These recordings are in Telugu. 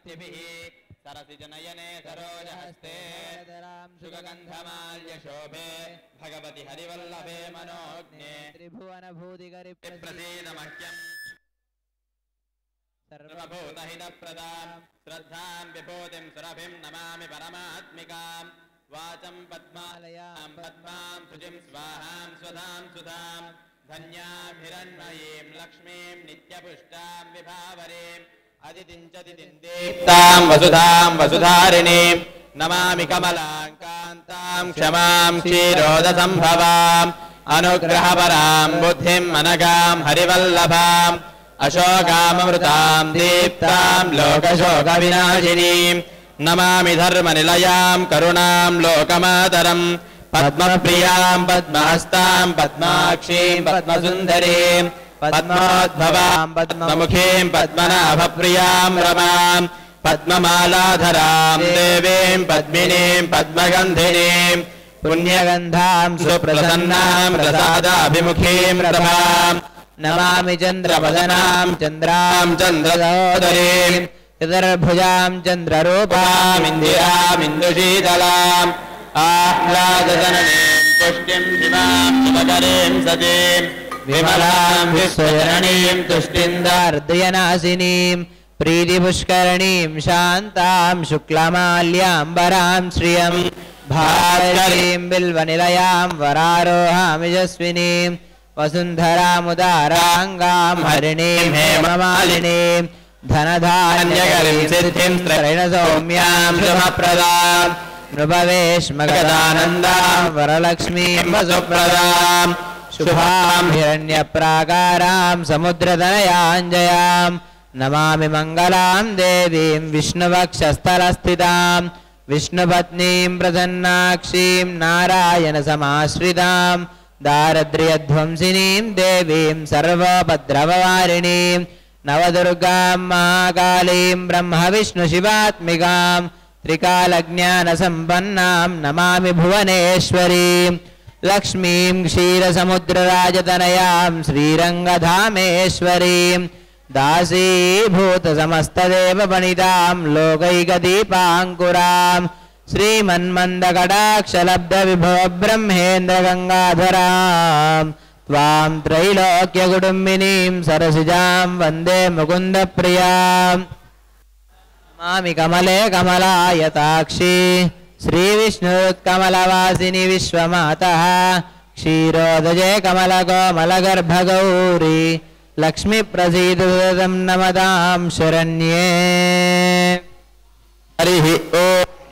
भक्तिभिः सरसिजनयने सरोजहस्ते शुकगन्धमाल्यशोभे भगवति हरिवल्लभे मनोज्ञे त्रिभुवन भूतिकरि प्रसीद मह्यम् सर्वभूतहितप्रदाम् श्रद्धाम् विभूतिम् सुरभिम् नमामि परमात्मिकाम् वाचम् पद्मालयाम् पद्माम् शुचिम् स्वाहाम् स्वधाम् सुधाम् धन्याम् हिरण्मयीम् लक्ष्मीम् नित्यपुष्टाम् विभावरीम् अदितिम् च दितिम् वसुधाम् वसुधारिणीम् नमामि कमलाम् कान्ताम् क्षमाम् क्षीरोदसम्भवाम् अनुग्रहपराम् बुद्धिम् अनगाम् हरिवल्लभाम् अशोकाममृताम् दीप्ताम् लोकशोकविनाशिनीम् नमामि धर्मनिलयाम् करुणाम् लोकमातरम् पद्मप्रियाम् पद्महस्ताम् पद्माक्षीम् पद्मसुन्दरीम् पद्मोद्भवाम् पद्ममुखीम् पद्मनाभप्रियाम् रमाम् पद्ममालाधराम् देवीम् पद्मिनीम् पद्मगन्धिनीम् पुण्यगन्धाम् सुप्रसन्नाम् प्रसादाभिमुखीम् रमाम् नमामि चन्द्रवदनां चन्द्रां चन्द्रसोदरीम् चतुर्भुजां चन्द्ररूपाम् इन्दिरामिन्दुशीतलाम् आह्लादजननीम् तुष्टिम् शिवाम् शुभकरीम् सतीम् विमलाम् विश्वजननीम् तुष्टिम् हृदयनाशिनीं प्रीतिपुष्करणीं शान्तां शुक्लमाल्याम्बरां श्रियं भारीं बिल्वनिलयां वरारोहामि यशस्विनीं वसुन्धरामुदाराङ्गां हरिणीं हेममालिनीं धनधान्यकरीं सिद्धिं त्रैण सौम्यां शुभप्रदाम् नृपवेश्मगदानन्दां वरलक्ष्मीं वसुप्रदां शुभां हिरण्यप्राकारां समुद्रतनयाञ्जयां नमामि मङ्गलां देवीं विष्णुवक्षस्थलस्थितां विष्णुपत्नीं प्रसन्नाक्षीं नारायणसमाश्रितां दारिद्र्यध्वंसिनीं देवीं सर्वोपद्रववारिणीं नवदुर्गां महाकालीं ब्रह्मविष्णुशिवात्मिकां त्रिकालज्ञानसम्पन्नां नमामि भुवनेश्वरीं लक्ष्मीं क्षीरसमुद्रराजतनयां श्रीरङ्गधामेश्वरीं दासीभूतसमस्तदेवपणितां लोकैकदीपाङ्कुरां श्रीमन्मन्दकटाक्षलब्धविभव ब्रह्मेन्द्रगङ्गाधरां त्वां त्रैलोक्यकुटुम्बिनीं सरसिजां वन्दे मुकुन्दप्रियाम् मामि कमले कमलायताक्षी श्रीविष्णुत्कमलवासिनि विश्वमातः क्षीरोदजे कमलकोमलगर्भगौरी लक्ष्मीप्रसीदं नमदां शरण्ये हरिः ओ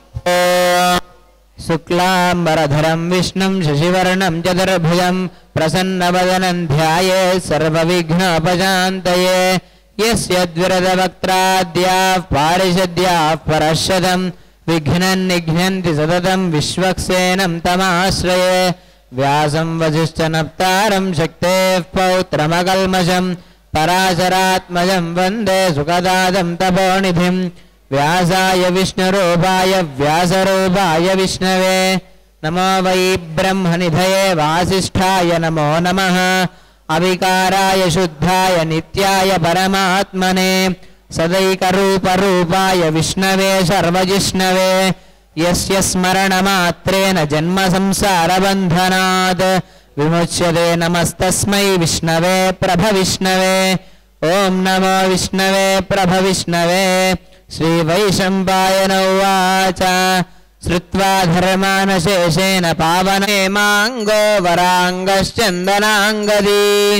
शुक्लाम्बरधरं विष्णुं शशिवर्णं चतुर्भुजं प्रसन्नवदनं ध्याये सर्वविघ्नोपशान्तये यस्य द्विरदवक्त्राद्याः पारिषद्याः परशतं विघ्नं निघ्नन्ति सततं विश्वक्सेनं तमाश्रये व्यासं वसिश्च नप्तारं शक्तेः पौत्रमकल्मषं पराशरात्मजं वन्दे सुखदादं तपोनिधिं व्यासाय विष्णुरूपाय व्यासरूपाय विष्णवे नमो वै ब्रह्मनिधये वासिष्ठाय नमो नमः अविकाराय शुद्धाय नित्याय परमात्मने सदैकरूपरूपाय विष्णवे सर्वजिष्णवे यस्य स्मरणमात्रेण जन्मसंसारबन्धनात् विमुच्यते नमस्तस्मै विष्णवे प्रभविष्णवे ॐ नमो विष्णवे प्रभविष्णवे श्रीवैशम्पायन उवाच श्रुत्वा धर्मानशेषेण पावने माङ्गो वराङ्गश्चन्दनाङ्गदी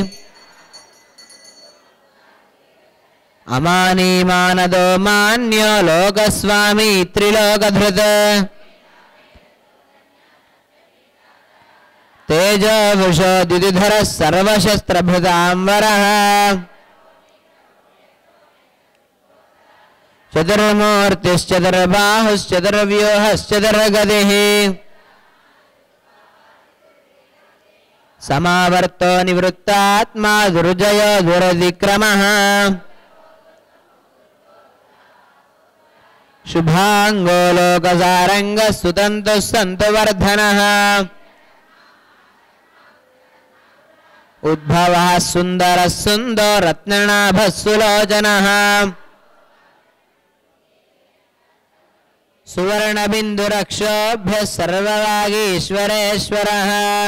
अमानीमानदो मान्यो लोकस्वामी त्रिलोकधृत तेजो वृषो द्युतिधरः सर्वशस्त्रभृताम्बरः चतुर्मूर्तिश्चतुर्बाहुश्चतुर्व्यूहश्चतुर्गतिः समावर्तो निवृत्तात्मा दुर्जयो दुरतिक्रमः शुभाङ्गो लोकसारङ्गः सुतन्तुः सन्तुवर्धनः उद्भवः सुन्दरः सुन्दो रत्ननाभः सुलोचनः सुवर्णबिन्दुरक्षोभ्यः सर्ववागीश्वरेश्वरः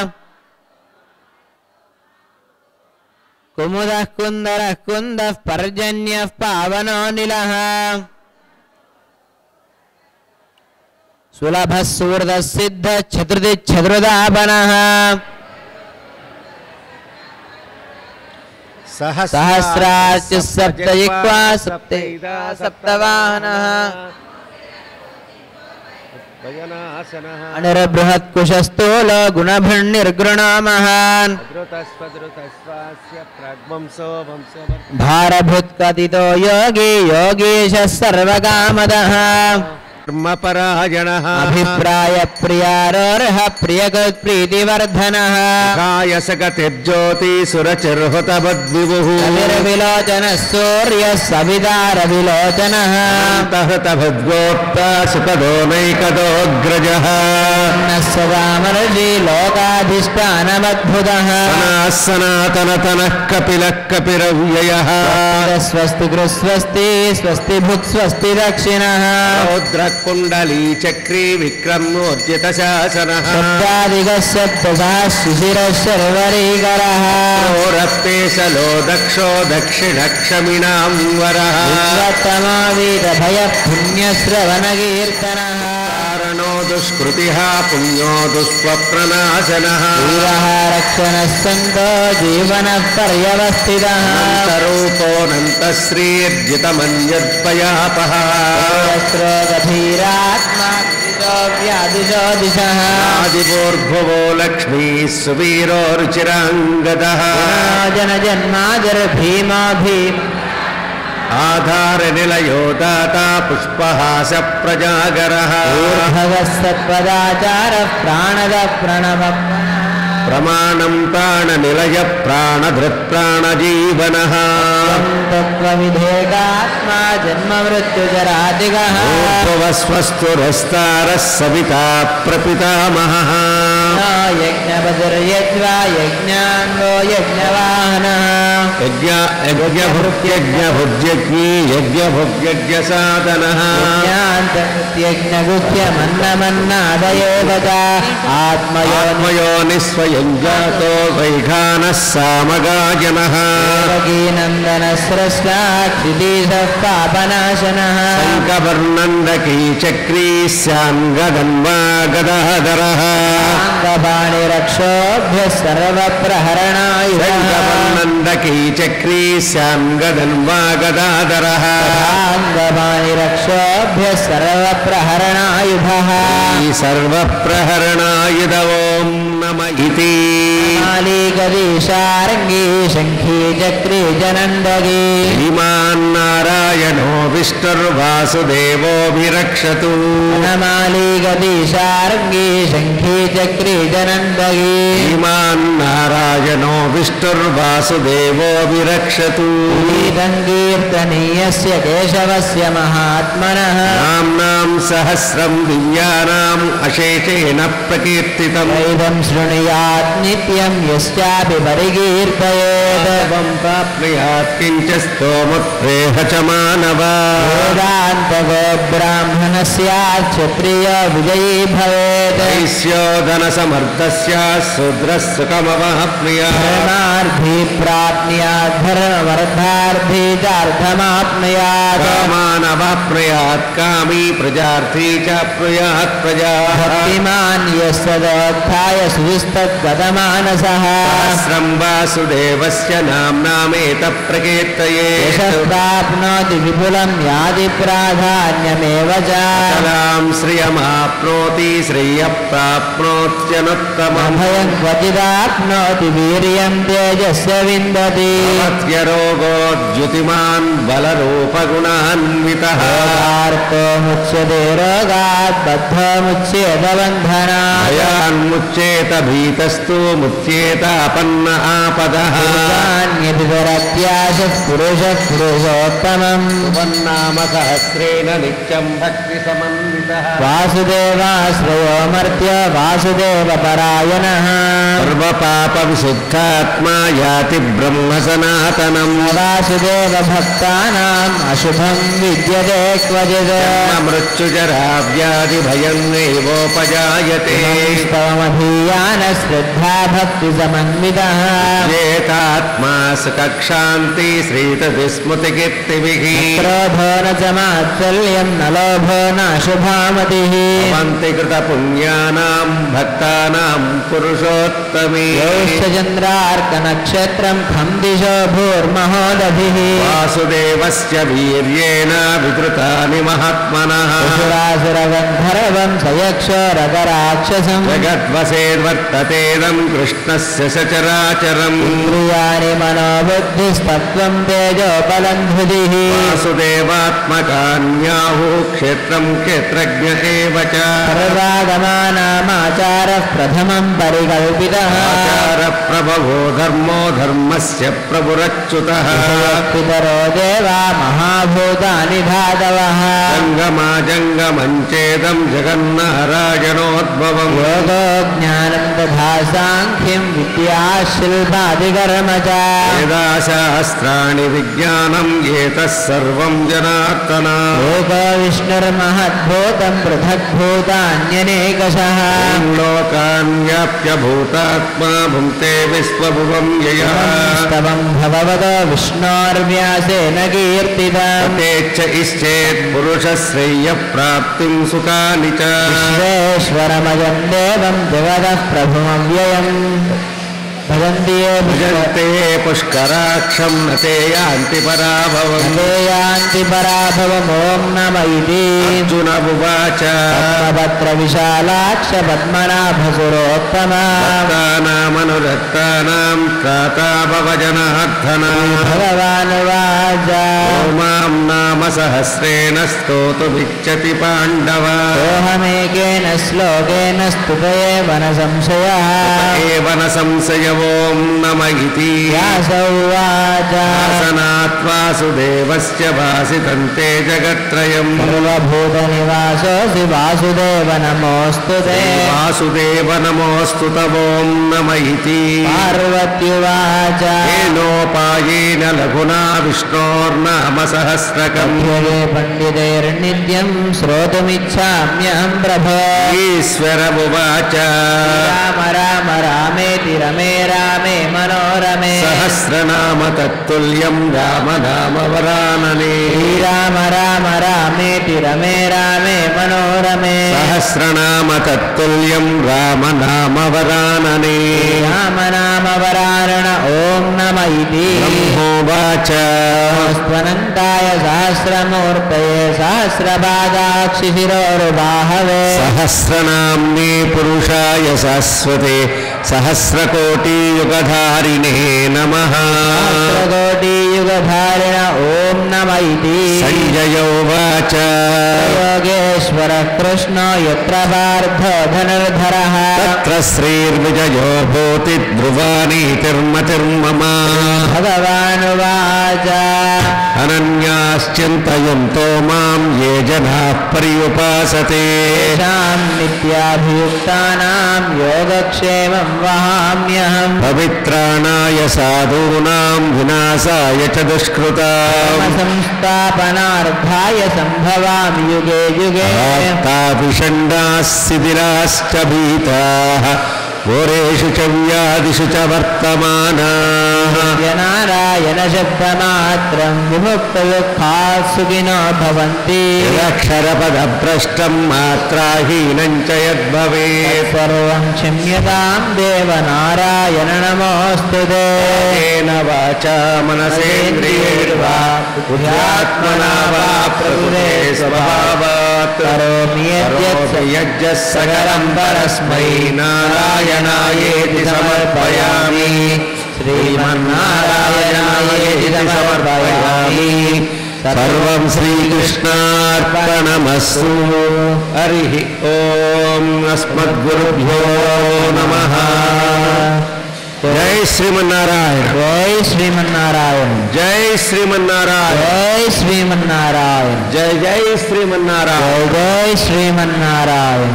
कुमुदः कुन्दरः कुन्दः पर्जन्यः पावनोऽनिलः सुलभः सुहृदः सिद्धः चतुर्दिच्छतुर्दापनः सहस्राश्च सप्तजिह्वा सप्तैदा सप्तवाहनः भजनासनः अनिर्बृहत्कुशस्थूलो गुणभिर्निर्गृणामः धृतस्वधृतस्वास्य प्राग्वंसो वंसो भारभुत्कथितो योगी योगीशः सर्वकामदः कर्मपरायणः अभिप्राय प्रियारोर्ह प्रियकृत्प्रीतिवर्धनः कायसगतिर्ज्योति सुरचिर्हुतबद्विभुः कविर्विलोचनः सूर्यः सवितारविलोचनः अन्तहृतभद्गोप्ता सुपदो नैकदोऽग्रजः नः सदामर्षि लोकाधिष्ठानमद्भुतः सनाः सनातनतनः कपिलः कपिरव्ययः स्वस्ति कृस्वस्ति स्वस्ति भुक् स्वस्ति दक्षिणः रौद्रकुण्डली चक्री विक्रमोर्जितशासनः शब्दादिगः शब्दशः शिशिरः शर्वरीकरः रप्पेशलो दक्षो दक्षिणक्षमिणां वरः विश्वत्तमो वीरभयः पुण्यश्रवणकीर्तनः कारणो दुष्कृतिः पुण्यो दुष्स्वप्रनाशनः वीरः रक्षणः सन्तो जीवनः पर्यवस्थितः अन्तरूपोऽनन्तश्रीर्जितमन्यद्वयापः श्रोगधीरात्मा व्यादिशो दिशः आदिपूर्भुवो लक्ष्मीः सुवीरो रुचिराङ्गदः जनजन्माजर्भीमा भीम आधारनिलयो दाता पुष्पहास प्रजागरः ऊर्ध्वः सत्पदाचारः प्राणदः प्रणवः प्रमाणं प्राणनिलय प्राणधृत्प्राणजीवनः तत्त्वविधेकात्मा जन्ममृत्युजरादिगः स्वस्तुरस्तारः सविता प्रपितामहः न यज्ञपतिर्यज्वा यज्ञाङ्गो यज्ञवाहनः यज्ञभुज्यज्ञभुज्यज्ञी यज्ञभुज्यज्ञसाधनः यज्ञान्तकृत्यज्ञगुह्यमन्नमन्नादयेव च आत्मयो आत्मयो निःस्वयं जातो वैघानः सामगाजनः नन्दनस्रस्वा क्षितीशः पापनाशनः शङ्कवर्णन्दकी चक्री स्याङ्गदन्वा गदाधरः अङ्गपाणिरक्षोभ्यः सर्वप्रहरणायुधः शङ्कवर्णन्दकी चक्री स्याङ्गदन्वा गदाधरः अङ्गपाणिरक्षोभ्यः सर्वप्रहरणायुधः सर्वप्रहरणायुध ॐ नम इति मालीगदीशारङ्गी शङ्खी चक्री जनन्दगी श्रीमान्नारायणो विष्णुर्वासुदेवोऽभिरक्षतु मालीगदीशारङ्गी शङ्खी चक्री जनन्दगी श्रीमान्नारायणो विष्णुर्वासुदेवोऽभिरक्षतु कीर्तनीयस्य केशवस्य महात्मनः नाम्नां सहस्रं दिव्यानाम् अशेषेण प्रकीर्तितम् वैदं शृणुयात् नित्यं यश्चापि परिकीर्तयेत् सर्वं प्राप्नुयात् किञ्च स्तोमत्प्रेह च मानव वेदान्तगो ब्राह्मणस्यात् क्षत्रियो विजयी भवेत् वैश्योदनसमर्थस्य शूद्रः सुखमवाप्नुयात् धर्मार्थी प्राप्नुयात् धर्मवर्धार्थी चार्थमाप्नुयात् कामानवाप्नुयात् कामी प्रजार्थी च प्नुयात् प्रजा भक्तिमान् यस्तदोत्थाय सुविस्तद्गतमानसः सहस्रं वासुदेवस्य नाम्नामेतः प्रकीर्तये यशः प्राप्नोति विपुलं याति प्राधान्यमेव च कलां श्रियमाप्नोति श्रियः प्राप्नोत्यनुत्तमम् अभयं क्वचिदाप्नोति वीर्यं तेजस्य विन्दति रोगोद्युतिमान् बलरूपगुणान्वितः रोगार्तो मुच्यते रोगात् बद्धो मुच्येत बन्धनात् भयान्मुच्येत भीतस्तु मुच्येतापन्न आपदः नान्यतितरत्याशः पुरुषः पुरुषोत्तमम् नाम सहस्र सहस्रेण नित्यं भक्तिसमन्वितः वासुदेवाश्रयो मर्त्य वासुदेवपरायणः सर्वपापविशुद्धात्मा याति ब्रह्मसनातनम् वासुदेवभक्तानाम् अशुभं विद्यते क्वचित् मृत्युजराव्याधिभयं नैवोपजायते स्तवमधीयानश्रद्धा भक्तिसमन्वितः चेतात्मा सुखक्षान्ति श्रीतविस्मृतिकीर्तिभिः क्रोधो न च मात्सल्यं न लोभो नाशुभामतिः भवन्ति कृतपुण्यानां भक्तानां पुरुषोत्तमे चन्द्रार्कनक्षत्रं खं दिशो भूर्महोदभिः वासुदेवस्य वीर्येण विकृतानि महात्मनः सुरासुरगन्धर्वं सयक्षो रगराक्षसं जगद्वसेद्वर्ततेदं कृष्णस्य सचराचरम् इन्द्रियाणि मनोबुद्धिस्तत्त्वं तेजोबलं हृदिः वासुदेवात्मकान्याहुः क्षेत्रं क्षेत्रज्ञ एव च सर्वागमानामाचारः प्रथमं परिकल्पितः आचारप्रभवो धर्मो धर्मस्य प्रभुरच्युतः पितरो देवा महाभूतानि धातवः जङ्गमा जङ्गमञ्चेदं जगन्नारायणोद्भवम् योगो ज्ञानं तथा साङ्ख्यं विद्या शिल्पादिकर्म च वेदाशास्त्राणि विज्ञानम् एतः सर्वं जनार्दन एको विष्णुर्महद्भूतं पृथग्भूतान्यनेकशः लोकान्याप्य भूतात्मा भुङ्क्ते विश्वभुवं ययः स्तवं भगवतो विष्णोर्व्यासेन कीर्तितम् तेच्छ इश्चेत् पुरुषश्रेयप्राप्तिं सुखानि च विश्वेश्वरमजं देवं जगतः प्रभुमव्ययम् भजन्ति ये भजन्ते पुष्कराक्षं न ते यान्ति पराभवम् ते यान्ति पराभवमों नम इति अर्जुन उवाच पद्मपत्रविशालाक्ष पद्मनाभसुरोत्तमा भक्तानामनुरक्तानां त्राता भवजनार्थना भगवानुवाच मां नाम सहस्रेण स्तोतुमिच्छति पाण्डव सोऽहमेकेन श्लोकेन स्तुत एव न संशयः एव न संशय ॐ नम इति व्यासौवाच आसनात् वासुदेवस्य भासितन्ते जगत्त्रयम् सर्वभूतनिवासोऽसि वासुदेव नमोऽस्तु ते वासुदेव नमोऽस्तु तवों नम इति पार्वत्युवाच येनोपायेन लघुना विष्णोर्नाम सहस्रकम् कथ्यते पण्डितैर्नित्यं श्रोतुमिच्छाम्यहं प्रभो ईश्वर उवाच राम राम रामेति रमे रामे मनोरमे सहस्रनाम तत्तुल्यं राम नाम वरानने श्रीराम राम रामेति रमे रामे मनोरमे सहस्रनाम तत्तुल्यं राम नाम वरानने राम नाम वरारण ॐ नम इति ब्रह्मोवाच स्वनन्ताय सहस्रमूर्तये सहस्रपादाक्षिशिरोरुबाहवे सहस्रनाम्ने पुरुषाय शाश्वते सहस्रकोटियुगधारिणे नमः सहस्रकोटियुगधारिण ॐ नम इति सञ्जय उवाच योगेश्वरः कृष्णो यत्र पार्थो धनुर्धरः तत्र श्रीर्विजयो भूति ध्रुवानीतिर्मतिर्मम भगवानुवाच अनन्याश्चिन्तयन्तो मां ये जनाः पर्युपासते तेषां नित्याभियुक्तानां योगक्षेमं वहाम्यहम् पवित्राणाय साधूनां विनाशाय च दुष्कृताम् संस्थापनार्थाय सम्भवामि युगे युगे ताभिषण्डाः शिथिलाश्च भीताः घोरेषु च व्याधिषु च वर्तमानाः नारायणशब्दमात्रं विमुक्तदुःखाः सुखिनो भवन्ति निरक्षरपदभ्रष्टं मात्राहीनं च यद्भवेत् सर्वं क्षम्यतां देवनारायण नमोऽस्तु ते येन वाचा मनसेन्द्रियैर्वा बुद्ध्यात्मना वा प्रकृते स्वभावात् करोमि यद्यत् करोमि यज्ञः सकलं परस्मै नारायणायेति समर्पयामि श्रीमन्नारायणायेति समर्पयामि सर्वं श्रीकृष्णार्पणमस्तु हरिः ॐ अस्मद्गुरुभ्यो नमः జై శ్రీమన్నారాయణ జై శ్రీమన్నారాయణ జై శ్రీమన్నారాయణ జై శ్రీమన్నారాయణ జై జై శ్రీమన్నారాయణ జై జై శ్రీమన్నారాయణ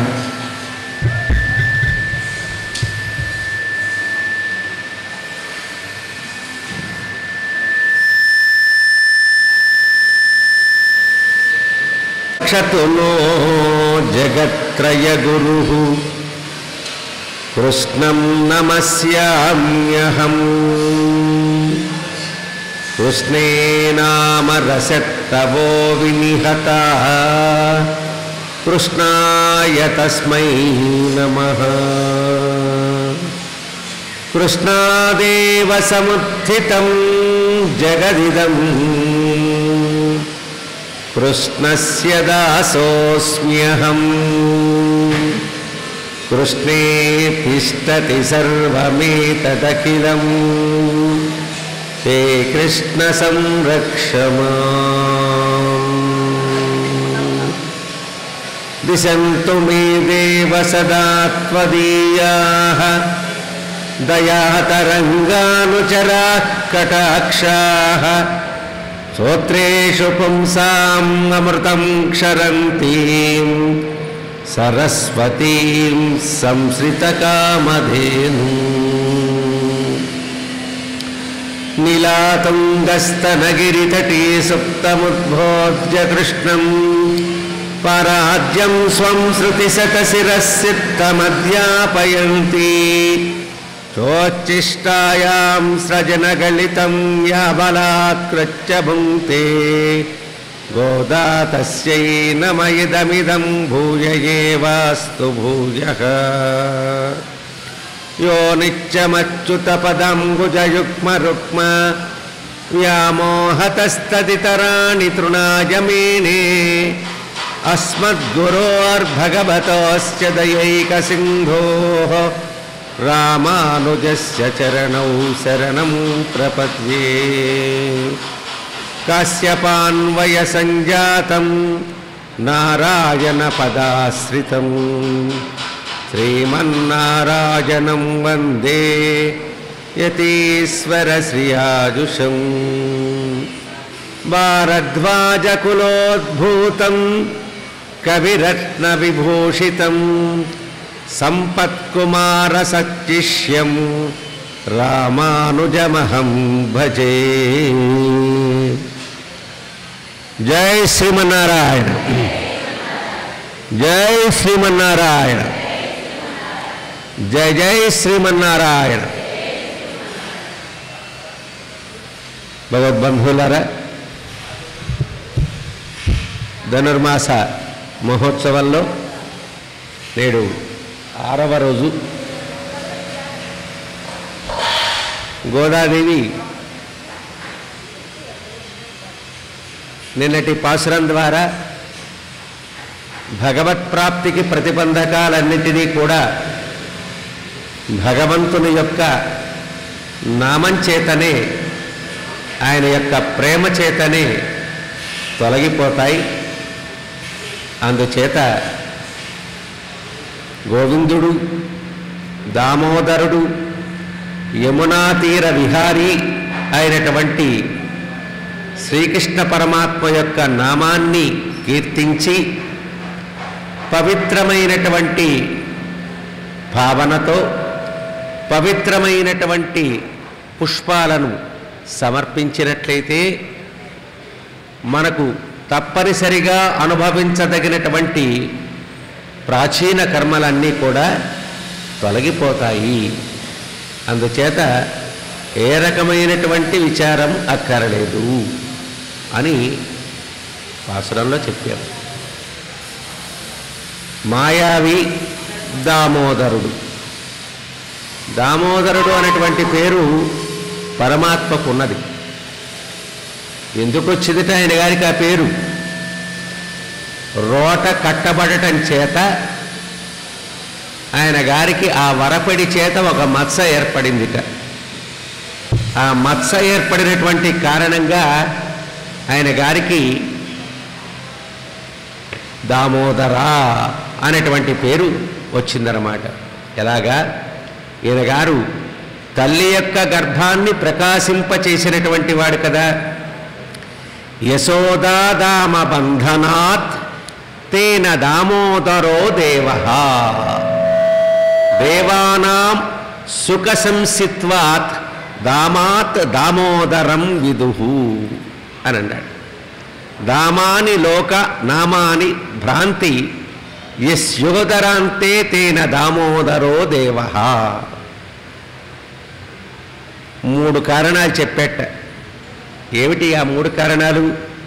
రక్షతు नो జగత్రయగురు కృష్ణం నమస్యామ్యహం కృష్ణే నామ రసత్తవో వినిహత కృష్ణాయ తస్మై నమః కృష్ణాదేవ సముత్థితం జగదిదం కృష్ణస్య దాసోऽస్మ్యహం కృష్ణే తిష్టతి సర్వమేతదఖిలం ते కృష్ణ సంరక్షమా దిశంతు మే దేవ సదా త్వదీయాः దయాతరంగానుచరాः కటాక్షాः శ్రోత్రేషు పుంసాम् అమృతం క్షరంతీం సరస్వతీం సంశ్రితకామధేను నీలాతుంగస్తనగిరితటీ సుప్తముద్భోజ్య కృష్ణం పరాజ్యం స్వం శృతిశతశిరసిత్తమధ్యాపయంతి చోచ్చిష్టాయాం స్రజనగళితం యాబలాత్కృత్య భుంక్తే గోదా తస్యై నమయిదమిదం భూయ ఏవాస్తు భూయః యో నిత్యమచ్యుతపదంబుజయుగ్మరుక్మ వ్యామోహతస్తదితరాణి తృణాయ మేనే అస్మద్గురోర్భగవతోస్య దయైకసింధోः రామానుజస్య చరణౌ శరణం ప్రపద్యే కాశ్యపాన్వయసञ्जातं నారాయణపదాశ్రితం శ్రీమన్నారాయణం వందే యతీశ్వరశ్రియాజుషం భారద్వాజకులోద్భూతం కవిరత్నవిభూషితం సంపత్కుమారసచ్చిష్యం రామానుజమహం భజే జై శ్రీమన్నారాయణ జై శ్రీమన్నారాయణ జై జై శ్రీమన్నారాయణ భగవద్బంధువులారా ధనుర్మాస మహోత్సవంలో నేడు ఆరవ రోజు గోదాదేవి నిన్నటి పాసురం ద్వారా భగవత్ ప్రాప్తికి ప్రతిబంధకాలన్నింటినీ కూడా భగవంతుని యొక్క నామం చేతనే ఆయన యొక్క ప్రేమ చేతనే తొలగిపోతాయి అందుచేత గోవిందుడు దామోదరుడు యమునా తీర విహారీ అయినటువంటి శ్రీకృష్ణ పరమాత్మ యొక్క నామాన్ని కీర్తించి పవిత్రమైనటువంటి భావనతో పవిత్రమైనటువంటి పుష్పాలను సమర్పించినట్లయితే మనకు తప్పనిసరిగా అనుభవించదగినటువంటి ప్రాచీన కర్మలన్నీ కూడా తొలగిపోతాయి అందుచేత ఏ రకమైనటువంటి విచారం అక్కరలేదు అని పాసురంలో చెప్పారు మాయావి దామోదరుడు దామోదరుడు అనేటువంటి పేరు పరమాత్మకు ఉన్నది ఎందుకు వచ్చిందిట ఆయన గారికి ఆ పేరు రోట కట్టబడటం చేత ఆయన గారికి ఆ వరపడి చేత ఒక మత్స ఏర్పడిందిట ఆ మత్స ఏర్పడినటువంటి కారణంగా ఆయన గారికి దామోదర అనేటువంటి పేరు వచ్చిందన్నమాట ఎలాగా ఈయన గారు తల్లి యొక్క గర్భాన్ని ప్రకాశింపచేసినటువంటి వాడు కదా యశోదాదామ బంధనాత్ తేన దామోదరో దేవ దేవానాం సుఖ సంసిత్వాత్ దామాత్ దామోదరం విదుహు అని అన్నాడు దామాని లోక నామాని భ్రాంతి యస్యోదరాంతే తేన దామోదరో దేవ మూడు కారణాలు చెప్పేట ఏమిటి ఆ మూడు కారణాలు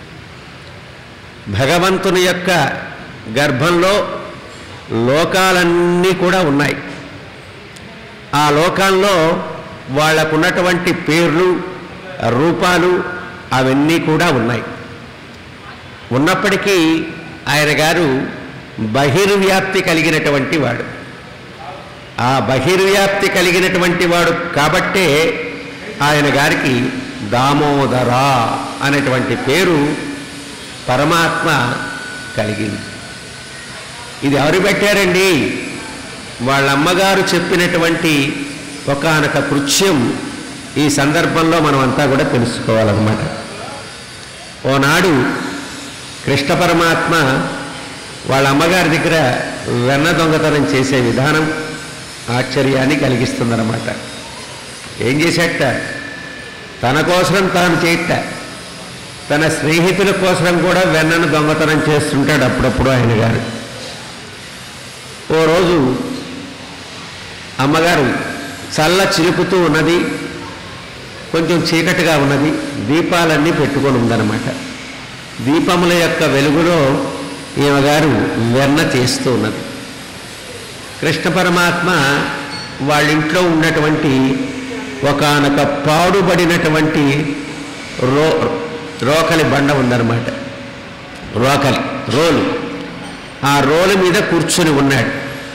భగవంతుని యొక్క గర్భంలో లోకాలన్నీ కూడా ఉన్నాయి ఆ లోకాల్లో వాళ్ళకున్నటువంటి పేర్లు రూపాలు అవన్నీ కూడా ఉన్నాయి ఉన్నప్పటికీ ఆయన గారు బహిర్వ్యాప్తి కలిగినటువంటి వాడు ఆ బహిర్వ్యాప్తి కలిగినటువంటి వాడు కాబట్టే ఆయన గారికి దామోదర అనేటువంటి పేరు పరమాత్మ కలిగింది ఇది ఎవరు పెట్టారండి వాళ్ళ అమ్మగారు చెప్పినటువంటి ఒకానొక కృత్యం ఈ సందర్భంలో మనం అంతా కూడా తెలుసుకోవాలన్నమాట ఓనాడు కృష్ణ పరమాత్మ వాళ్ళ అమ్మగారి దగ్గర వెన్న దొంగతనం చేసే విధానం ఆశ్చర్యాన్ని కలిగిస్తుందన్నమాట ఏం చేసేట తన కోసం తాను చేయట తన స్నేహితుల కోసం కూడా వెన్నను దొంగతనం చేస్తుంటాడు అప్పుడప్పుడు ఆయన గారు ఓ రోజు అమ్మగారు చల్ల చిలుపుతూ ఉన్నది కొంచెం చీకటిగా ఉన్నది దీపాలన్నీ పెట్టుకొని ఉందన్నమాట దీపముల యొక్క వెలుగులో ఈమె గారు వెన్న చేస్తూ ఉన్నది కృష్ణ పరమాత్మ వాళ్ళ ఇంట్లో ఉన్నటువంటి ఒకానొక పాడుబడినటువంటి రో రోకలి బండ ఉందన్నమాట రోకలి రోలు ఆ రోలు మీద కూర్చుని ఉన్నాడు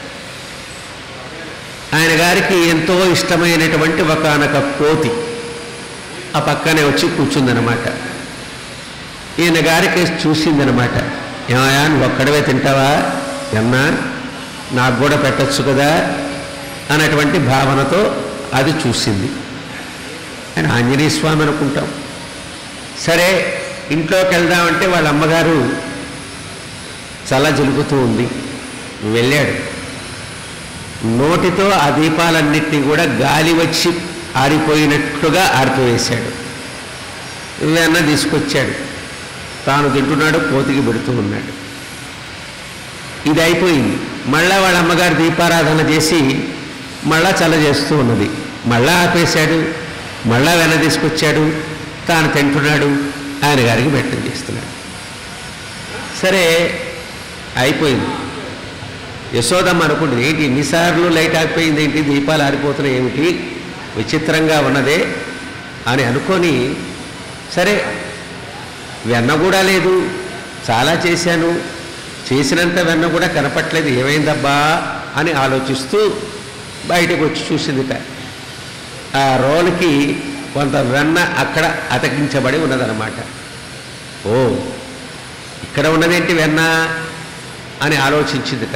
ఆయన గారికి ఎంతో ఇష్టమైనటువంటి ఒకానొక కోతి ఆ పక్కనే వచ్చి కూర్చుందనమాట ఈయన గారికి చూసిందనమాట ఏమయ్యా నువ్వు ఒక్కడవే తింటావా ఎన్నా నాకు కూడా పెట్టచ్చు కదా అన్నటువంటి భావనతో అది చూసింది ఆయన ఆంజనేయ స్వామి అనుకుంటాం సరే ఇంట్లోకి వెళ్దామంటే వాళ్ళ అమ్మగారు చల్ల జలుపుతూ ఉంది వెళ్ళాడు నోటితో ఆ దీపాలన్నింటినీ కూడా గాలి వచ్చి ఆరిపోయినట్లుగా ఆరిపోయేశాడు వెన్న తీసుకొచ్చాడు తాను తింటున్నాడు కోతికి పెడుతూ ఉన్నాడు ఇది అయిపోయింది మళ్ళా వాళ్ళ అమ్మగారు దీపారాధన చేసి మళ్ళా చల్ల చేస్తూ ఉన్నది మళ్ళా ఆపేశాడు మళ్ళా వెన్న తీసుకొచ్చాడు తాను తింటున్నాడు ఆయన గారికి పెట్టం చేస్తున్నాడు సరే అయిపోయింది యశోదమ్మ అనుకుంటుంది ఏంటి ఎన్నిసార్లు లైట్ ఆగిపోయింది ఏంటి దీపాలు ఆరిపోతున్నాయి ఏమిటి విచిత్రంగా ఉన్నదే అని అనుకొని సరే వెన్న కూడా లేదు చాలా చేశాను చేసినంత వెన్న కూడా కనపట్లేదు ఏమైందబ్బా అని ఆలోచిస్తూ బయటకు వచ్చి చూసిందిట ఆ రోలుకి కొంత వెన్న అక్కడ అతకించబడి ఉన్నదన్నమాట ఓ ఇక్కడ ఉన్నదేంటి వెన్న అని ఆలోచించిందిట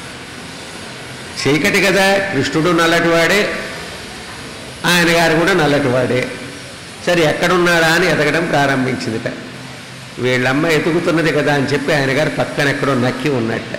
చీకటి కదా కృష్ణుడు నల్లటివాడే ఆయన గారు కూడా నల్లటివాడే సరే ఎక్కడున్నాడా అని ఎదగడం ప్రారంభించిందిట వీళ్ళమ్మ ఎతుకుతున్నది కదా అని చెప్పి ఆయన గారు పక్కన ఎక్కడో నక్కి ఉన్నట్ట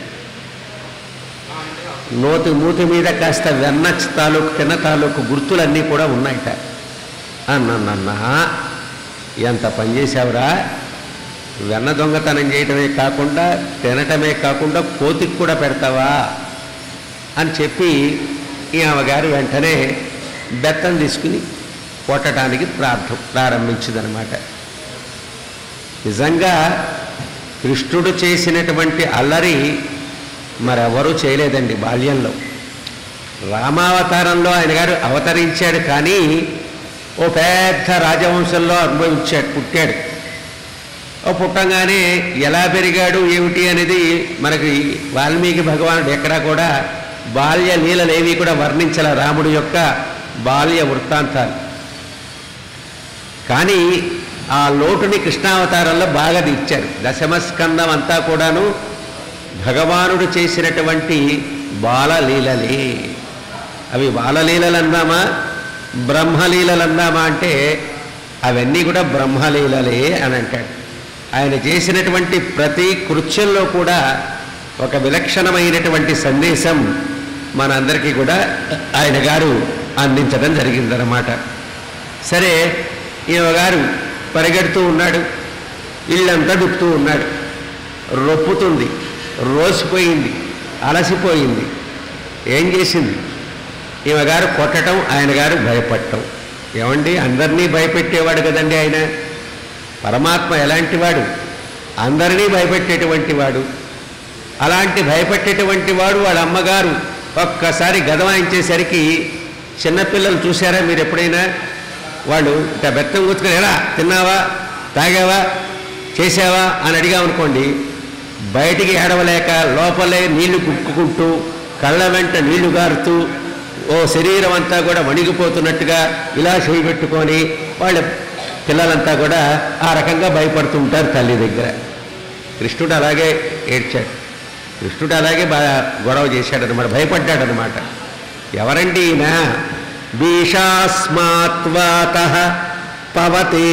నోటి మూతి మీద కాస్త వెన్న తాలూకు తిన్న తాలూకు గుర్తులన్నీ కూడా ఉన్నాయట అన్నన్నా ఎంత పని చేశావురా వెన్న దొంగతనం చేయటమే కాకుండా తినటమే కాకుండా కోతికి కూడా పెడతావా అని చెప్పి ఈ ఆమెగారు వెంటనే బెత్తం తీసుకుని కొట్టడానికి ప్రార్థ ప్రారంభించిందనమాట నిజంగా కృష్ణుడు చేసినటువంటి అల్లరి మరెవరూ చేయలేదండి బాల్యంలో రామావతారంలో ఆయన గారు అవతరించాడు కానీ ఓ పెద్ద రాజవంశంలో అనుభవించాడు పుట్టాడు ఓ పుట్టంగానే ఎలా పెరిగాడు ఏమిటి అనేది మనకి వాల్మీకి భగవానుడు ఎక్కడా కూడా బాల్య లీలలేవి కూడా వర్ణించాల రాముడి యొక్క బాల్య వృత్తాంతాలు కానీ ఆ లోటుని కృష్ణావతారంలో బాగా తీర్చారు దశమస్కందం అంతా కూడాను భగవానుడు చేసినటువంటి బాలలీలలే అవి బాలలీలలు అందామా బ్రహ్మలీలలు అందామా అంటే అవన్నీ కూడా బ్రహ్మలీలలే అని అంటాడు ఆయన చేసినటువంటి ప్రతి కృత్యంలో కూడా ఒక విలక్షణమైనటువంటి సందేశం మనందరికీ కూడా ఆయన గారు అందించడం జరిగిందన్నమాట సరే ఈమె గారు పరిగెడుతూ ఉన్నాడు ఇల్లంతా దుక్కుతూ ఉన్నాడు రొప్పుతుంది రోసిపోయింది అలసిపోయింది ఏం చేసింది ఈమె గారు కొట్టడం ఆయన గారు భయపడటం ఏమండి అందరినీ భయపెట్టేవాడు కదండి ఆయన పరమాత్మ ఎలాంటి వాడు అందరినీ భయపెట్టేటువంటి వాడు అలాంటి భయపెట్టేటువంటి వాడు వాళ్ళ అమ్మగారు ఒక్కసారి గదవాయించేసరికి చిన్నపిల్లలు చూసారా మీరు ఎప్పుడైనా వాళ్ళు ఇట్లా బెత్తం కూర్చుకొని ఎలా తిన్నావా తాగావా చేసావా అని అడిగామనుకోండి బయటికి ఏడవలేక లోపలే నీళ్లు కుక్కుకుంటూ కళ్ళ వెంట నీళ్లు గారుతూ ఓ శరీరం అంతా కూడా వణిగిపోతున్నట్టుగా ఇలా చేయి పెట్టుకొని వాళ్ళ పిల్లలంతా కూడా ఆ రకంగా భయపడుతుంటారు తల్లి దగ్గర కృష్ణుడు అలాగే ఏడ్చాడు కృష్ణుడు అలాగే బాగా గొడవ చేశాడనమాట భయపడ్డాడనమాట ఎవరండి ఈయన భీషాస్మాత్వాత పవతే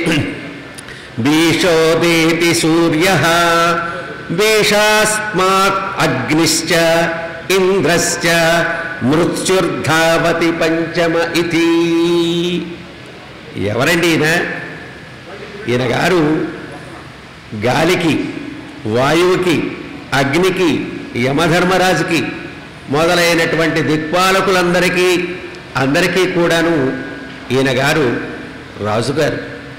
భీషోదేతి సూర్య భీషాస్మాత్ అగ్నిశ్చ ఇంద్రశ్చ మృత్యుర్ధావతి పంచమ ఇతి ఎవరండి ఈయన ఈయన గారు గాలికి వాయువుకి అగ్నికి యమధర్మరాజుకి మొదలైనటువంటి దిక్పాలకులందరికీ అందరికీ కూడాను ఈయన గారు రాజుగారు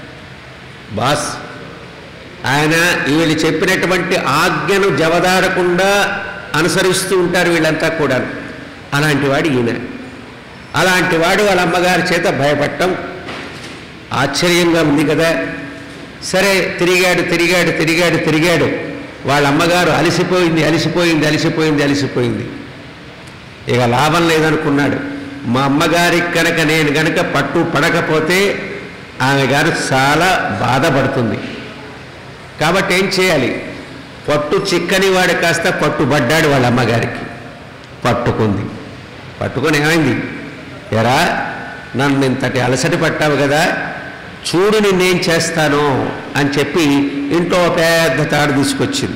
బాస్ ఆయన వీళ్ళు చెప్పినటువంటి ఆజ్ఞను జవదాడకుండా అనుసరిస్తూ ఉంటారు వీళ్ళంతా కూడా అలాంటి వాడు ఈయన అలాంటి వాడు వాళ్ళ అమ్మగారి చేత భయపడటం ఆశ్చర్యంగా ఉంది కదా సరే తిరిగాడు తిరిగాడు తిరిగాడు తిరిగాడు వాళ్ళ అమ్మగారు అలసిపోయింది అలసిపోయింది అలసిపోయింది అలసిపోయింది ఇక లాభం లేదనుకున్నాడు మా అమ్మగారికి కనుక నేను కనుక పట్టు పడకపోతే ఆమె గారు చాలా బాధపడుతుంది కాబట్టి ఏం చేయాలి పట్టు చిక్కని వాడు కాస్త పట్టుబడ్డాడు వాళ్ళ అమ్మగారికి పట్టుకుంది పట్టుకొని ఏమైంది ఎరా నన్ను ఇంతటి అలసటి పట్టావు కదా చూడు నిన్నేం చేస్తాను అని చెప్పి ఇంట్లో ఒక పెద్ద తాడు తీసుకొచ్చింది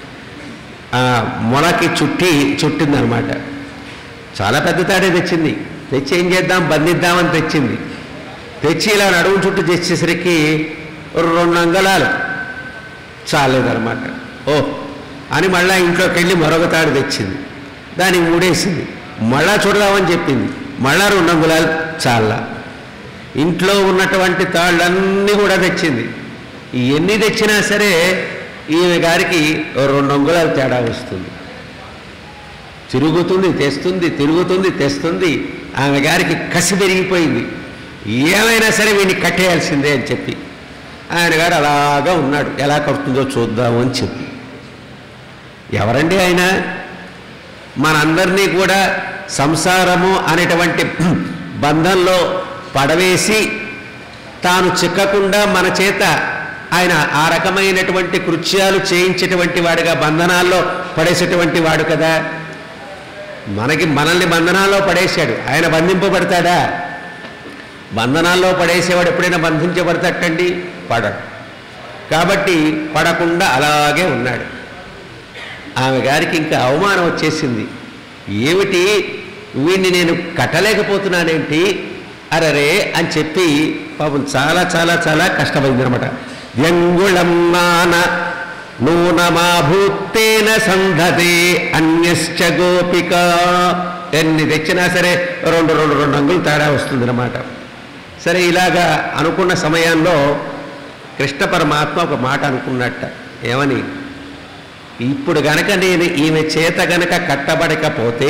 ఆ మొలకి చుట్టి చుట్టిందనమాట చాలా పెద్ద తాడే తెచ్చింది తెచ్చి ఏం చేద్దాం బంధిద్దామని తెచ్చింది తెచ్చి ఇలా నడుము చుట్టూ తెచ్చేసరికి రెండు అంగళాలు చాలేదన్నమాట ఓ అని మళ్ళా ఇంట్లోకి వెళ్ళి మరొక తాడు తెచ్చింది దానికి మూడేసింది మళ్ళా చూడదామని చెప్పింది మళ్ళా రెండు అంగుళాలు చాలా ఇంట్లో ఉన్నటువంటి తాళ్ళన్నీ కూడా తెచ్చింది ఎన్ని తెచ్చినా సరే ఈమె గారికి ఓ రెండు అంగుళాలు తేడా వస్తుంది తిరుగుతుంది తెస్తుంది తిరుగుతుంది తెస్తుంది ఆమె గారికి కసి పెరిగిపోయింది ఏమైనా సరే వీడిని కట్టేయాల్సిందే అని చెప్పి ఆయన గారు అలాగా ఉన్నాడు ఎలా కడుతుందో చూద్దాము అని చెప్పి ఎవరండి ఆయన మనందరినీ కూడా సంసారము అనేటువంటి బంధంలో పడవేసి తాను చిక్కకుండా మన చేత ఆయన ఆ రకమైనటువంటి కృత్యాలు చేయించేటువంటి వాడుగా బంధనాల్లో పడేసేటువంటి వాడు కదా మనకి మనల్ని బంధనాల్లో పడేశాడు ఆయన బంధింపబడతాడా బంధనాల్లో పడేసేవాడు ఎప్పుడైనా బంధించబడతాటండి పడడు కాబట్టి పడకుండా అలాగే ఉన్నాడు ఆమె గారికి ఇంకా అవమానం వచ్చేసింది ఏమిటి వీడిని నేను కట్టలేకపోతున్నానేంటి అరరే అని చెప్పి పాపం చాలా చాలా చాలా కష్టమైందనమాట వ్యంగుళం నాన నూనమాభూత్తేన సంధతే అన్యశ్చ గోపిక ఎన్ని తెచ్చినా సరే రెండు రెండు రెండు అంగులు తేడా వస్తుందన్నమాట సరే ఇలాగా అనుకున్న సమయంలో కృష్ణ పరమాత్మ ఒక మాట అనుకున్నట్ట ఏమని ఇప్పుడు గనక నేను ఈమె చేత గనక కట్టబడకపోతే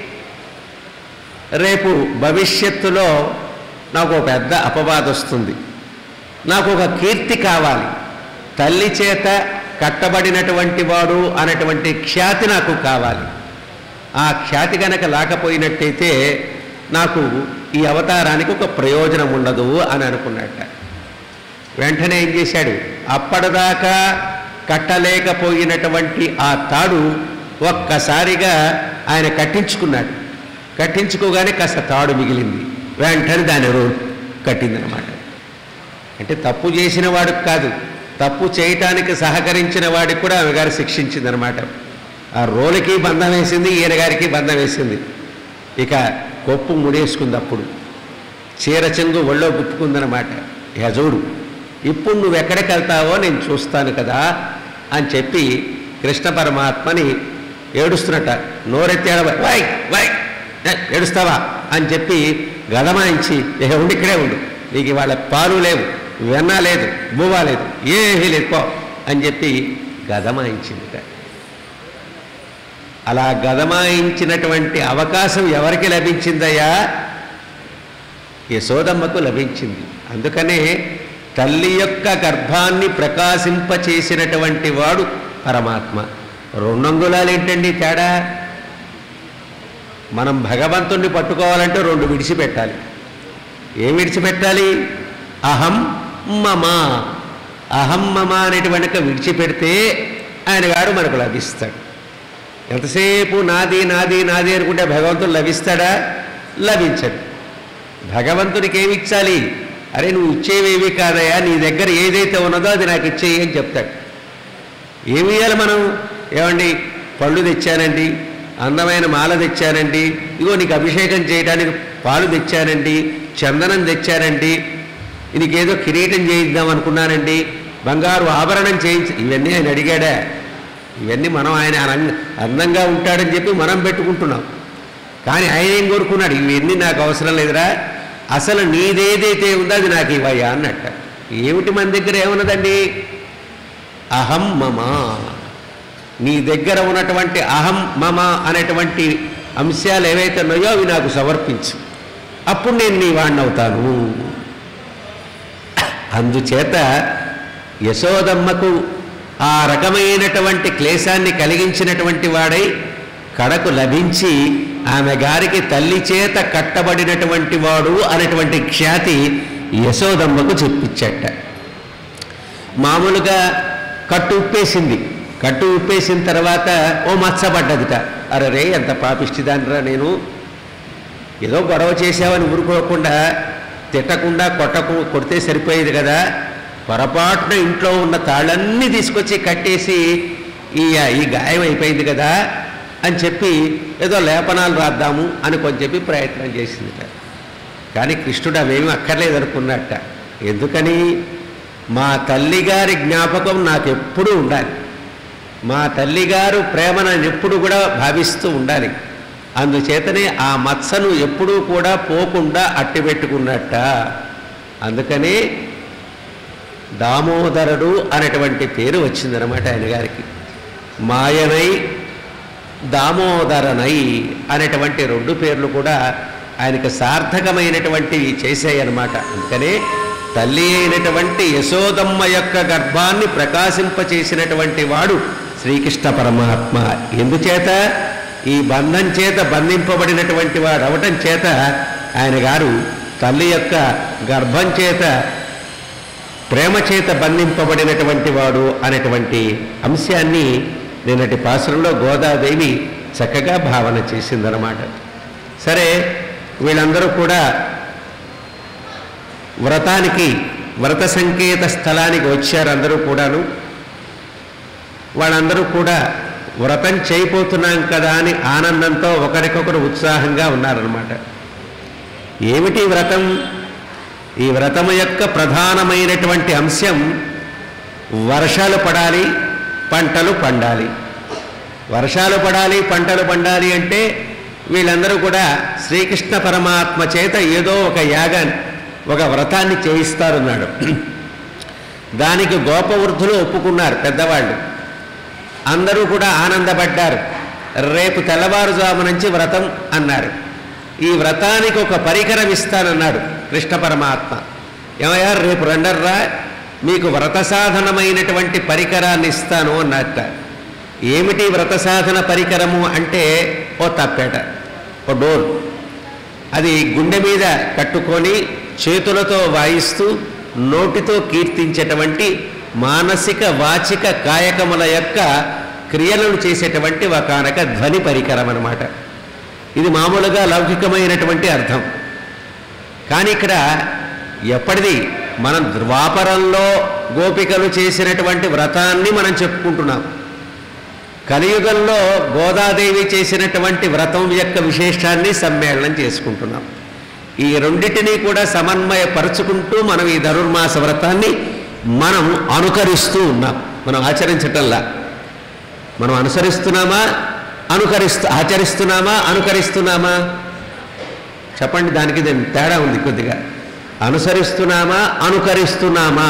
రేపు భవిష్యత్తులో నాకు ఒక పెద్ద అపవాద వస్తుంది నాకు ఒక కీర్తి కావాలి తల్లి చేత కట్టబడినటువంటి వాడు అనేటువంటి ఖ్యాతి నాకు కావాలి ఆ ఖ్యాతి గనక లేకపోయినట్టయితే నాకు ఈ అవతారానికి ఒక ప్రయోజనం ఉండదు అని అనుకున్నట్ట వెంటనే ఏం చేశాడు అప్పటిదాకా కట్టలేకపోయినటువంటి ఆ తాడు ఒక్కసారిగా ఆయన కట్టించుకున్నాడు కట్టించుకోగానే కాస్త తాడు మిగిలింది వెంటనే దాని రో కట్టిందనమాట అంటే తప్పు చేసిన వాడికి కాదు తప్పు చేయటానికి సహకరించిన వాడికి కూడా ఆమె గారు శిక్షించిందనమాట ఆ రోలుకి బంధం వేసింది ఈయన గారికి బంధం వేసింది ఇక కొప్పు ముడేసుకుంది అప్పుడు చీర చెంగు ఒళ్ళో గుప్పుకుందనమాట యజుడు ఇప్పుడు నువ్వు ఎక్కడికి వెళ్తావో నేను చూస్తాను కదా అని చెప్పి కృష్ణ పరమాత్మని ఏడుస్తున్నట్ట నోరెత్తాడ వై వై ఏ, ఏడుస్తావా అని చెప్పి గదమాయించి ఇక ఉండి ఇక్కడే ఉండు నీకు ఇవాళ పాలు లేవు వెన్న లేదు బువ్వ లేదు ఏమీ లేదు పో అని చెప్పి గదమాయించింది అలా గదమాయించినటువంటి అవకాశం ఎవరికి లభించిందయ్యా యశోదమ్మకు లభించింది అందుకనే తల్లి యొక్క గర్భాన్ని ప్రకాశింపచేసినటువంటి వాడు పరమాత్మ రెండంగుళాలు ఏంటండి తేడా మనం భగవంతుణ్ణి పట్టుకోవాలంటే రెండు విడిచిపెట్టాలి ఏం విడిచిపెట్టాలి అహం మమ అహం మమ అనేటువంటి విడిచిపెడితే ఆయన గారు మనకు లభిస్తాడు ఎంతసేపు నాది నాది నాది అనుకుంటే భగవంతుడు లభిస్తాడా లభించడు భగవంతునికి ఏమి ఇచ్చాలి అరే నువ్వు ఇచ్చేవేవి కాదయా నీ దగ్గర ఏదైతే ఉన్నదో అది నాకు ఇచ్చేయి అని చెప్తాడు ఏమి ఇవ్వాలి మనం ఏమండి పళ్ళు తెచ్చానండి అందమైన మాల తెచ్చానండి ఇగో నీకు అభిషేకం చేయడానికి పాలు తెచ్చానండి చందనం తెచ్చానండి నీకేదో కిరీటం చేయిద్దాం అనుకున్నానండి బంగారు ఆభరణం చేయించి ఇవన్నీ ఆయన అడిగాడా ఇవన్నీ మనం ఆయన అనంగ అందంగా ఉంటాడని చెప్పి మనం పెట్టుకుంటున్నాం కానీ ఆయన ఏం కోరుకున్నాడు ఇవన్నీ నాకు అవసరం లేదురా అసలు నీదేదైతే ఉందో అది నాకు ఇవ్వయ్యా అన్నట్ట ఏమిటి మన దగ్గర ఏమున్నదండి అహం మమ నీ దగ్గర ఉన్నటువంటి అహం మమ అనేటువంటి అంశాలు ఏవైతే ఉన్నాయో అవి నాకు సమర్పించు అప్పుడు నేను నీ వాడిని అవుతాను అందుచేత యశోదమ్మకు ఆ రకమైనటువంటి క్లేశాన్ని కలిగించినటువంటి వాడై కడకు లభించి ఆమె గారికి తల్లి చేత కట్టబడినటువంటి వాడు అనేటువంటి ఖ్యాతి యశోదమ్మకు చెప్పించట మామూలుగా కట్టు ఉప్పేసింది కట్టు ఉప్పేసిన తర్వాత ఓ మచ్చబడ్డదిట అరే రే ఎంత పాపిష్టిదానిరా నేను ఏదో గొడవ చేసావని ఊరుకోకుండా తిట్టకుండా కొట్టకు కొడితే సరిపోయేది కదా పొరపాటున ఇంట్లో ఉన్న తాళ్ళన్నీ తీసుకొచ్చి కట్టేసి ఈ ఈ గాయం అయిపోయింది కదా అని చెప్పి ఏదో లేపనాలు రాద్దాము అని కొంచెం చెప్పి ప్రయత్నం చేసిందిట కానీ కృష్ణుడు అవేమీ అక్కర్లేదనుకున్నట్ట ఎందుకని మా తల్లిగారి జ్ఞాపకం నాకు ఎప్పుడూ ఉండాలి మా తల్లిగారు ప్రేమను ఎప్పుడు కూడా భావిస్తూ ఉండాలి అందుచేతనే ఆ మత్సను ఎప్పుడూ కూడా పోకుండా అట్టిపెట్టుకున్నట్ట అందుకని దామోదరుడు అనేటువంటి పేరు వచ్చిందనమాట ఆయన గారికి మాయనై దామోదరనై అనేటువంటి రెండు పేర్లు కూడా ఆయనకు సార్థకమైనటువంటివి చేశాయి అన్నమాట అందుకనే తల్లి అయినటువంటి యశోదమ్మ యొక్క గర్భాన్ని ప్రకాశింపచేసినటువంటి వాడు శ్రీకృష్ణ పరమాత్మ ఎందుచేత ఈ బంధం చేత బంధింపబడినటువంటి వాడు అవటం చేత ఆయన గారు తల్లి యొక్క గర్భం చేత ప్రేమ చేత బంధింపబడినటువంటి వాడు అనేటువంటి అంశాన్ని నిన్నటి పాసురంలో గోదాదేవి చక్కగా భావన చేసిందనమాట సరే వీళ్ళందరూ కూడా వ్రతానికి వ్రత సంకేత స్థలానికి వచ్చారు అందరూ కూడాను వాళ్ళందరూ కూడా వ్రతం చేయబోతున్నాం కదా అని ఆనందంతో ఒకరికొకరు ఉత్సాహంగా ఉన్నారనమాట ఏమిటి ఈ వ్రతం ఈ వ్రతము యొక్క ప్రధానమైనటువంటి అంశం వర్షాలు పడాలి పంటలు పండాలి వర్షాలు పడాలి పంటలు పండాలి అంటే వీళ్ళందరూ కూడా శ్రీకృష్ణ పరమాత్మ చేత ఏదో ఒక యాగాన్ని ఒక వ్రతాన్ని చేయిస్తారన్నాడు దానికి గోపవృద్ధులు ఒప్పుకున్నారు పెద్దవాళ్ళు అందరూ కూడా ఆనందపడ్డారు రేపు తెల్లవారుజాము నుంచి వ్రతం అన్నారు ఈ వ్రతానికి ఒక పరికరం ఇస్తానన్నాడు కృష్ణ పరమాత్మ ఏమయ్యా రేపు రండర్రా మీకు వ్రత సాధనమైనటువంటి పరికరాన్ని ఇస్తాను అన్నట్ట ఏమిటి వ్రత సాధన పరికరము అంటే ఓ తప్పేట ఓ డోర్ అది గుండె మీద కట్టుకొని చేతులతో వాయిస్తూ నోటితో కీర్తించేటువంటి మానసిక వాచిక కాయకముల యొక్క క్రియలను చేసేటువంటి ఒకనొక ధ్వని పరికరం అన్నమాట ఇది మామూలుగా లౌకికమైనటువంటి అర్థం కానీ ఇక్కడ ఎప్పటిది మనం ద్వాపరంలో గోపికలు చేసినటువంటి వ్రతాన్ని మనం చెప్పుకుంటున్నాం కలియుగంలో గోదాదేవి చేసినటువంటి వ్రతం యొక్క విశేషాన్ని సమ్మేళనం చేసుకుంటున్నాం ఈ రెండింటినీ కూడా సమన్వయపరుచుకుంటూ మనం ఈ ధనుర్మాస వ్రతాన్ని మనం అనుకరిస్తూ ఉన్నాం మనం ఆచరించటంలా మనం అనుసరిస్తున్నామా అనుకరిస్తూ ఆచరిస్తున్నామా అనుకరిస్తున్నామా చెప్పండి దానికి దీని తేడా ఉంది కొద్దిగా అనుసరిస్తున్నామా అనుకరిస్తున్నామా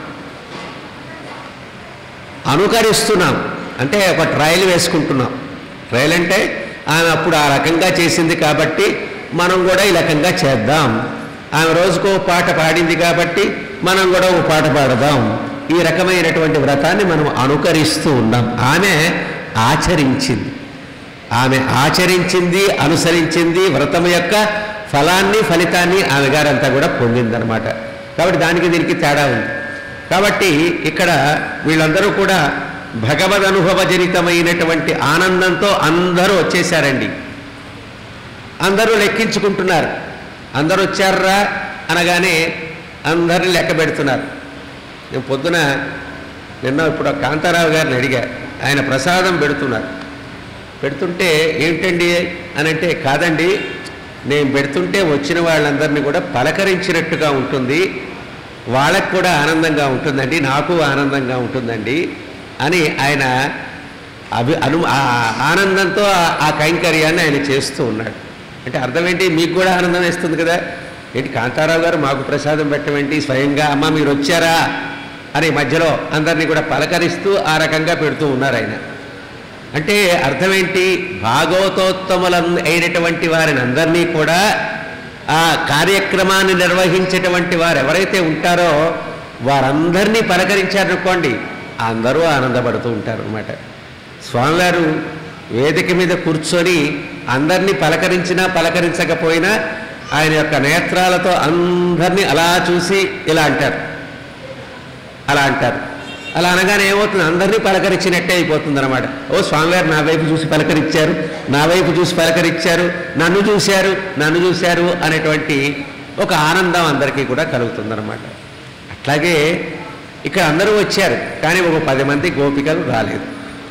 అనుకరిస్తున్నాం అంటే ఒక ట్రయల్ వేసుకుంటున్నాం ట్రయల్ అంటే ఆమె అప్పుడు ఆ రకంగా చేసింది కాబట్టి మనం కూడా ఈ రకంగా చేద్దాం ఆమె రోజుకో పాట పాడింది కాబట్టి మనం కూడా ఒక పాట పాడదాం ఈ రకమైనటువంటి వ్రతాన్ని మనం అనుకరిస్తూ ఉన్నాం ఆమె ఆచరించింది ఆమె ఆచరించింది అనుసరించింది వ్రతం యొక్క ఫలాన్ని ఫలితాన్ని ఆమె గారంతా కూడా పొందిందనమాట కాబట్టి దానికి దీనికి తేడా ఉంది కాబట్టి ఇక్కడ వీళ్ళందరూ కూడా భగవద్ అనుభవజనితమైనటువంటి ఆనందంతో అందరూ వచ్చేసారండి అందరూ లెక్కించుకుంటున్నారు అందరూ వచ్చారా అనగానే అందరిని లెక్క పెడుతున్నారు నేను పొద్దున నిన్న ఇప్పుడు ఆ కాంతారావు గారిని అడిగా ఆయన ప్రసాదం పెడుతున్నారు పెడుతుంటే ఏమిటండి అని అంటే కాదండి నేను పెడుతుంటే వచ్చిన వాళ్ళందరినీ కూడా పలకరించినట్టుగా ఉంటుంది వాళ్ళకు కూడా ఆనందంగా ఉంటుందండి నాకు ఆనందంగా ఉంటుందండి అని ఆయన అభి అను ఆ ఆనందంతో ఆ- ఆ కైంకర్యాన్ని ఆయన చేస్తూ ఉన్నాడు అంటే అర్థం ఏంటి మీకు కూడా ఆనందం వేస్తుంది కదా ఏంటి కాంతారావు గారు మాకు ప్రసాదం పెట్టమేంటి స్వయంగా అమ్మ మీరు వచ్చారా అని మధ్యలో అందరినీ కూడా పలకరిస్తూ ఆ రకంగా పెడుతూ ఉన్నారు ఆయన అంటే అర్థమేంటి భాగవతోత్తముల అయినటువంటి వారిని అందరినీ కూడా ఆ కార్యక్రమాన్ని నిర్వహించేటువంటి వారు ఎవరైతే ఉంటారో వారందరినీ పలకరించారనుకోండి అందరూ ఆనందపడుతూ ఉంటారు అనమాట స్వామివారు వేదిక మీద కూర్చొని అందరినీ పలకరించినా పలకరించకపోయినా ఆయన యొక్క నేత్రాలతో అందరినీ అలా చూసి ఇలా అంటారు అలా అంటారు అలా అనగానే ఏమవుతుంది అందరినీ పలకరించినట్టే అయిపోతుంది అనమాట ఓ స్వామివారు నా వైపు చూసి పలకరించారు నా వైపు చూసి పలకరించారు నన్ను చూశారు నన్ను చూశారు అనేటువంటి ఒక ఆనందం అందరికీ కూడా కలుగుతుందన్నమాట అట్లాగే ఇక్కడ అందరూ వచ్చారు కానీ ఒక పది మంది గోపికలు రాలేదు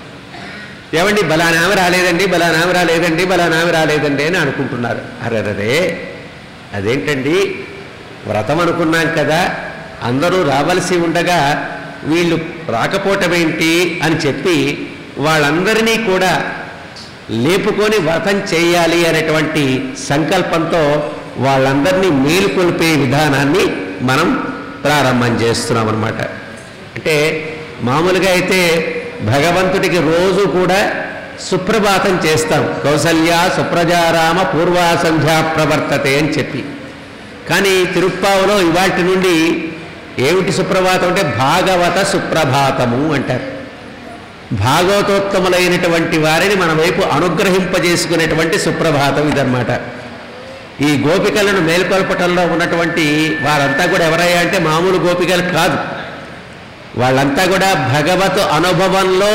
ఏమండి బలానామె రాలేదండి బలానామె రాలేదండి బలానామె రాలేదండి అని అనుకుంటున్నారు అరెరరే అదేంటండి వ్రతం అనుకున్నాం కదా అందరూ రావలసి ఉండగా వీళ్ళు రాకపోవటమేంటి అని చెప్పి వాళ్ళందరినీ కూడా లేపుకొని వ్రతం చేయాలి అనేటువంటి సంకల్పంతో వాళ్ళందరినీ మేలుకొల్పే విధానాన్ని మనం ప్రారంభం చేస్తున్నాం అనమాట అంటే మామూలుగా అయితే భగవంతుడికి రోజు కూడా సుప్రభాతం చేస్తాం కౌసల్య సుప్రజారామ పూర్వా సంధ్యా ప్రవర్తతే అని చెప్పి కానీ తిరుప్పావులో ఇవాటి నుండి ఏమిటి సుప్రభాతం అంటే భాగవత సుప్రభాతము అంటారు భాగవతోత్తములైనటువంటి వారిని మన వైపు అనుగ్రహింపజేసుకునేటువంటి సుప్రభాతం ఇదన్నమాట ఈ గోపికలను మేల్కొల్పటంలో ఉన్నటువంటి వారంతా కూడా ఎవరయ్యా అంటే మామూలు గోపికలు కాదు వాళ్ళంతా కూడా భగవత్ అనుభవంలో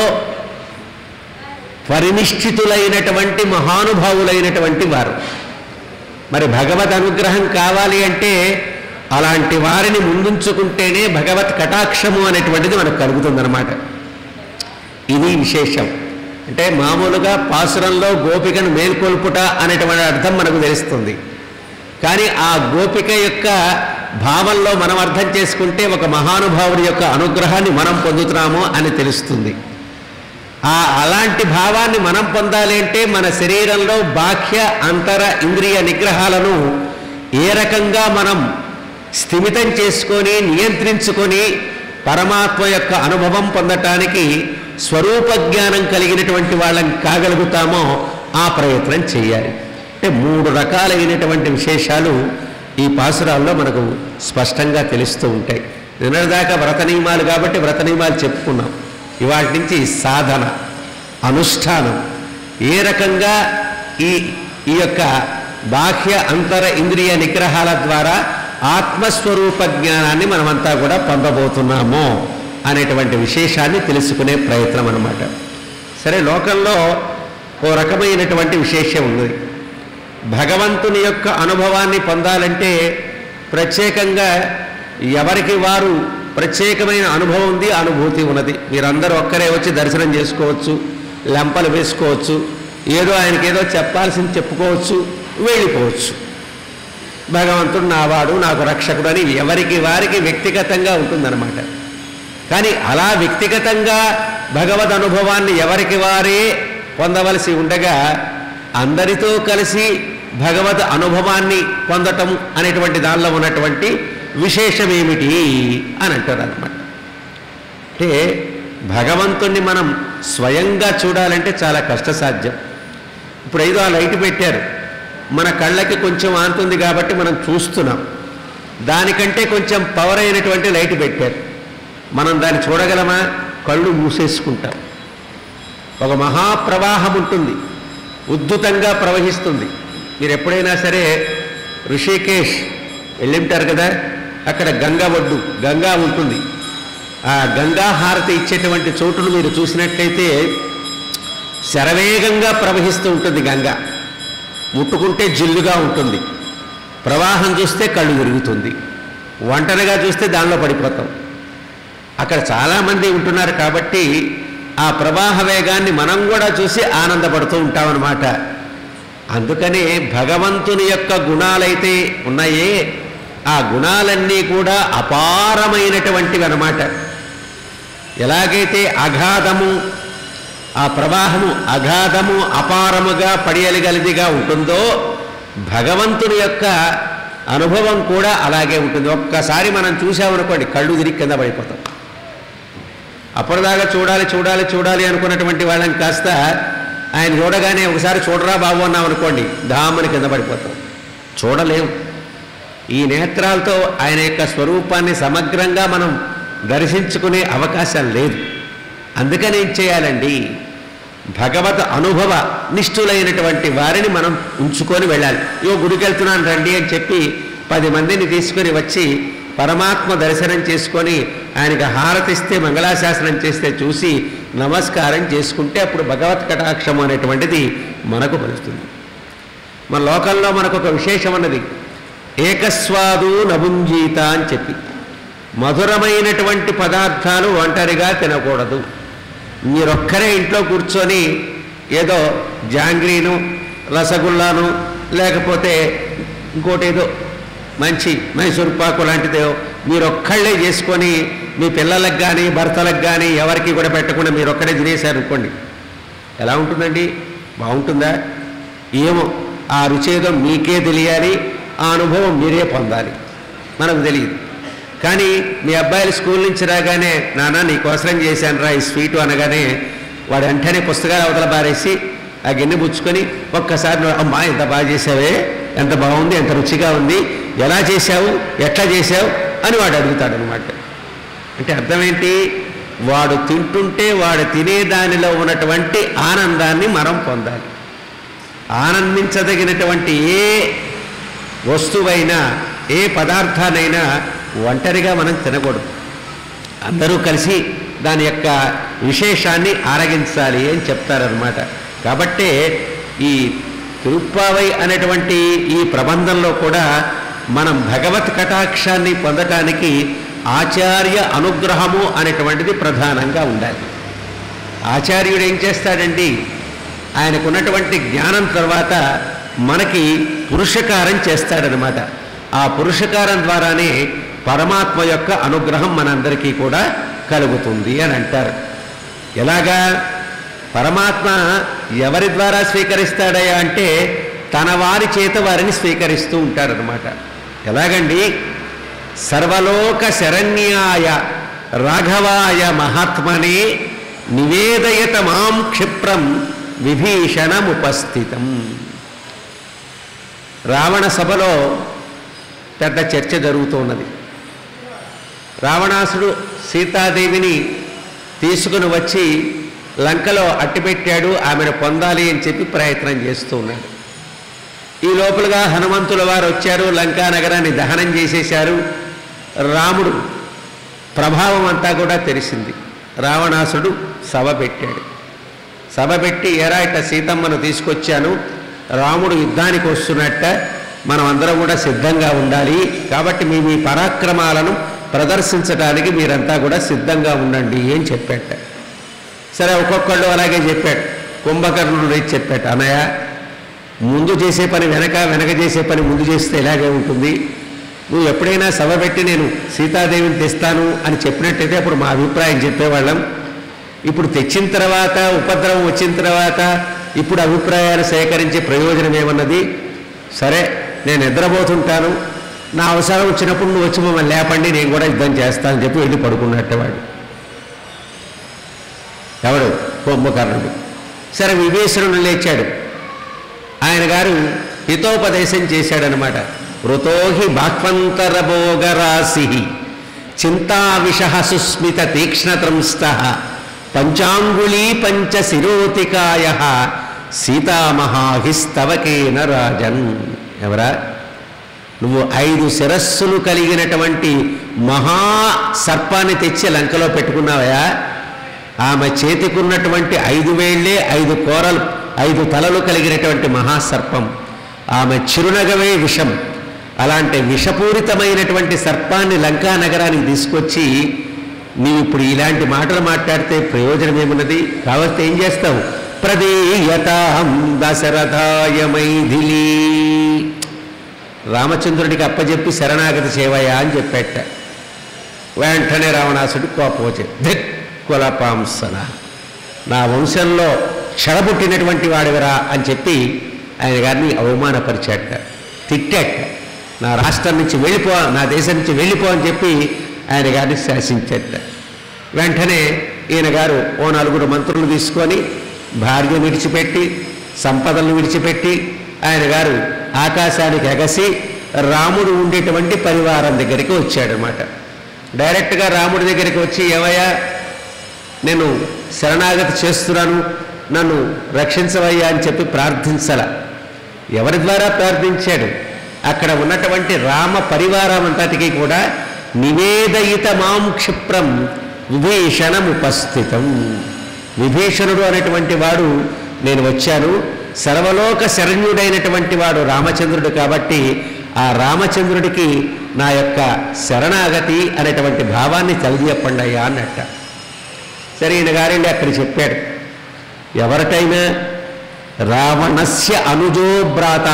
పరినిష్ఠితులైనటువంటి మహానుభావులైనటువంటి వారు మరి భగవద్ అనుగ్రహం కావాలి అంటే అలాంటి వారిని ముందుంచుకుంటేనే భగవత్ కటాక్షము అనేటువంటిది మనకు కలుగుతుందన్నమాట ఇది విశేషం అంటే మామూలుగా పాసురంలో గోపికను మేల్కొల్పుట అనేటువంటి అర్థం మనకు తెలుస్తుంది కానీ ఆ గోపిక యొక్క భావంలో మనం అర్థం చేసుకుంటే ఒక మహానుభావుడి యొక్క అనుగ్రహాన్ని మనం పొందుతున్నాము అని తెలుస్తుంది ఆ అలాంటి భావాన్ని మనం పొందాలి అంటే మన శరీరంలో బాహ్య అంతర ఇంద్రియ నిగ్రహాలను ఏ రకంగా మనం స్థిమితం చేసుకొని నియంత్రించుకొని పరమాత్మ యొక్క అనుభవం పొందటానికి స్వరూప జ్ఞానం కలిగినటువంటి వాళ్ళని కాగలుగుతామో ఆ ప్రయత్నం చేయాలి అంటే మూడు రకాలైనటువంటి విశేషాలు ఈ పాసురాల్లో మనకు స్పష్టంగా తెలుస్తూ ఉంటాయి నిన్నటిదాకా వ్రత నియమాలు కాబట్టి వ్రత నియమాలు చెప్పుకున్నాం ఇవాటి నుంచి సాధన అనుష్ఠానం ఏ రకంగా ఈ ఈ యొక్క బాహ్య అంతర ఇంద్రియ నిగ్రహాల ద్వారా ఆత్మస్వరూప జ్ఞానాన్ని మనమంతా కూడా పొందబోతున్నాము అనేటువంటి విశేషాన్ని తెలుసుకునే ప్రయత్నం అన్నమాట సరే లోకంలో ఓ రకమైనటువంటి విశేషం ఉంది భగవంతుని యొక్క అనుభవాన్ని పొందాలంటే ప్రత్యేకంగా ఎవరికి వారు ప్రత్యేకమైన అనుభవం ఉంది అనుభూతి ఉన్నది మీరందరూ ఒక్కరే వచ్చి దర్శనం చేసుకోవచ్చు లెంపలు వేసుకోవచ్చు ఏదో ఆయనకి ఏదో చెప్పాల్సింది చెప్పుకోవచ్చు వెళ్ళిపోవచ్చు భగవంతుడు నావాడు నాకు రక్షకుడు అని ఎవరికి వారికి వ్యక్తిగతంగా ఉంటుందన్నమాట కానీ అలా వ్యక్తిగతంగా భగవద్ అనుభవాన్ని ఎవరికి వారే పొందవలసి ఉండగా అందరితో కలిసి భగవద్ అనుభవాన్ని పొందటం అనేటువంటి దానిలో ఉన్నటువంటి విశేషం ఏమిటి అని అంటారు అనమాట అంటే భగవంతుణ్ణి మనం స్వయంగా చూడాలంటే చాలా కష్టసాధ్యం ఇప్పుడు ఏదో ఆ లైట్ పెట్టారు మన కళ్ళకి కొంచెం ఆంతుంది కాబట్టి మనం చూస్తున్నాం దానికంటే కొంచెం పవర్ అయినటువంటి లైట్ పెట్టారు మనం దాన్ని చూడగలమా కళ్ళు మూసేసుకుంటాం ఒక మహాప్రవాహం ఉంటుంది ఉద్ధృతంగా ప్రవహిస్తుంది మీరు ఎప్పుడైనా సరే ఋషికేశ్ వెళ్ళింటారు కదా అక్కడ గంగా ఒడ్డు గంగా ఉంటుంది ఆ గంగా హారతి ఇచ్చేటువంటి చోటును మీరు చూసినట్లయితే శరవేగంగా ప్రవహిస్తూ ఉంటుంది గంగ ముట్టుకుంటే జిల్లుగా ఉంటుంది ప్రవాహం చూస్తే కళ్ళు విరుగుతుంది ఒంటరిగా చూస్తే దానిలో పడిపోతాం అక్కడ చాలామంది ఉంటున్నారు కాబట్టి ఆ ప్రవాహ వేగాన్ని మనం కూడా చూసి ఆనందపడుతూ ఉంటామన్నమాట అందుకనే భగవంతుని యొక్క గుణాలైతే ఉన్నాయే ఆ గుణాలన్నీ కూడా అపారమైనటువంటివి అన్నమాట ఎలాగైతే అగాధము ఆ ప్రవాహము అగాధము అపారముగా పడియలగలిదిగా ఉంటుందో భగవంతుని యొక్క అనుభవం కూడా అలాగే ఉంటుంది ఒక్కసారి మనం చూసామనుకోండి కళ్ళు తిరిగి కింద పడిపోతాం అప్పటిదాకా చూడాలి చూడాలి చూడాలి అనుకున్నటువంటి వాళ్ళని కాస్త ఆయన చూడగానే ఒకసారి చూడరా బాబు అన్నాం అనుకోండి ధామని కింద పడిపోతాం చూడలేం ఈ నేత్రాలతో ఆయన యొక్క స్వరూపాన్ని సమగ్రంగా మనం దర్శించుకునే అవకాశం లేదు అందుకని ఏం చేయాలండి భగవత్ అనుభవ నిష్ఠులైనటువంటి వారిని మనం ఉంచుకొని వెళ్ళాలి ఇగో గుడికి వెళ్తున్నాను రండి అని చెప్పి పది మందిని తీసుకొని వచ్చి పరమాత్మ దర్శనం చేసుకొని ఆయనకి హారతిస్తే మంగళాశాసనం చేస్తే చూసి నమస్కారం చేసుకుంటే అప్పుడు భగవత్ కటాక్షం అనేటువంటిది మనకు పలుస్తుంది మన లోకంలో మనకు ఒక విశేషం అన్నది ఏకస్వాదు నభుంజీత అని చెప్పి మధురమైనటువంటి పదార్థాలు ఒంటరిగా తినకూడదు మీరొక్కరే ఇంట్లో కూర్చొని ఏదో జాంగ్రీను రసగుల్లాను లేకపోతే ఇంకోటి ఏదో మంచి మైసూర్ పాకు లాంటిదో మీరొక్కళ్ళే చేసుకొని మీ పిల్లలకు కానీ భర్తలకు కానీ ఎవరికి కూడా పెట్టకుండా మీరు ఒక్కడే తినేశారు అనుకోండి ఎలా ఉంటుందండి బాగుంటుందా ఏమో ఆ రుచి ఏదో మీకే తెలియాలి ఆ అనుభవం మీరే పొందాలి మనకు తెలియదు కానీ మీ అబ్బాయిలు స్కూల్ నుంచి రాగానే నాన్న నీకోసరం చేశాను రా ఈ స్వీటు అనగానే వాడు వెంటనే పుస్తకాలు అవతల బారేసి ఆ గిన్నె పుచ్చుకొని ఒక్కసారి నువ్వు, అమ్మా ఎంత బాగా చేసావే ఎంత బాగుంది ఎంత రుచిగా ఉంది ఎలా చేశావు ఎట్లా చేశావు అని వాడు అడుగుతాడు అనమాట అంటే అర్థం ఏంటి వాడు తింటుంటే వాడు తినే దానిలో ఉన్నటువంటి ఆనందాన్ని మనం పొందాలి ఆనందించదగినటువంటి ఏ వస్తువైనా ఏ పదార్థానైనా ఒంటరిగా మనం తినకూడదు అందరూ కలిసి దాని యొక్క విశేషాన్ని ఆరగించాలి అని చెప్తారనమాట కాబట్టే ఈ తిరుప్పావై అనేటువంటి ఈ ప్రబంధంలో కూడా మనం భగవత్ కటాక్షాన్ని పొందటానికి ఆచార్య అనుగ్రహము అనేటువంటిది ప్రధానంగా ఉండాలి ఆచార్యుడు ఏం చేస్తాడండి ఆయనకున్నటువంటి జ్ఞానం తర్వాత మనకి పురుషకారం చేస్తాడనమాట ఆ పురుషకారం ద్వారానే పరమాత్మ యొక్క అనుగ్రహం మనందరికీ కూడా కలుగుతుంది అని అంటారు ఎలాగా పరమాత్మ ఎవరి ద్వారా స్వీకరిస్తాడయా అంటే తన వారి చేత వారిని స్వీకరిస్తూ ఉంటారనమాట ఎలాగండి సర్వలోక శరణ్యాయ రాఘవాయ మహాత్మనే నివేదయత మాం క్షిప్రం విభీషణముపస్థితం రావణ సభలో పెద్ద చర్చ జరుగుతూ ఉన్నది రావణాసుడు సీతాదేవిని తీసుకుని వచ్చి లంకలో అట్టిపెట్టాడు ఆమెను పొందాలి అని చెప్పి ప్రయత్నం చేస్తూ ఉన్నాడు ఈ లోపలగా హనుమంతుల వారు వచ్చారు లంకా నగరాన్ని దహనం చేసేశారు రాముడు ప్రభావం అంతా కూడా తెలిసింది రావణాసుడు సభ పెట్టాడు సభ పెట్టి ఎరా ఇట్ట సీతమ్మను తీసుకొచ్చాను రాముడు యుద్ధానికి వస్తున్నట్ట మనం అందరం కూడా సిద్ధంగా ఉండాలి కాబట్టి మీ మీ పరాక్రమాలను ప్రదర్శించడానికి మీరంతా కూడా సిద్ధంగా ఉండండి అని చెప్పాట సరే ఒక్కొక్కళ్ళు అలాగే చెప్పాడు కుంభకర్ణుడు రేచి చెప్పాడు అన్నయ్య ముందు చేసే పని వెనక వెనక చేసే పని ముందు చేస్తే ఇలాగే ఉంటుంది నువ్వు ఎప్పుడైనా సభ పెట్టి నేను సీతాదేవిని తెస్తాను అని చెప్పినట్టయితే అప్పుడు మా అభిప్రాయం చెప్పేవాళ్ళం ఇప్పుడు తెచ్చిన తర్వాత ఉపద్రవం వచ్చిన తర్వాత ఇప్పుడు అభిప్రాయాలు సేకరించే ప్రయోజనం ఏమన్నది సరే నేను నిద్రపోతుంటాను నా అవసరం వచ్చినప్పుడు నువ్వు వచ్చి మమ్మల్ని లేపండి నేను కూడా యుద్ధం చేస్తానని చెప్పి వెళ్ళి పడుకున్నట్టే వాడు ఎవడు కుంభకర్ణుడు సరే విభీషణుడు లేచాడు ఆయన గారు హితోపదేశం చేశాడనమాట వృతోహి బాక్వంతరభోగరాశి చింతావిష సుస్మిత తీక్ష్ణత్రంస్త పంచాంగుళీ పంచ శిరోతికాయ సీతామహాహిస్తవకేన రాజన్ ఎవరా నువ్వు ఐదు శిరస్సులు కలిగినటువంటి మహా సర్పాన్ని తెచ్చి లంకలో పెట్టుకున్నావయా ఆమె చేతికున్నటువంటి ఐదు వేళ్లే ఐదు కోరలు ఐదు తలలు కలిగినటువంటి మహాసర్పం ఆమె చిరునగవే విషం అలాంటి విషపూరితమైనటువంటి సర్పాన్ని లంకా నగరానికి తీసుకొచ్చి నీవు ఇప్పుడు ఇలాంటి మాటలు మాట్లాడితే ప్రయోజనం ఏమున్నది కాబట్టి ఏం చేస్తావు ప్రదేయతాం దశరథాయ మైథిలీ రామచంద్రుడికి అప్పచెప్పి శరణాగతి సేవయా అని చెప్పేట వెంటనే రావణాసుడు కోపం వచ్చి దిక్కులపాంసన నా వంశంలో క్షడపుట్టినటువంటి వాడివరా అని చెప్పి ఆయన గారిని అవమానపరిచాట తిట్టాట నా రాష్ట్రం నుంచి వెళ్ళిపో నా దేశం నుంచి వెళ్ళిపో అని చెప్పి ఆయన గారిని శాసించట వెంటనే ఈయన గారు ఓ నలుగురు మంత్రులు తీసుకొని భార్య విడిచిపెట్టి సంపదలను విడిచిపెట్టి ఆయన గారు ఆకాశానికి ఎగసి రాముడు ఉండేటువంటి పరివారం దగ్గరికి వచ్చాడనమాట డైరెక్ట్గా రాముడి దగ్గరికి వచ్చి ఏమయ్యా నేను శరణాగతి చేస్తున్నాను నన్ను రక్షించవయ్యా అని చెప్పి ప్రార్థించాల ఎవరి ద్వారా ప్రార్థించాడు అక్కడ ఉన్నటువంటి రామ పరివారం అంతటికి కూడా నివేదయిత మాం క్షిప్రం విభీషణముపస్థితం విభీషణుడు అనేటువంటి వాడు నేను వచ్చాను సర్వలోక శరణ్యుడైనటువంటి వాడు రామచంద్రుడు కాబట్టి ఆ రామచంద్రుడికి నా యొక్క శరణాగతి అనేటువంటి భావాన్ని తెలియజెప్పండి అయ్యా అన్నట్ట సరే ఈయన గారండి అక్కడ చెప్పాడు ఎవరికైనా రావణస్య అనుజో భ్రాత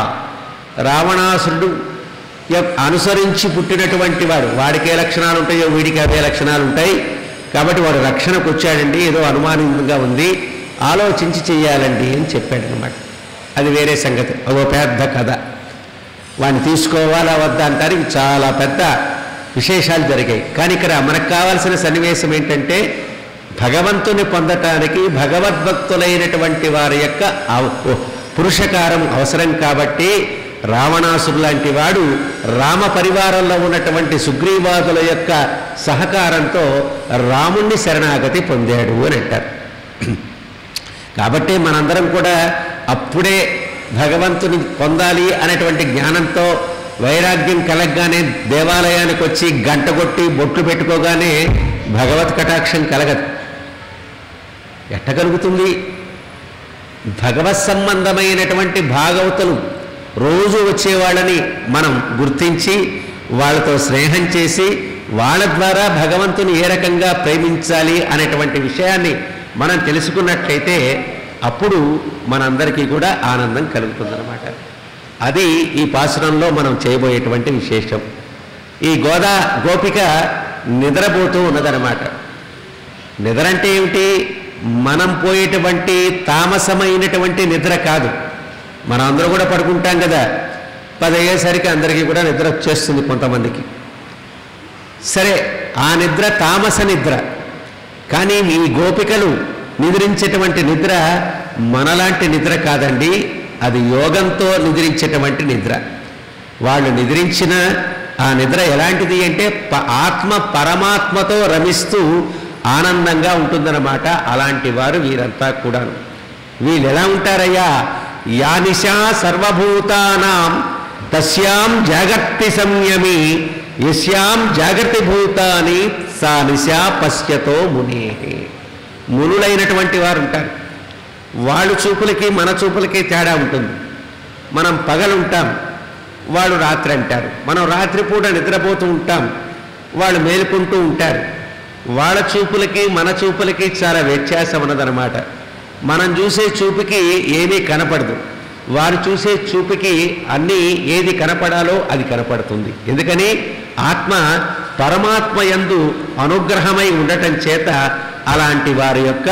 రావణాసురుడు ఎ- అనుసరించి పుట్టినటువంటి వాడు వాడికి ఏ లక్షణాలు ఉంటాయో వీడికి అవే లక్షణాలు ఉంటాయి కాబట్టి వాడు రక్షణకు వచ్చాడండి ఏదో అనుమానంగా ఉంది ఆలోచించి చెయ్యాలండి అని చెప్పాడు అనమాట అది వేరే సంగతి అదో పెద్ద కథ వాడిని తీసుకోవాలా వద్దా అంటానికి చాలా పెద్ద విశేషాలు జరిగాయి కానీ ఇక్కడ మనకు కావాల్సిన సన్నివేశం ఏంటంటే భగవంతుని పొందటానికి భగవద్భక్తులైనటువంటి వారి యొక్క అవ- పురుషకారం అవసరం కాబట్టి రావణాసుడు లాంటి వాడు రామ పరివారంలో ఉన్నటువంటి సుగ్రీవాదుల యొక్క సహకారంతో రాముణ్ణి శరణాగతి పొందాడు అని అంటారు కాబట్టి మనందరం కూడా అప్పుడే భగవంతుని పొందాలి అనేటువంటి జ్ఞానంతో వైరాగ్యం కలగగానే దేవాలయానికి వచ్చి గంట కొట్టి బొట్లు పెట్టుకోగానే భగవత్ కటాక్షం కలగదు ఎట్ట కలుగుతుంది భగవత్ సంబంధమైనటువంటి భాగవతులు రోజు వచ్చేవాళ్ళని మనం గుర్తించి వాళ్ళతో స్నేహం చేసి వాళ్ళ ద్వారా భగవంతుని ఏ రకంగా ప్రేమించాలి అనేటువంటి విషయాన్ని మనం తెలుసుకున్నట్లయితే అప్పుడు మనందరికీ కూడా ఆనందం కలుగుతుందన్నమాట అది ఈ పాసురంలో మనం చేయబోయేటువంటి విశేషం ఈ గోదా గోపిక నిద్రపోతూ ఉన్నదనమాట నిద్ర అంటే ఏమిటి మనం పోయేటువంటి తామసమైనటువంటి నిద్ర కాదు మనం అందరూ కూడా పడుకుంటాం కదా పది అయ్యేసరికి అందరికీ కూడా నిద్ర వచ్చేస్తుంది కొంతమందికి సరే ఆ నిద్ర తామస నిద్ర కానీ ఈ గోపికలు నిద్రించేటువంటి నిద్ర మనలాంటి నిద్ర కాదండి అది యోగంతో నిద్రించేటువంటి నిద్ర వాళ్ళు నిద్రించిన ఆ నిద్ర ఎలాంటిది అంటే ప- ఆత్మ పరమాత్మతో రమిస్తూ ఆనందంగా ఉంటుందన్నమాట అలాంటి వారు వీరంతా కూడాను వీళ్ళు ఎలా ఉంటారయ్యా యా నిశా సర్వభూతానాం తస్యాం జాగర్తి సంయమి యస్యాం జాగర్తి భూతాని సా నిశా పశ్యతో మునే మునులైనటువంటి వారు ఉంటారు వాళ్ళు చూపులకి మన చూపులకి తేడా ఉంటుంది మనం పగలుంటాం వాళ్ళు రాత్రి అంటారు మనం రాత్రిపూట నిద్రపోతూ ఉంటాం వాళ్ళు మేలుకుంటూ ఉంటారు వాళ్ళ చూపులకి మన చూపులకి చాలా వ్యత్యాసం ఉన్నదన్నమాట మనం చూసే చూపుకి ఏమీ కనపడదు వారు చూసే చూపుకి అన్నీ ఏది కనపడాలో అది కనపడుతుంది ఎందుకని ఆత్మ పరమాత్మ యందు అనుగ్రహమై ఉండటం చేత అలాంటి వారి యొక్క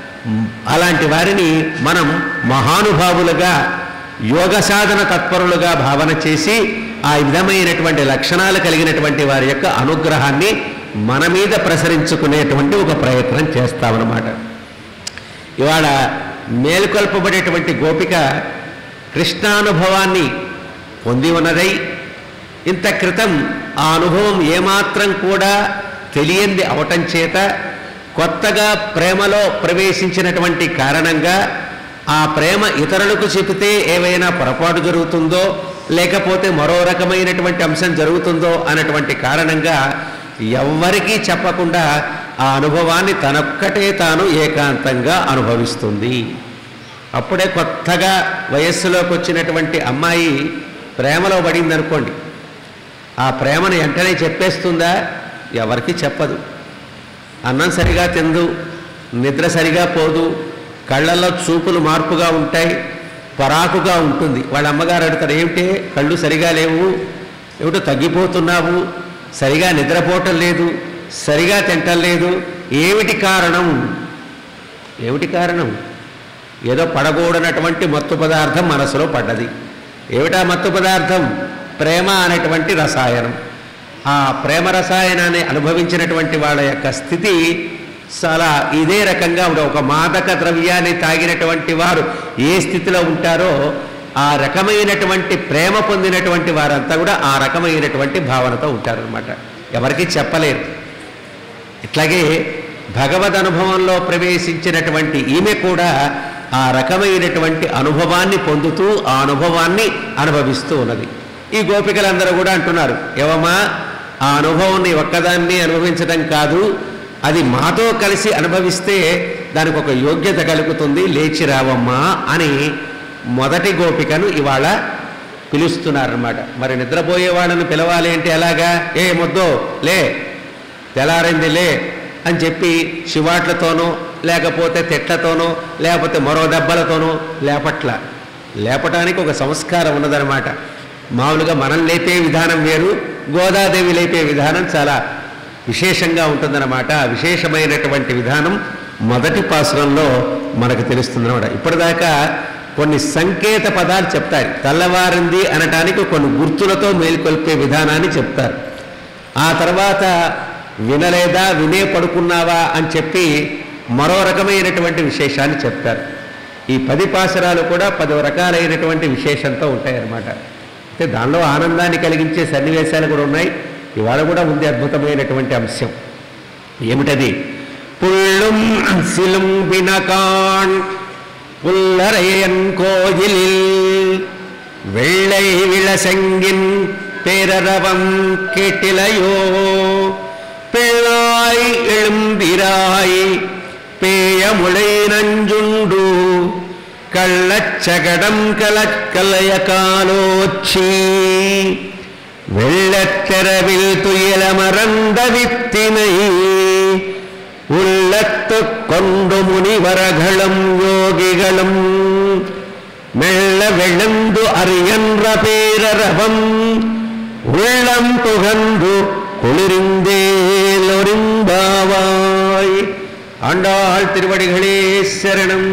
అలాంటి వారిని మనం మహానుభావులుగా యోగ సాధన తత్పరులుగా భావన చేసి ఆ విధమైనటువంటి లక్షణాలు కలిగినటువంటి వారి యొక్క అనుగ్రహాన్ని మన మీద ప్రసరించుకునేటువంటి ఒక ప్రయత్నం చేస్తామన్నమాట ఇవాళ మేలుకొల్పబడేటువంటి గోపిక కృష్ణానుభవాన్ని పొంది ఉన్నదై ఇంత క్రితం ఆ అనుభవం ఏమాత్రం కూడా తెలియంది అవటం చేత కొత్తగా ప్రేమలో ప్రవేశించినటువంటి కారణంగా ఆ ప్రేమ ఇతరులకు చెబితే ఏవైనా పొరపాటు జరుగుతుందో లేకపోతే మరో రకమైనటువంటి అంశం జరుగుతుందో అన్నటువంటి కారణంగా ఎవ్వరికీ చెప్పకుండా ఆ అనుభవాన్ని తనొక్కటే తాను ఏకాంతంగా అనుభవిస్తుంది అప్పుడే కొత్తగా వయస్సులోకి వచ్చినటువంటి అమ్మాయి ప్రేమలో పడింది అనుకోండి ఆ ప్రేమను వెంటనే చెప్పేస్తుందా ఎవరికి చెప్పదు అన్నం సరిగా తిందు నిద్ర సరిగా పోదు కళ్ళల్లో చూపులు మార్పుగా ఉంటాయి పరాకుగా ఉంటుంది వాళ్ళ అమ్మగారు అడుగుతారు ఏమిటి కళ్ళు సరిగా లేవు ఏమిటో తగ్గిపోతున్నావు సరిగా నిద్రపోవటం లేదు సరిగా తింటం లేదు ఏమిటి కారణం ఏమిటి కారణం ఏదో పడకూడనటువంటి మత్తు పదార్థం మనసులో పడ్డది ఏమిటా మత్తు పదార్థం ప్రేమ అనేటువంటి రసాయనం ఆ ప్రేమ రసాయనాన్ని అనుభవించినటువంటి వాళ్ళ యొక్క స్థితి చాలా ఇదే రకంగా ఉండే ఒక మాదక ద్రవ్యాన్ని తాగినటువంటి వారు ఏ స్థితిలో ఉంటారో ఆ రకమైనటువంటి ప్రేమ పొందినటువంటి వారంతా కూడా ఆ రకమైనటువంటి భావనతో ఉంటారనమాట ఎవరికి చెప్పలేరు ఇట్లాగే భగవద్ అనుభవంలో ప్రవేశించినటువంటి ఈమె కూడా ఆ రకమైనటువంటి అనుభవాన్ని పొందుతూ ఆ అనుభవాన్ని అనుభవిస్తూ ఉన్నది ఈ గోపికలందరూ కూడా అంటున్నారు ఏవమ్మా ఆ అనుభవం నీ ఒక్కదాన్ని అనుభవించడం కాదు అది మాతో కలిసి అనుభవిస్తే దానికి ఒక యోగ్యత కలుగుతుంది లేచి రావమ్మా అని మొదటి గోపికను ఇవాళ పిలుస్తున్నారన్నమాట మరి నిద్రపోయే వాళ్ళని పిలవాలి అంటే ఎలాగా ఏ ముద్దో లే తెల్లారింది లే అని చెప్పి శివాట్లతోనో లేకపోతే తెట్లతోనో లేకపోతే మరో దెబ్బలతోనో లేపట్ల లేపటానికి ఒక సంస్కారం ఉన్నదనమాట మామూలుగా మనం లేపే విధానం వేరు గోదాదేవి లేపే విధానం చాలా విశేషంగా ఉంటుందన్నమాట ఆ విశేషమైనటువంటి విధానం మొదటి పాసురంలో మనకు తెలుస్తుందన్నమాట ఇప్పటిదాకా కొన్ని సంకేత పదాలు చెప్తారు తెల్లవారింది అనటానికి కొన్ని గుర్తులతో మేల్కొల్పే విధానాన్ని చెప్తారు ఆ తర్వాత వినలేదా వినే పడుకున్నావా అని చెప్పి మరో రకమైనటువంటి విశేషాన్ని చెప్తారు ఈ పది పాసరాలు కూడా పది రకాలైనటువంటి విశేషంతో ఉంటాయన్నమాట అయితే దానిలో ఆనందాన్ని కలిగించే సన్నివేశాలు కూడా ఉన్నాయి ఇవాళ కూడా ఉంది అద్భుతమైనటువంటి అంశం ఏమిటది పుళ్ళుం సిలుం బినకాన్ புல்லரையன் கோயிலில் வெள்ளை விளசெங்கின் பேரரவம் கேட்டிலையோ பிள்ளாய் எழும்பிராய் பேயமுளை நஞ்சுண்டு கள்ளச்சகடம் கலக்கலைய காலோச்சி வெள்ளத்தெரவில் துயில மறந்த வித்தினை உள்ளத்து கொண்டு முனிவரகளும் யோகிகளும் மெல்ல விழுந்து அறியன்ற பேரரவம் உள்ளம் புகந்து குளிர்ந்தேலொரிந்தாவாய் ஆண்டாள் திருவடிகளே శరణం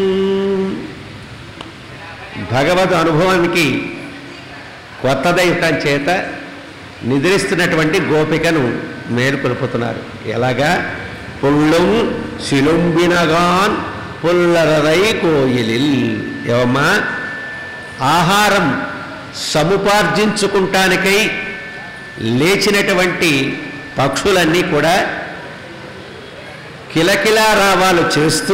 భగవద్ అనుభవానికి కొత్తదైతం చేత నిద్రిస్తున్నటువంటి గోపికను మేలుకొల్పుతున్నారు ఎలాగా పుళ్ళుం శిలుంబినగాన్ పుల్లరరై కోయిలిల్ ఏవమ్మా ఆహారం సముపార్జించుకుంటానికై లేచినటువంటి పక్షులన్నీ కూడా కిలకిలా రావాలు చేస్తూ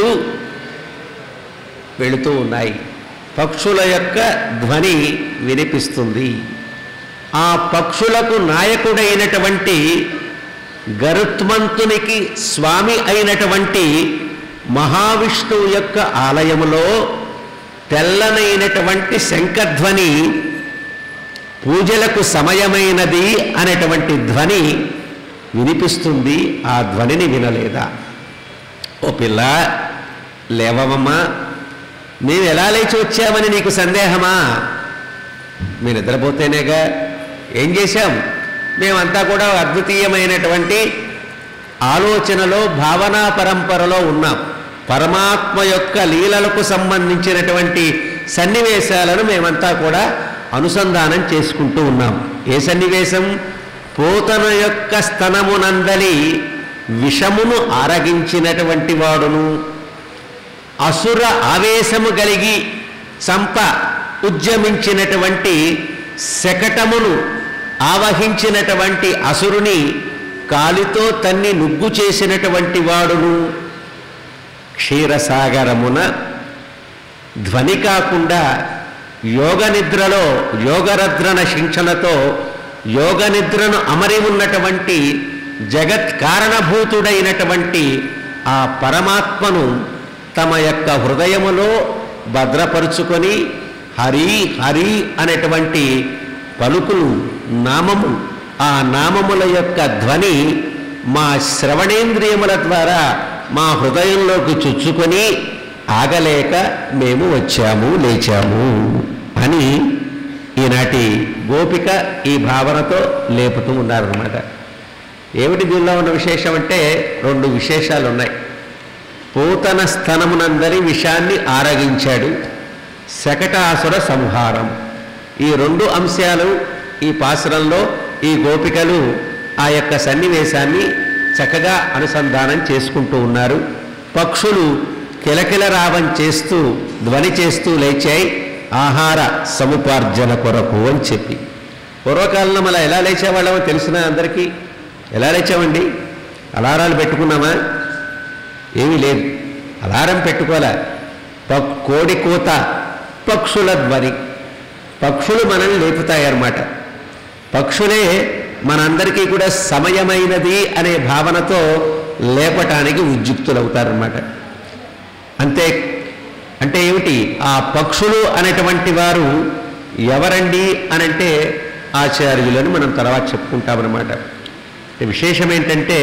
వెళుతూ ఉన్నాయి పక్షుల యొక్క ధ్వని వినిపిస్తుంది ఆ పక్షులకు నాయకుడైనటువంటి గరుత్మంతునికి స్వామి అయినటువంటి మహావిష్ణువు యొక్క ఆలయములో తెల్లనైనటువంటి శంఖధ్వని పూజలకు సమయమైనది అనేటువంటి ధ్వని వినిపిస్తుంది ఆ ధ్వనిని వినలేదా ఓ పిల్ల లేవమ్మా మేము ఎలా లేచి వచ్చామని నీకు సందేహమా మీరు నిద్రపోతేనేగా ఏం చేశాం మేమంతా కూడా అద్వితీయమైనటువంటి ఆలోచనలో భావనా పరంపరలో ఉన్నాం పరమాత్మ యొక్క లీలలకు సంబంధించినటువంటి సన్నివేశాలను మేమంతా కూడా అనుసంధానం చేసుకుంటూ ఉన్నాం ఏ సన్నివేశం పోతన యొక్క స్తనమునందలి విషమును ఆరగించినటువంటి వాడును అసుర ఆవేశము కలిగి సంప ఉద్యమించినటువంటి శకటమును ఆవహించినటువంటి అసురుని కాలితో తన్ని నుగ్గు చేసినటువంటి వాడును క్షీరసాగరమున ధ్వని కాకుండా యోగ నిద్రలో యోగరద్రణ శిక్షణతో యోగ నిద్రను అమరి ఉన్నటువంటి జగత్ కారణభూతుడైనటువంటి ఆ పరమాత్మను తమ యొక్క హృదయములో భద్రపరుచుకొని హరి హరి అనేటువంటి పలుకులు నామము ఆ నామముల యొక్క ధ్వని మా శ్రవణేంద్రియముల ద్వారా మా హృదయంలోకి చుచ్చుకొని ఆగలేక మేము వచ్చాము లేచాము అని ఈనాటి గోపిక ఈ భావనతో లేపుతూ ఉన్నారన్నమాట ఏమిటి దీనిలో ఉన్న విశేషం అంటే రెండు విశేషాలు ఉన్నాయి పూతన స్థనమునందరి విషాన్ని ఆరగించాడు శకటాసుర సంహారం ఈ రెండు అంశాలు ఈ పాసురంలో ఈ గోపికలు ఆ యొక్క సన్నివేశాన్ని చక్కగా అనుసంధానం చేసుకుంటూ ఉన్నారు పక్షులు కిలకిల రావం చేస్తూ ధ్వని చేస్తూ లేచాయి ఆహార సముపార్జన కొరకు అని చెప్పి పూర్వకాలంలో మళ్ళీ ఎలా లేచేవాళ్ళమో తెలిసిన అందరికీ ఎలా లేచామండి అలారాలు పెట్టుకున్నామా ఏమీ లేదు అలారం పెట్టుకోలే పక్ కోడి కూత పక్షుల ధ్వని పక్షులు మనల్ని లేపుతాయన్నమాట పక్షులే మనందరికీ కూడా సమయమైనది అనే భావనతో లేపటానికి ఉద్యుక్తులవుతారన్నమాట అంతే అంటే ఏమిటి ఆ పక్షులు అనేటువంటి వారు ఎవరండి అనంటే ఆచార్యులని మనం తర్వాత చెప్పుకుంటామన్నమాట అంటే విశేషం ఏంటంటే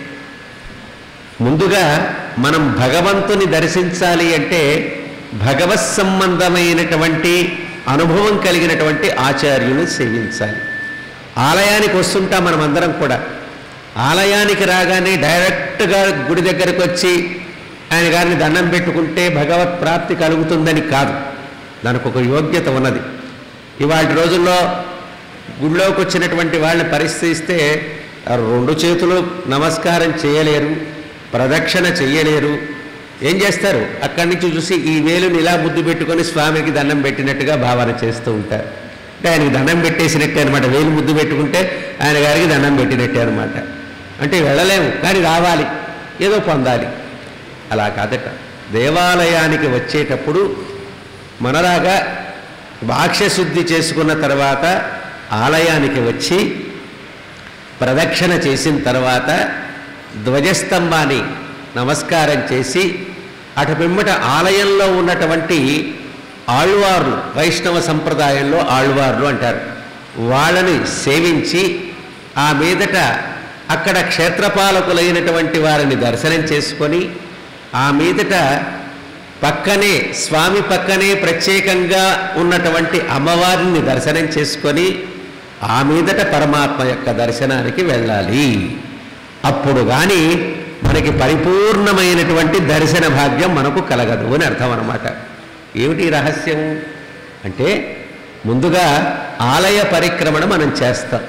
ముందుగా మనం భగవంతుని దర్శించాలి అంటే భగవత్ సంబంధమైనటువంటి అనుభవం కలిగినటువంటి ఆచార్యుని సేవించాలి ఆలయానికి వస్తుంటాం మనం అందరం కూడా ఆలయానికి రాగానే డైరెక్ట్గా గుడి దగ్గరకు వచ్చి ఆయన గారిని దండం పెట్టుకుంటే భగవత్ ప్రాప్తి కలుగుతుందని కాదు దానికి ఒక యోగ్యత ఉన్నది ఇవాళ రోజుల్లో గుడిలోకి వచ్చినటువంటి వాళ్ళని పరిస్థితిస్తే ఆ రెండు చేతులు నమస్కారం చేయలేరు ప్రదక్షిణ చెయ్యలేరు ఏం చేస్తారు అక్కడి నుంచి చూసి ఈ వేలుని ఇలా ముద్దు పెట్టుకొని స్వామికి దండం పెట్టినట్టుగా భావన చేస్తూ ఉంటారు అంటే ఆయనకి దండం పెట్టేసినట్టే అనమాట వేలు ముద్దు పెట్టుకుంటే ఆయన గారికి దండం పెట్టినట్టే అనమాట అంటే వెళ్ళలేము కానీ రావాలి ఏదో పొందాలి అలా కాదట దేవాలయానికి వచ్చేటప్పుడు మనలాగా భాక్ష్యశుద్ధి చేసుకున్న తర్వాత ఆలయానికి వచ్చి ప్రదక్షిణ చేసిన తర్వాత ధ్వజస్తంభాన్ని నమస్కారం చేసి అటు పిమ్మట ఆలయంలో ఉన్నటువంటి ఆళ్వార్లు వైష్ణవ సంప్రదాయంలో ఆళ్వార్లు అంటారు వాళ్ళని సేవించి ఆ మీదట అక్కడ క్షేత్రపాలకులైనటువంటి వారిని దర్శనం చేసుకొని ఆ మీదట పక్కనే స్వామి పక్కనే ప్రత్యేకంగా ఉన్నటువంటి అమ్మవారిని దర్శనం చేసుకొని ఆ మీదట పరమాత్మ యొక్క దర్శనానికి వెళ్ళాలి అప్పుడు కానీ మనకి పరిపూర్ణమైనటువంటి దర్శన భాగ్యం మనకు కలగదు అని అర్థం అనమాట ఏమిటి ఈ రహస్యం అంటే ముందుగా ఆలయ పరిక్రమణ మనం చేస్తాం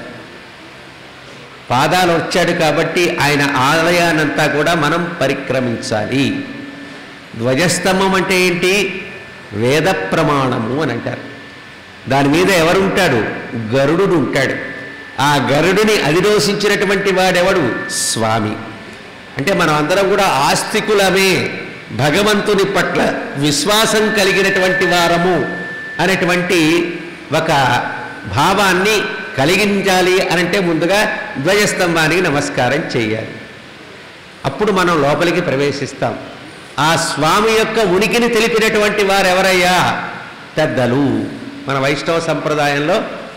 పాదాలు వచ్చాడు కాబట్టి ఆయన ఆలయానంతా కూడా మనం పరిక్రమించాలి ధ్వజస్తంభం అంటే ఏంటి వేద ప్రమాణము అని అంటారు దాని మీద ఎవరుంటాడు గరుడు ఉంటాడు ఆ గరుడిని అధిరోషించినటువంటి వాడెవడు స్వామి అంటే మనం అందరం కూడా ఆస్తికులమే భగవంతుని పట్ల విశ్వాసం కలిగినటువంటి వారము అనేటువంటి ఒక భావాన్ని కలిగించాలి అనంటే ముందుగా ధ్వజస్తంభానికి నమస్కారం చేయాలి అప్పుడు మనం లోపలికి ప్రవేశిస్తాం ఆ స్వామి యొక్క ఉనికిని తెలిపినటువంటి వారు ఎవరయ్యా పెద్దలు మన వైష్ణవ సంప్రదాయంలో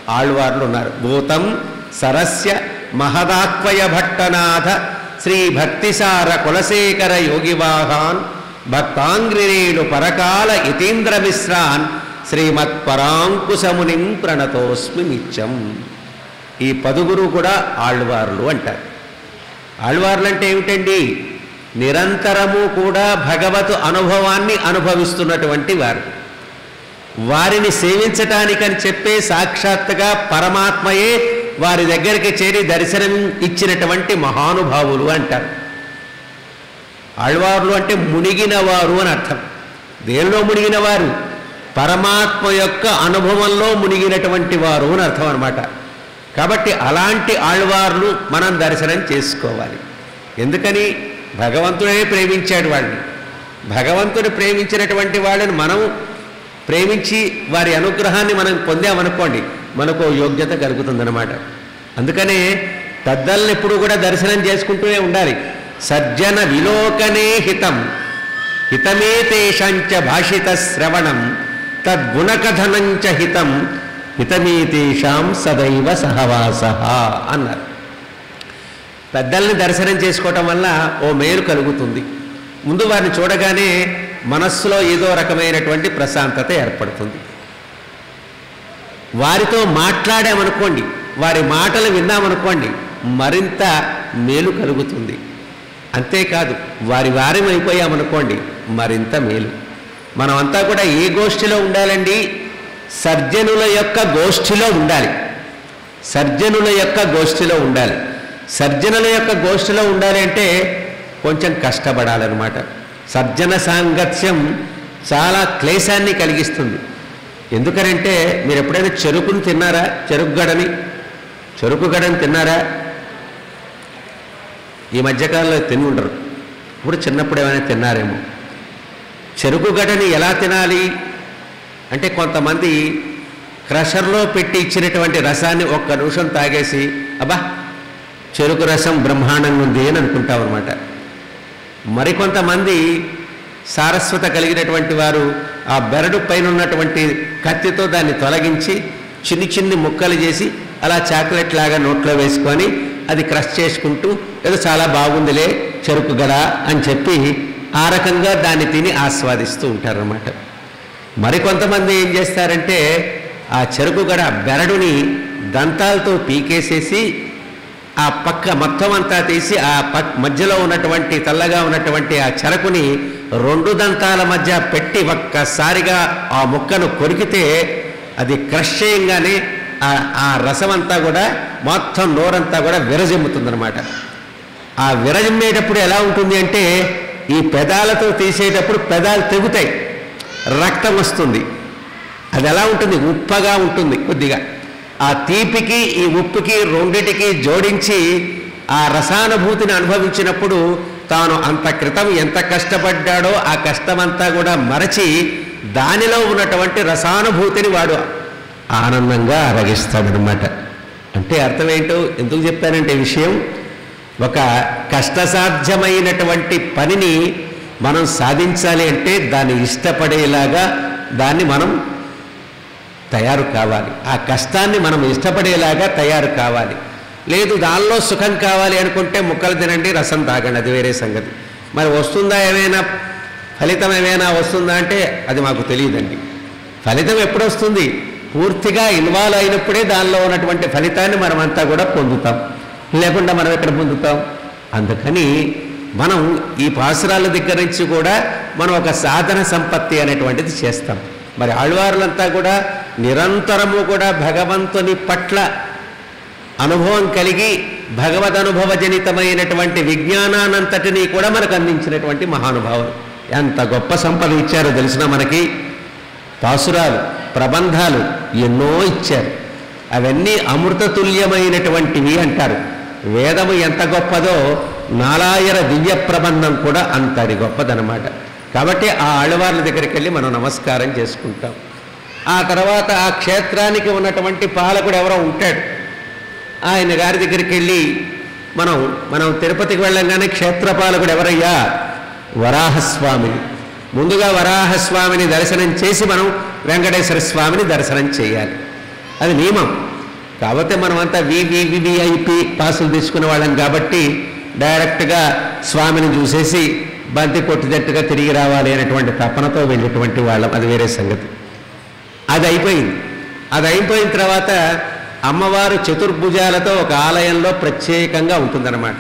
ఆళ్వార్లు ఉన్నారు భూతం సరస్య మహదాత్వయ భట్టనాథ శ్రీ భక్తిసార కులశేఖర యోగివాహాన్ భక్తాంగ్రిరేణు పరకాల యతీంద్ర మిశ్రాన్ శ్రీమత్ పరాంకుశమునిం ప్రణతోస్మి నిత్యం ఈ పదుగురు కూడా ఆళ్వార్లు అంటారు ఆళ్వార్లు అంటే ఏమిటండి నిరంతరము కూడా భగవత్ అనుభవాన్ని అనుభవిస్తున్నటువంటి వారు వారిని సేవించటానికని చెప్పే సాక్షాత్తుగా పరమాత్మయే వారి దగ్గరికి చేరి దర్శనం ఇచ్చినటువంటి మహానుభావులు అంటారు ఆళ్వార్లు అంటే మునిగిన వారు అని అర్థం దేనిలో మునిగిన వారు పరమాత్మ యొక్క అనుభవంలో మునిగినటువంటి వారు అని అర్థం అనమాట కాబట్టి అలాంటి ఆళ్వార్లు మనం దర్శనం చేసుకోవాలి ఎందుకని భగవంతుడే ప్రేమించాడు వాళ్ళని భగవంతుడు ప్రేమించినటువంటి వాళ్ళని మనం ప్రేమించి వారి అనుగ్రహాన్ని మనం పొందామనుకోండి మనకు యోగ్యత కలుగుతుందన్నమాట అందుకనే పెద్దల్ని ఎప్పుడు కూడా దర్శనం చేసుకుంటూనే ఉండాలి సజ్జన విలోకనే హితం హితమే తేషాంచ భాషిత శ్రవణం తద్గుణకథనంచ హితం హితమే తేషాం సదైవ సహవాస అన్నారు పెద్దల్ని దర్శనం చేసుకోవటం వల్ల ఓ మేలు కలుగుతుంది ముందు వారిని చూడగానే మనస్సులో ఏదో రకమైనటువంటి ప్రశాంతత ఏర్పడుతుంది వారితో మాట్లాడామనుకోండి వారి మాటలు విన్నామనుకోండి మరింత మేలు కలుగుతుంది అంతేకాదు వారి వారం అయిపోయామనుకోండి మరింత మేలు మనమంతా కూడా ఏ గోష్ఠిలో ఉండాలండి సర్జనుల యొక్క గోష్ఠిలో ఉండాలి సర్జనుల యొక్క గోష్ఠిలో ఉండాలి సర్జనుల యొక్క గోష్ఠిలో ఉండాలి అంటే కొంచెం కష్టపడాలన్నమాట సర్జన సాంగత్యం చాలా క్లేశాన్ని కలిగిస్తుంది ఎందుకనంటే మీరు ఎప్పుడైనా చెరుకుని తిన్నారా చెరుకు గడని చెరుకు గడని తిన్నారా ఈ మధ్యకాలంలో తిని ఉండరు ఇప్పుడు చిన్నప్పుడు ఏమైనా తిన్నారేమో చెరుకు గడని ఎలా తినాలి అంటే కొంతమంది క్రషర్లో పెట్టి ఇచ్చినటువంటి రసాన్ని ఒక్క నిమిషం తాగేసి అబ్బా చెరుకు రసం బ్రహ్మాండంగా ఉంది అని అనుకుంటాం అనమాట మరికొంతమంది సారస్వత కలిగినటువంటి వారు ఆ బెరడు పైన ఉన్నటువంటి కత్తితో దాన్ని తొలగించి చిన్ని చిన్ని ముక్కలు చేసి అలా చాక్లెట్ లాగా నోట్లో వేసుకొని అది క్రష్ చేసుకుంటూ ఏదో చాలా బాగుందిలే చెరుకు గడ అని చెప్పి ఆ రకంగా దాన్ని తిని ఆస్వాదిస్తూ ఉంటారన్నమాట మరికొంతమంది ఏం చేస్తారంటే ఆ చెరుకు గడ బెరడుని దంతాలతో పీకేసేసి ఆ పక్క మొత్తం అంతా తీసి ఆ పక్ మధ్యలో ఉన్నటువంటి తెల్లగా ఉన్నటువంటి ఆ చెరకుని రెండు దంతాల మధ్య పెట్టి ఒక్కసారిగా ఆ ముక్కను కొరికితే అది క్రష్ చేయంగానే ఆ ఆ రసం అంతా కూడా మొత్తం నోరంతా కూడా విరజిమ్ముతుందన్నమాట ఆ విరజిమ్మేటప్పుడు ఎలా ఉంటుంది అంటే ఈ పెదాలతో తీసేటప్పుడు పెదాలు తెగుతాయి రక్తం వస్తుంది అది ఎలా ఉంటుంది ఉప్పగా ఉంటుంది కొద్దిగా ఆ తీపికి ఈ ఉప్పుకి రెండిటికి జోడించి ఆ రసానుభూతిని అనుభవించినప్పుడు తాను అంత క్రితం ఎంత కష్టపడ్డాడో ఆ కష్టమంతా కూడా మరచి దానిలో ఉన్నటువంటి రసానుభూతిని వాడు ఆనందంగా అరగిస్తాడనమాట అంటే అర్థం ఏంటో ఎందుకు చెప్పానంటే ఈ విషయం ఒక కష్టసాధ్యమైనటువంటి పనిని మనం సాధించాలి అంటే దాన్ని ఇష్టపడేలాగా దాన్ని మనం తయారు కావాలి ఆ కష్టాన్ని మనం ఇష్టపడేలాగా తయారు కావాలి లేదు దానిలో సుఖం కావాలి అనుకుంటే ముక్కలు తినండి రసం తాగండి అది వేరే సంగతి మరి వస్తుందా ఏమైనా ఫలితం ఏమైనా వస్తుందా అంటే అది మాకు తెలియదండి ఫలితం ఎప్పుడు వస్తుంది పూర్తిగా ఇన్వాల్వ్ అయినప్పుడే దానిలో ఉన్నటువంటి ఫలితాన్ని మనమంతా కూడా పొందుతాం లేకుండా మనం ఎక్కడ పొందుతాం అందుకని మనం ఈ పాసురాల దగ్గర నుంచి కూడా మనం ఒక సాధన సంపత్తి అనేటువంటిది చేస్తాం మరి ఆళ్వారులంతా కూడా నిరంతరము కూడా భగవంతుని పట్ల అనుభవం కలిగి భగవద్ అనుభవజనితమైనటువంటి విజ్ఞానానంతటినీ కూడా మనకు అందించినటువంటి మహానుభావులు ఎంత గొప్ప సంపద ఇచ్చారో తెలిసిన మనకి పాసురాలు ప్రబంధాలు ఎన్నో ఇచ్చారు అవన్నీ అమృతతుల్యమైనటువంటివి అంటారు వేదము ఎంత గొప్పదో నాలాయర దివ్య ప్రబంధం కూడా అంతటి గొప్పదనమాట కాబట్టి ఆ ఆళ్వార్ల దగ్గరికి వెళ్ళి మనం నమస్కారం చేసుకుంటాం ఆ తర్వాత ఆ క్షేత్రానికి ఉన్నటువంటి పాలకుడు ఎవరో ఉంటాడు ఆయన గారి దగ్గరికి వెళ్ళి మనం మనం తిరుపతికి వెళ్ళంగానే క్షేత్రపాలకుడు ఎవరయ్యా వరాహస్వామిని ముందుగా వరాహస్వామిని దర్శనం చేసి మనం వెంకటేశ్వర స్వామిని దర్శనం చేయాలి అది నియమం కాకపోతే మనమంతా వివివిఐపి పాసులు తీసుకునే వాళ్ళం కాబట్టి డైరెక్ట్గా స్వామిని చూసేసి బంతి కొట్టినట్టుగా తిరిగి రావాలి అనేటువంటి తపనతో వెళ్ళేటువంటి వాళ్ళం అది వేరే సంగతి అది అయిపోయింది అది అయిపోయిన తర్వాత అమ్మవారు చతుర్భుజాలతో ఒక ఆలయంలో ప్రత్యేకంగా ఉంటుందన్నమాట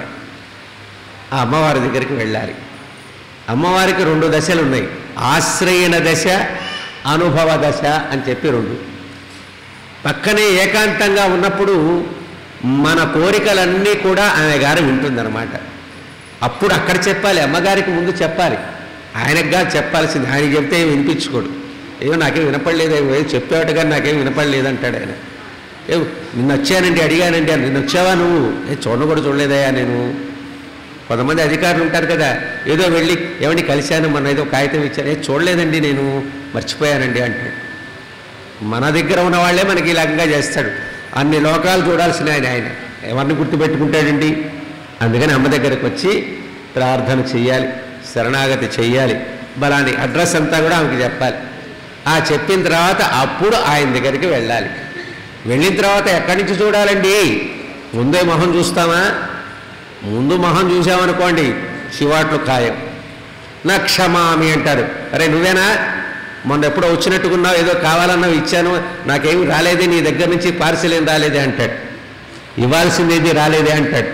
ఆ అమ్మవారి దగ్గరికి వెళ్ళాలి అమ్మవారికి రెండు దశలు ఉన్నాయి ఆశ్రయణ దశ అనుభవ దశ అని చెప్పి రెండు పక్కనే ఏకాంతంగా ఉన్నప్పుడు మన కోరికలన్నీ కూడా ఆమె గారు వింటుందన్నమాట అప్పుడు అక్కడ చెప్పాలి అమ్మగారికి ముందు చెప్పాలి ఆయనకు కాదు చెప్పాల్సింది ఆయన చెప్తే ఏం వినిపించుకోడు ఏమో నాకేం వినపడలేదు ఏమో చెప్పేవాడు కానీ నాకేం వినపడలేదు అంటాడు ఆయన ఏ నిన్న వచ్చానండి అడిగానండి అని నిన్న వచ్చావా నువ్వు ఏ చూడను కూడా చూడలేదయా నేను కొంతమంది అధికారులు ఉంటారు కదా ఏదో వెళ్ళి ఏమండి కలిశాను మన ఏదో కాగితం ఇచ్చాను ఏ చూడలేదండి నేను మర్చిపోయానండి అంటాడు మన దగ్గర ఉన్న వాళ్ళే మనకి ఇలాగంగా చేస్తాడు అన్ని లోకాలు చూడాల్సిన ఆయన ఆయన ఎవరిని గుర్తుపెట్టుకుంటాడండి అందుకని అమ్మ దగ్గరకు వచ్చి ప్రార్థన చెయ్యాలి శరణాగతి చెయ్యాలి బలాని అడ్రస్ అంతా కూడా ఆమెకి చెప్పాలి ఆ చెప్పిన తర్వాత అప్పుడు ఆయన దగ్గరికి వెళ్ళాలి వెళ్ళిన తర్వాత ఎక్కడి నుంచి చూడాలండి ముందే మొహం చూస్తామా ముందు మొహం చూసామనుకోండి శివాట్లు ఖాయం నా క్షమామి అంటారు అరే నువ్వేనా మొన్న ఎప్పుడో వచ్చినట్టుకున్నావు ఏదో కావాలన్నావు ఇచ్చాను నాకేమి రాలేదే నీ దగ్గర నుంచి పార్సిల్ ఏం రాలేదే అంటాడు ఇవ్వాల్సిందేది రాలేదే అంటాడు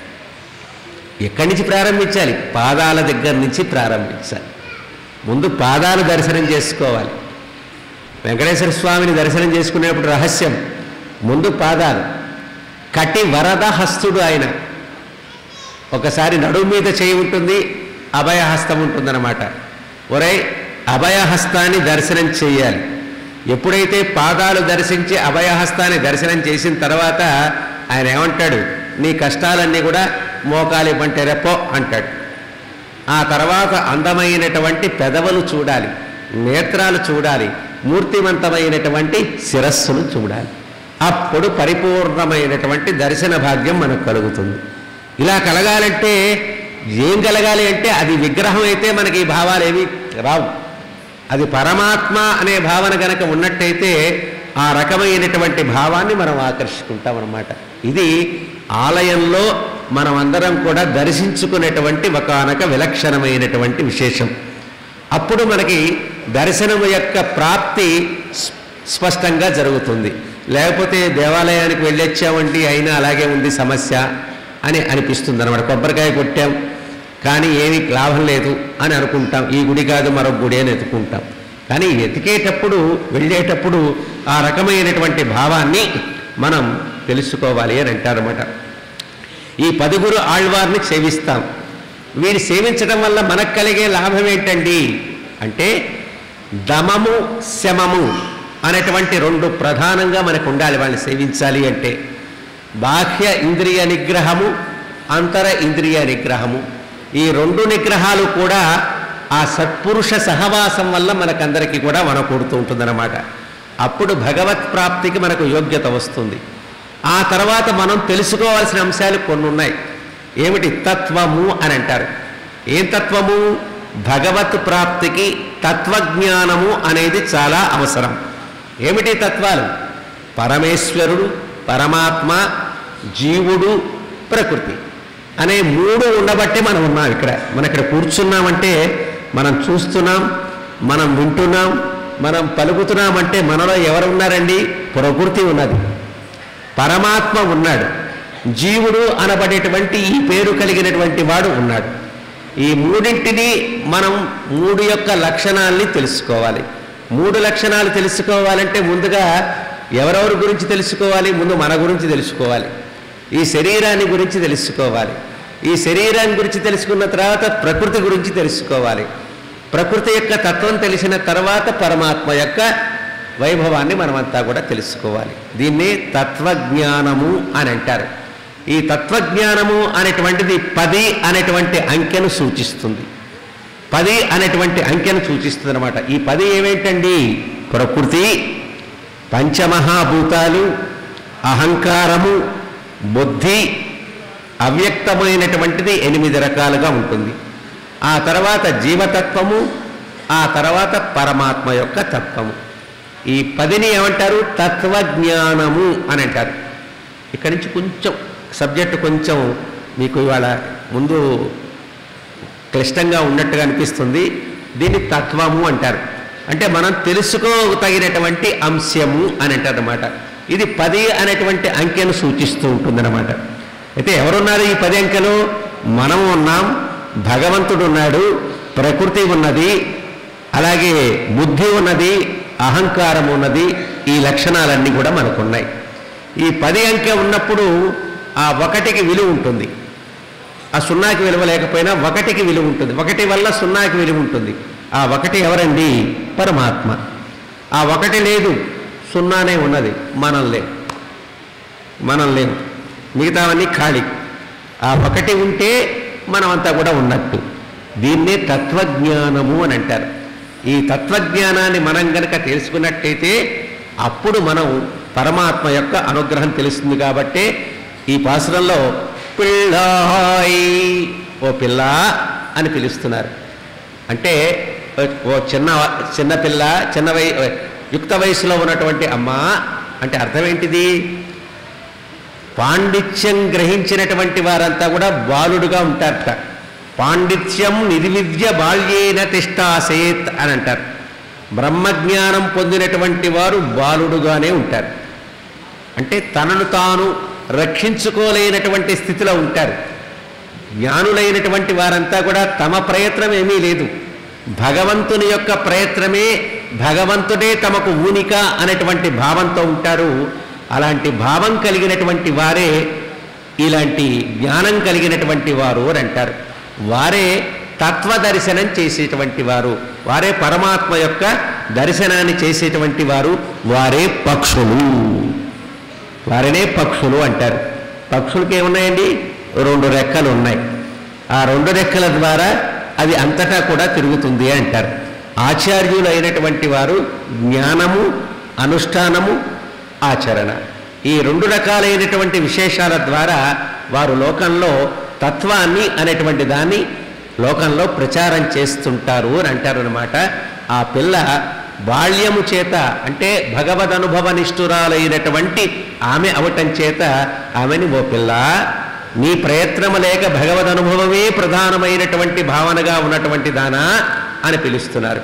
ఎక్కడి నుంచి ప్రారంభించాలి పాదాల దగ్గర నుంచి ప్రారంభించాలి ముందు పాదాలు దర్శనం చేసుకోవాలి వెంకటేశ్వర స్వామిని దర్శనం చేసుకునేప్పుడు రహస్యం ముందు పాదాలు కటి వరద హస్తుడు ఆయన ఒకసారి నడుము మీద చేయి ఉంటుంది అభయహస్తం ఉంటుందన్నమాట ఒరై అభయహస్తాన్ని దర్శనం చేయాలి ఎప్పుడైతే పాదాలు దర్శించి అభయహస్తాన్ని దర్శనం చేసిన తర్వాత ఆయన ఏమంటాడు నీ కష్టాలన్నీ కూడా మోకాలి పంటే రెప్పో అంటాడు ఆ తర్వాత అందమైనటువంటి పెదవులు చూడాలి నేత్రాలు చూడాలి మూర్తివంతమైనటువంటి శిరస్సును చూడాలి అప్పుడు పరిపూర్ణమైనటువంటి దర్శన భాగ్యం మనకు కలుగుతుంది ఇలా కలగాలంటే ఏం కలగాలి అంటే అది విగ్రహం అయితే మనకి ఈ భావాలు ఏవి రావు అది పరమాత్మ అనే భావన గనక ఉన్నట్టయితే ఆ రకమైనటువంటి భావాన్ని మనం ఆకర్షించుకుంటాం అన్నమాట ఇది ఆలయంలో మనం అందరం కూడా దర్శించుకునేటువంటి ఒకనొక విలక్షణమైనటువంటి విశేషం అప్పుడు మనకి దర్శనము యొక్క ప్రాప్తి స్- స్పష్టంగా జరుగుతుంది లేకపోతే దేవాలయానికి వెళ్ళొచ్చామండి అయినా అలాగే ఉంది సమస్య అని అనిపిస్తుంది అనమాట కొబ్బరికాయ కొట్టాం కానీ ఏమీ లాభం లేదు అని అనుకుంటాం ఈ గుడి కాదు మరొక గుడి అని ఎత్తుకుంటాం కానీ వెతికేటప్పుడు వెళ్ళేటప్పుడు ఆ రకమైనటువంటి భావాన్ని మనం తెలుసుకోవాలి అని అంటారన్నమాట ఈ పదుగురు ఆళ్వార్ని సేవిస్తాం వీరిని సేవించడం వల్ల మనకు కలిగే లాభం ఏంటండి అంటే దమము శమము అనేటువంటి రెండు ప్రధానంగా మనకు ఉండాలి వాళ్ళని సేవించాలి అంటే బాహ్య ఇంద్రియ నిగ్రహము అంతర ఇంద్రియ నిగ్రహము ఈ రెండు నిగ్రహాలు కూడా ఆ సత్పురుష సహవాసం వల్ల మనకందరికీ కూడా వనకూడుతూ ఉంటుందన్నమాట అప్పుడు భగవత్ ప్రాప్తికి మనకు యోగ్యత వస్తుంది ఆ తర్వాత మనం తెలుసుకోవాల్సిన అంశాలు కొన్ని ఉన్నాయి ఏమిటి తత్వము అని అంటారు ఏం తత్వము భగవత్ ప్రాప్తికి తత్వజ్ఞానము అనేది చాలా అవసరం ఏమిటి తత్వాలు పరమేశ్వరుడు పరమాత్మ జీవుడు ప్రకృతి అనే మూడు ఉండబట్టే మనం ఉన్నాం ఇక్కడ మనం ఇక్కడ కూర్చున్నామంటే మనం చూస్తున్నాం మనం వింటున్నాం మనం పలుకుతున్నామంటే మనలో ఎవరు ఉన్నారండి ప్రకృతి ఉన్నది పరమాత్మ ఉన్నాడు జీవుడు అనబడేటువంటి ఈ పేరు కలిగినటువంటి వాడు ఉన్నాడు ఈ మూడింటిని మనం మూడు యొక్క లక్షణాల్ని తెలుసుకోవాలి మూడు లక్షణాలు తెలుసుకోవాలంటే ముందుగా ఎవరెవరి గురించి తెలుసుకోవాలి ముందు మన గురించి తెలుసుకోవాలి ఈ శరీరాన్ని గురించి తెలుసుకోవాలి ఈ శరీరాన్ని గురించి తెలుసుకున్న తర్వాత ప్రకృతి గురించి తెలుసుకోవాలి ప్రకృతి యొక్క తత్వం తెలిసిన తర్వాత పరమాత్మ యొక్క వైభవాన్ని మనమంతా కూడా తెలుసుకోవాలి దీన్ని తత్వజ్ఞానము అని అంటారు ఈ తత్వజ్ఞానము అనేటువంటిది పది అనేటువంటి అంకెను సూచిస్తుంది పది అనేటువంటి అంకెను సూచిస్తుంది అనమాట ఈ పది ఏమేంటండి ప్రకృతి పంచమహాభూతాలు అహంకారము బుద్ధి అవ్యక్తమైనటువంటిది ఎనిమిది రకాలుగా ఉంటుంది ఆ తర్వాత జీవతత్వము ఆ తర్వాత పరమాత్మ యొక్క తత్వము ఈ పదిని ఏమంటారు తత్వజ్ఞానము అని అంటారు ఇక్కడి నుంచి కొంచెం సబ్జెక్ట్ కొంచెం మీకు ఇవాళ ముందు క్లిష్టంగా ఉన్నట్టుగా అనిపిస్తుంది దీన్ని తత్వము అంటారు అంటే మనం తెలుసుకోతగినటువంటి అంశము అని అంటారు అనమాట ఇది పది అనేటువంటి అంకెను సూచిస్తూ ఉంటుందన్నమాట అయితే ఎవరున్నారు ఈ పది అంకెలు మనం ఉన్నాం భగవంతుడు ఉన్నాడు ప్రకృతి ఉన్నది అలాగే బుద్ధి ఉన్నది అహంకారం ఉన్నది ఈ లక్షణాలన్నీ కూడా మనకున్నాయి ఈ పది అంకె ఉన్నప్పుడు ఆ ఒకటికి విలువ ఉంటుంది ఆ సున్నాకి విలువ లేకపోయినా ఒకటికి విలువ ఉంటుంది ఒకటి వల్ల సున్నాకి విలువ ఉంటుంది ఆ ఒకటి ఎవరండి పరమాత్మ ఆ ఒకటి లేదు సున్నానే ఉన్నది మనం లేవు మనం లేవు మిగతావన్నీ ఖాళీ ఆ ఒకటి ఉంటే మనమంతా కూడా ఉన్నట్టు దీన్నే తత్వజ్ఞానము అని అంటారు ఈ తత్వజ్ఞానాన్ని మనం గనక తెలుసుకున్నట్టయితే అప్పుడు మనం పరమాత్మ యొక్క అనుగ్రహం తెలుస్తుంది కాబట్టే ఈ పాసురంలో పిల్లాయ్ ఓ పిల్ల అని పిలుస్తున్నారు అంటే ఓ చిన్న చిన్న పిల్ల చిన్న వయ యుక్త వయసులో ఉన్నటువంటి అమ్మ అంటే అర్థం ఏంటిది పాండిత్యం గ్రహించినటువంటి వారంతా కూడా బాలుడుగా ఉంటారట పాండిత్యం నిర్విద్య బాల్యేన తిష్టాసేత్ అని అంటారు బ్రహ్మజ్ఞానం పొందినటువంటి వారు బాలుడుగానే ఉంటారు అంటే తనను తాను రక్షించుకోలేనటువంటి స్థితిలో ఉంటారు జ్ఞానులైనటువంటి వారంతా కూడా తమ ప్రయత్నం ఏమీ లేదు భగవంతుని యొక్క ప్రయత్నమే భగవంతుడే తమకు ఊనిక అనేటువంటి భావంతో ఉంటారు అలాంటి భావం కలిగినటువంటి వారే ఇలాంటి జ్ఞానం కలిగినటువంటి వారు అని అంటారు వారే తత్వ దర్శనం చేసేటువంటి వారు వారే పరమాత్మ యొక్క దర్శనాన్ని చేసేటువంటి వారు వారే పక్షులు వారినే పక్షులు అంటారు పక్షులకి ఏమున్నాయండి రెండు రెక్కలు ఉన్నాయి ఆ రెండు రెక్కల ద్వారా అది అంతటా కూడా తిరుగుతుంది అంటారు ఆచార్యులు అయినటువంటి వారు జ్ఞానము అనుష్ఠానము ఆచరణ ఈ రెండు రకాలైనటువంటి విశేషాల ద్వారా వారు లోకంలో తత్వాన్ని అనేటువంటి దాన్ని లోకంలో ప్రచారం చేస్తుంటారు అని అంటారు అనమాట ఆ పిల్ల బాల్యము చేత అంటే భగవద్ అనుభవ నిష్ఠురాలైనటువంటి ఆమె అవటం చేత ఆమెని ఓ పిల్ల నీ ప్రయత్నము లేక భగవద్ అనుభవమే ప్రధానమైనటువంటి భావనగా ఉన్నటువంటి దానా అని పిలుస్తున్నారు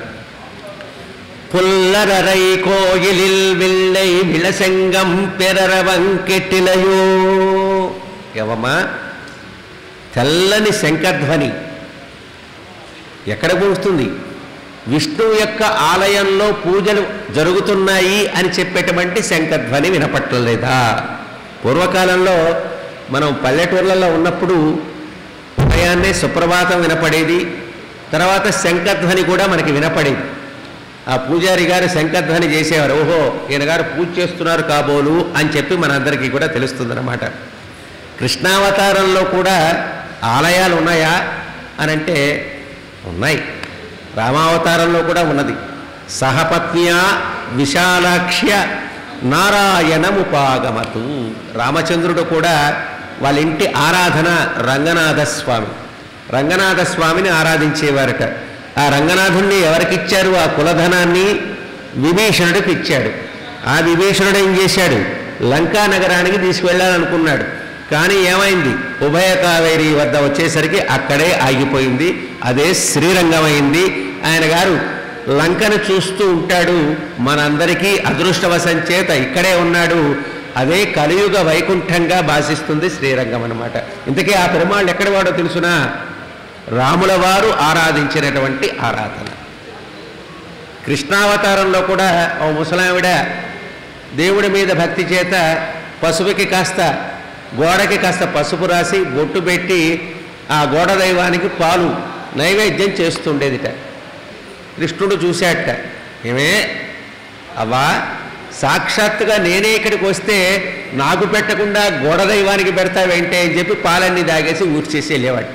పుల్లరరై కోయిలిల్ విల్లై విళసెంగం పెరరవంకెట్టిలయో ఎవమా తెల్లని శంఖధ్వని ఎక్కడ పూస్తుంది విష్ణువు యొక్క ఆలయంలో పూజలు జరుగుతున్నాయి అని చెప్పేటువంటి శంఖధ్వని వినపట్టలేదా పూర్వకాలంలో మనం పల్లెటూర్లలో ఉన్నప్పుడు ఉదయాన్నే సుప్రభాతం వినపడేది తర్వాత శంఖధ్వని కూడా మనకి వినపడేది ఆ పూజారి గారు శంఖధ్వని చేసేవారు ఓహో ఈయన గారు పూజ చేస్తున్నారు కాబోలు అని చెప్పి మనందరికీ కూడా తెలుస్తుందన్నమాట కృష్ణావతారంలో కూడా ఆలయాలు ఉన్నాయా అని అంటే ఉన్నాయి రామావతారంలో కూడా ఉన్నది సహపత్న్యా విశాలాక్ష్య నారాయణముపాగమతు రామచంద్రుడు కూడా వాళ్ళ ఇంటి ఆరాధన రంగనాథ స్వామి రంగనాథ స్వామిని ఆరాధించేవారట ఆ రంగనాథుణ్ణి ఎవరికిచ్చారు ఆ కులధనాన్ని విభీషణుడికి ఇచ్చాడు ఆ విభీషణుడు ఏం చేశాడు లంకా నగరానికి తీసుకువెళ్ళాలనుకున్నాడు కానీ ఏమైంది ఉభయ కావేరి వద్ద వచ్చేసరికి అక్కడే ఆగిపోయింది అదే శ్రీరంగమైంది ఆయన గారు లంకను చూస్తూ ఉంటాడు మనందరికీ అదృష్టవశం చేత ఇక్కడే ఉన్నాడు అదే కలియుగ వైకుంఠంగా భాషిస్తుంది శ్రీరంగం అన్నమాట ఇంతకీ ఆ పెరుమాళ్ళు ఎక్కడి వాడో తెలుసునా రాముల వారు ఆరాధించినటువంటి ఆరాధన కృష్ణావతారంలో కూడా ఓ ముసలావిడ దేవుడి మీద భక్తి చేత పసుపుకి కాస్త గోడకి కాస్త పసుపు రాసి బొట్టు పెట్టి ఆ గోడ దైవానికి పాలు నైవేద్యం చేస్తుండేదిట కృష్ణుడు చూశాట ఏమే అవ్వా సాక్షాత్తుగా నేనే ఇక్కడికి వస్తే నాకు పెట్టకుండా గోడ దైవానికి పెడతావేంటే అని చెప్పి పాలన్నీ దాగేసి ఊడ్చేసి వెళ్ళేవట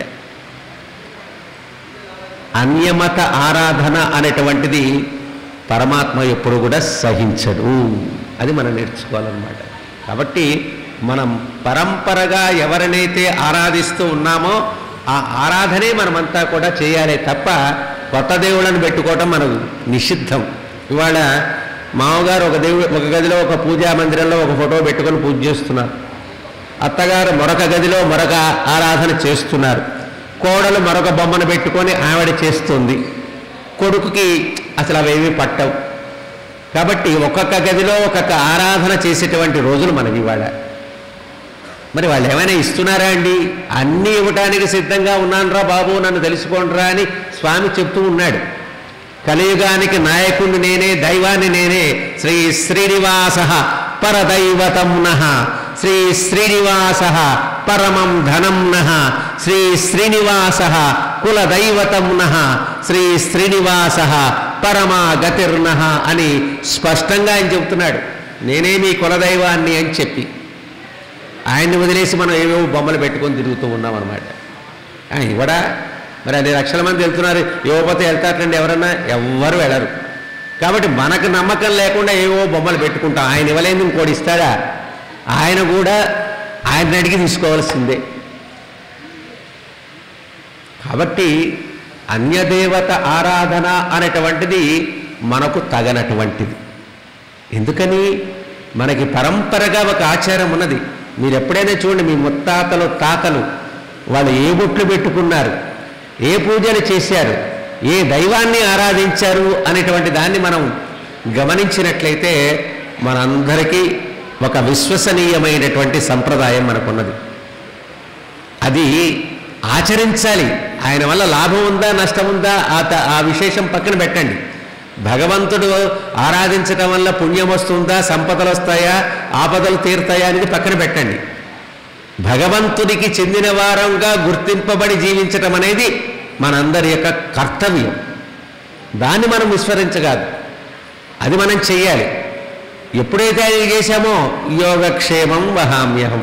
అన్యమత ఆరాధన అనేటువంటిది పరమాత్మ ఎప్పుడు కూడా సహించడు అది మనం నేర్చుకోవాలన్నమాట కాబట్టి మనం పరంపరగా ఎవరినైతే ఆరాధిస్తూ ఉన్నామో ఆ ఆరాధనే మనమంతా కూడా చేయాలి తప్ప కొత్త దేవుళ్ళని పెట్టుకోవటం మనకు నిషిద్ధం ఇవాళ మామగారు ఒక దేవుడు ఒక గదిలో ఒక పూజా మందిరంలో ఒక ఫోటో పెట్టుకొని పూజ చేస్తున్నారు అత్తగారు మరొక గదిలో మరొక ఆరాధన చేస్తున్నారు కోడలు మరొక బొమ్మను పెట్టుకొని ఆవిడ చేస్తుంది కొడుకుకి అసలు అవేమీ పట్టవు కాబట్టి ఒక్కొక్క గదిలో ఒక్కొక్క ఆరాధన చేసేటువంటి రోజులు మనవి ఇవాళ మరి వాళ్ళు ఏమైనా ఇస్తున్నారా అండి అన్నీ ఇవ్వటానికి సిద్ధంగా ఉన్నానురా బాబు నన్ను తెలుసుకోండిరా అని స్వామి చెప్తూ ఉన్నాడు కలియుగానికి నాయకుడిని నేనే దైవాన్ని నేనే శ్రీ శ్రీనివాస పరదైవతం నః శ్రీ శ్రీనివాస పరమం ధనం నః శ్రీ శ్రీనివాస కులదైవతం నః శ్రీ శ్రీనివాస పరమా గతిర్నః అని స్పష్టంగా ఆయన చెబుతున్నాడు నేనే మీ కులదైవాన్ని అని చెప్పి ఆయన్ని వదిలేసి మనం ఏవేవో బొమ్మలు పెట్టుకొని తిరుగుతూ ఉన్నాం అనమాట ఇవ్వడా మరి అన్ని లక్షల మంది వెళ్తున్నారు యువపతి వెళ్తారండి ఎవరన్నా ఎవ్వరు వెళ్ళరు కాబట్టి మనకు నమ్మకం లేకుండా ఏవో బొమ్మలు పెట్టుకుంటాం ఆయన ఇవ్వలేదు ఇంకోటి ఇస్తాడా ఆయన కూడా ఆయన అడిగి తీసుకోవాల్సిందే కాబట్టి అన్యదేవత ఆరాధన అనేటువంటిది మనకు తగనటువంటిది ఎందుకని మనకి పరంపరగా ఒక ఆచారం ఉన్నది మీరు ఎప్పుడైనా చూడండి మీ ముత్తాతలు తాతలు వాళ్ళు ఏ బొట్లు పెట్టుకున్నారు ఏ పూజలు చేశారు ఏ దైవాన్ని ఆరాధించారు అనేటువంటి దాన్ని మనం గమనించినట్లయితే మనందరికీ ఒక విశ్వసనీయమైనటువంటి సంప్రదాయం మనకున్నది అది ఆచరించాలి ఆయన వల్ల లాభం ఉందా నష్టం ఉందా ఆ త- ఆ విశేషం పక్కన పెట్టండి భగవంతుడు ఆరాధించటం వల్ల పుణ్యం వస్తుందా సంపదలు వస్తాయా ఆపదలు తీరుతాయా అనేది పక్కన పెట్టండి భగవంతుడికి చెందిన వారంగా గుర్తింపబడి జీవించటం అనేది మనందరి యొక్క కర్తవ్యం దాన్ని మనం విస్మరించగాదు అది మనం చెయ్యాలి ఎప్పుడైతే ఆయన చేశామో యోగక్షేమం వహామ్యహం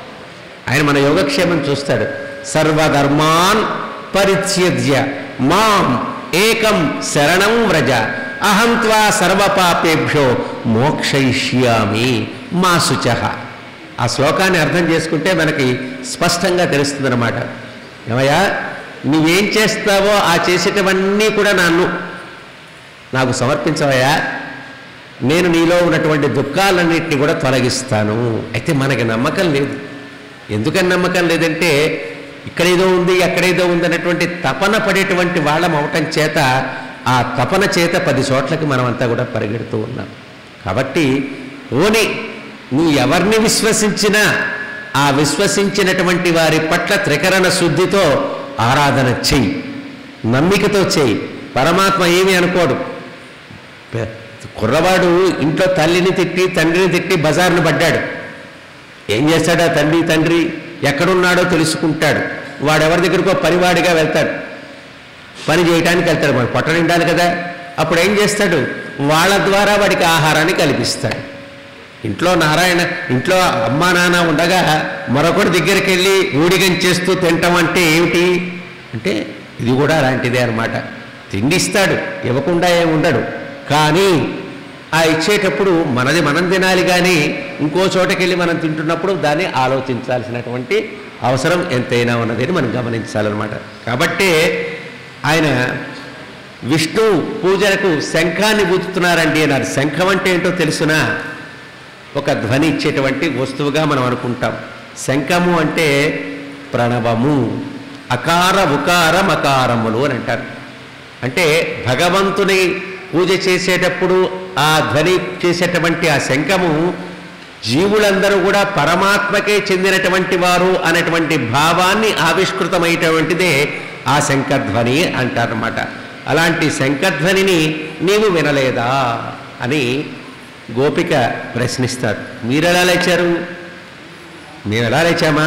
ఆయన మన యోగక్షేమం చూస్తాడు సర్వధర్మాన్ పరిత్యజ్య మాం ఏకం శరణం వ్రజ అహం త్వా సర్వపాపేభ్యో మోక్షయిష్యామి మా శుచ ఆ శ్లోకాన్ని అర్థం చేసుకుంటే మనకి స్పష్టంగా తెలుస్తుందన్నమాట ఏమయ్యా నువ్వేం చేస్తావో ఆ చేసేటవన్నీ కూడా నన్ను నాకు సమర్పించవయ్యా నేను నీలో ఉన్నటువంటి దుఃఖాలన్నింటినీ కూడా తొలగిస్తాను అయితే మనకి నమ్మకం లేదు ఎందుకని నమ్మకం లేదంటే ఇక్కడేదో ఉంది అక్కడేదో ఉంది అన్నటువంటి తపన పడేటువంటి వాళ్ళం అవటం చేత ఆ తపన చేత పది చోట్లకి మనమంతా కూడా పరిగెడుతూ ఉన్నాం కాబట్టి ఓని నీ ఎవరిని విశ్వసించినా ఆ విశ్వసించినటువంటి వారి పట్ల త్రికరణ శుద్ధితో ఆరాధన చెయ్యి నమ్మికతో చెయ్యి పరమాత్మ ఏమీ అనుకోడు పె- కుర్రవాడు ఇంట్లో తల్లిని తిట్టి తండ్రిని తిట్టి బజార్ను పడ్డాడు ఏం చేస్తాడా తండ్రి తండ్రి ఎక్కడున్నాడో తెలుసుకుంటాడు వాడెవరి దగ్గరకో పనివాడిగా వెళ్తాడు పని చేయడానికి వెళ్తాడు వాడు పొట్ట నిండాలి కదా అప్పుడు ఏం చేస్తాడు వాళ్ళ ద్వారా వాడికి ఆహారాన్ని కల్పిస్తాడు ఇంట్లో నారాయణ ఇంట్లో అమ్మా నాన్న ఉండగా మరొకటి దగ్గరికి వెళ్ళి ఊడిగం చేస్తూ తింటాం అంటే ఏమిటి అంటే ఇది కూడా అలాంటిదే అనమాట తిండిస్తాడు ఇవ్వకుండా ఏమి ఉండడు కానీ ఆ ఇచ్చేటప్పుడు మనది మనం తినాలి కానీ ఇంకో చోటకి వెళ్ళి మనం తింటున్నప్పుడు దాన్ని ఆలోచించాల్సినటువంటి అవసరం ఎంతైనా ఉన్నది అని మనం గమనించాలన్నమాట కాబట్టే ఆయన విష్ణు పూజలకు శంఖాన్ని బూతుతున్నారండి అన్నారు శంఖం అంటే ఏంటో తెలుసునా ఒక ధ్వని ఇచ్చేటువంటి వస్తువుగా మనం అనుకుంటాం శంఖము అంటే ప్రణవము అకార ఉకార మకారములు అని అంటారు అంటే భగవంతుని పూజ చేసేటప్పుడు ఆ ధ్వని చేసేటువంటి ఆ శంఖము జీవులందరూ కూడా పరమాత్మకే చెందినటువంటి వారు అనేటువంటి భావాన్ని ఆవిష్కృతమైనటువంటిదే ఆ శంఖధ్వని అంటారన్నమాట అలాంటి శంఖధ్వనిని నీవు వినలేదా అని గోపిక ప్రశ్నిస్తారు మీరెలా లేచారు మేము ఎలా లేచామా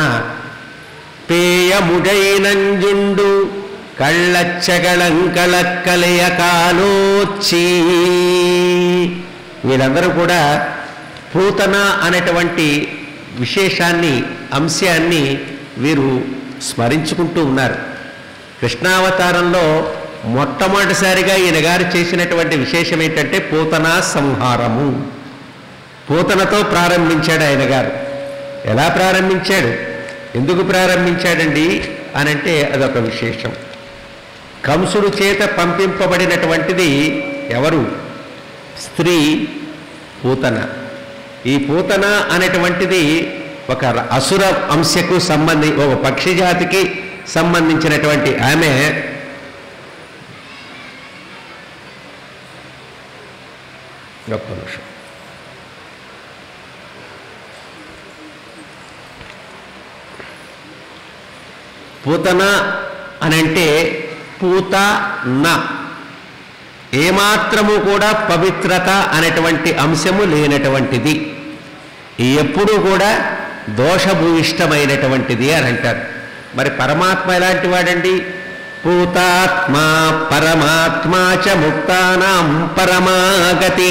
పేయముడైనంజుండు కళ్ళచ్చగళంకళక్కలయ కాలోచ్చి వీళ్ళందరూ కూడా పూతన అనేటువంటి విశేషాన్ని అంశాన్ని వీరు స్మరించుకుంటూ ఉన్నారు కృష్ణావతారంలో మొట్టమొదటిసారిగా ఈయన గారు చేసినటువంటి విశేషం ఏంటంటే పూతన సంహారము పూతనతో ప్రారంభించాడు ఆయన గారు ఎలా ప్రారంభించాడు ఎందుకు ప్రారంభించాడండి అనంటే అదొక విశేషం కంసుడు చేత పంపింపబడినటువంటిది ఎవరు స్త్రీ పూతన ఈ పూతన అనేటువంటిది ఒక ర- అసుర అంశకు సంబంధి ఒక పక్షి జాతికి సంబంధించినటువంటి ఆమె గొప్ప నిమిషం పూతన అని అంటే పూత న ఏమాత్రము కూడా పవిత్రత అనేటువంటి అంశము లేనటువంటిది ఎప్పుడు కూడా దోషభూయిష్టమైనటువంటిది అని అంటారు మరి పరమాత్మ ఎలాంటి వాడండి పూతాత్మ పరమాత్మ చ ముక్తానాం పరమాగతి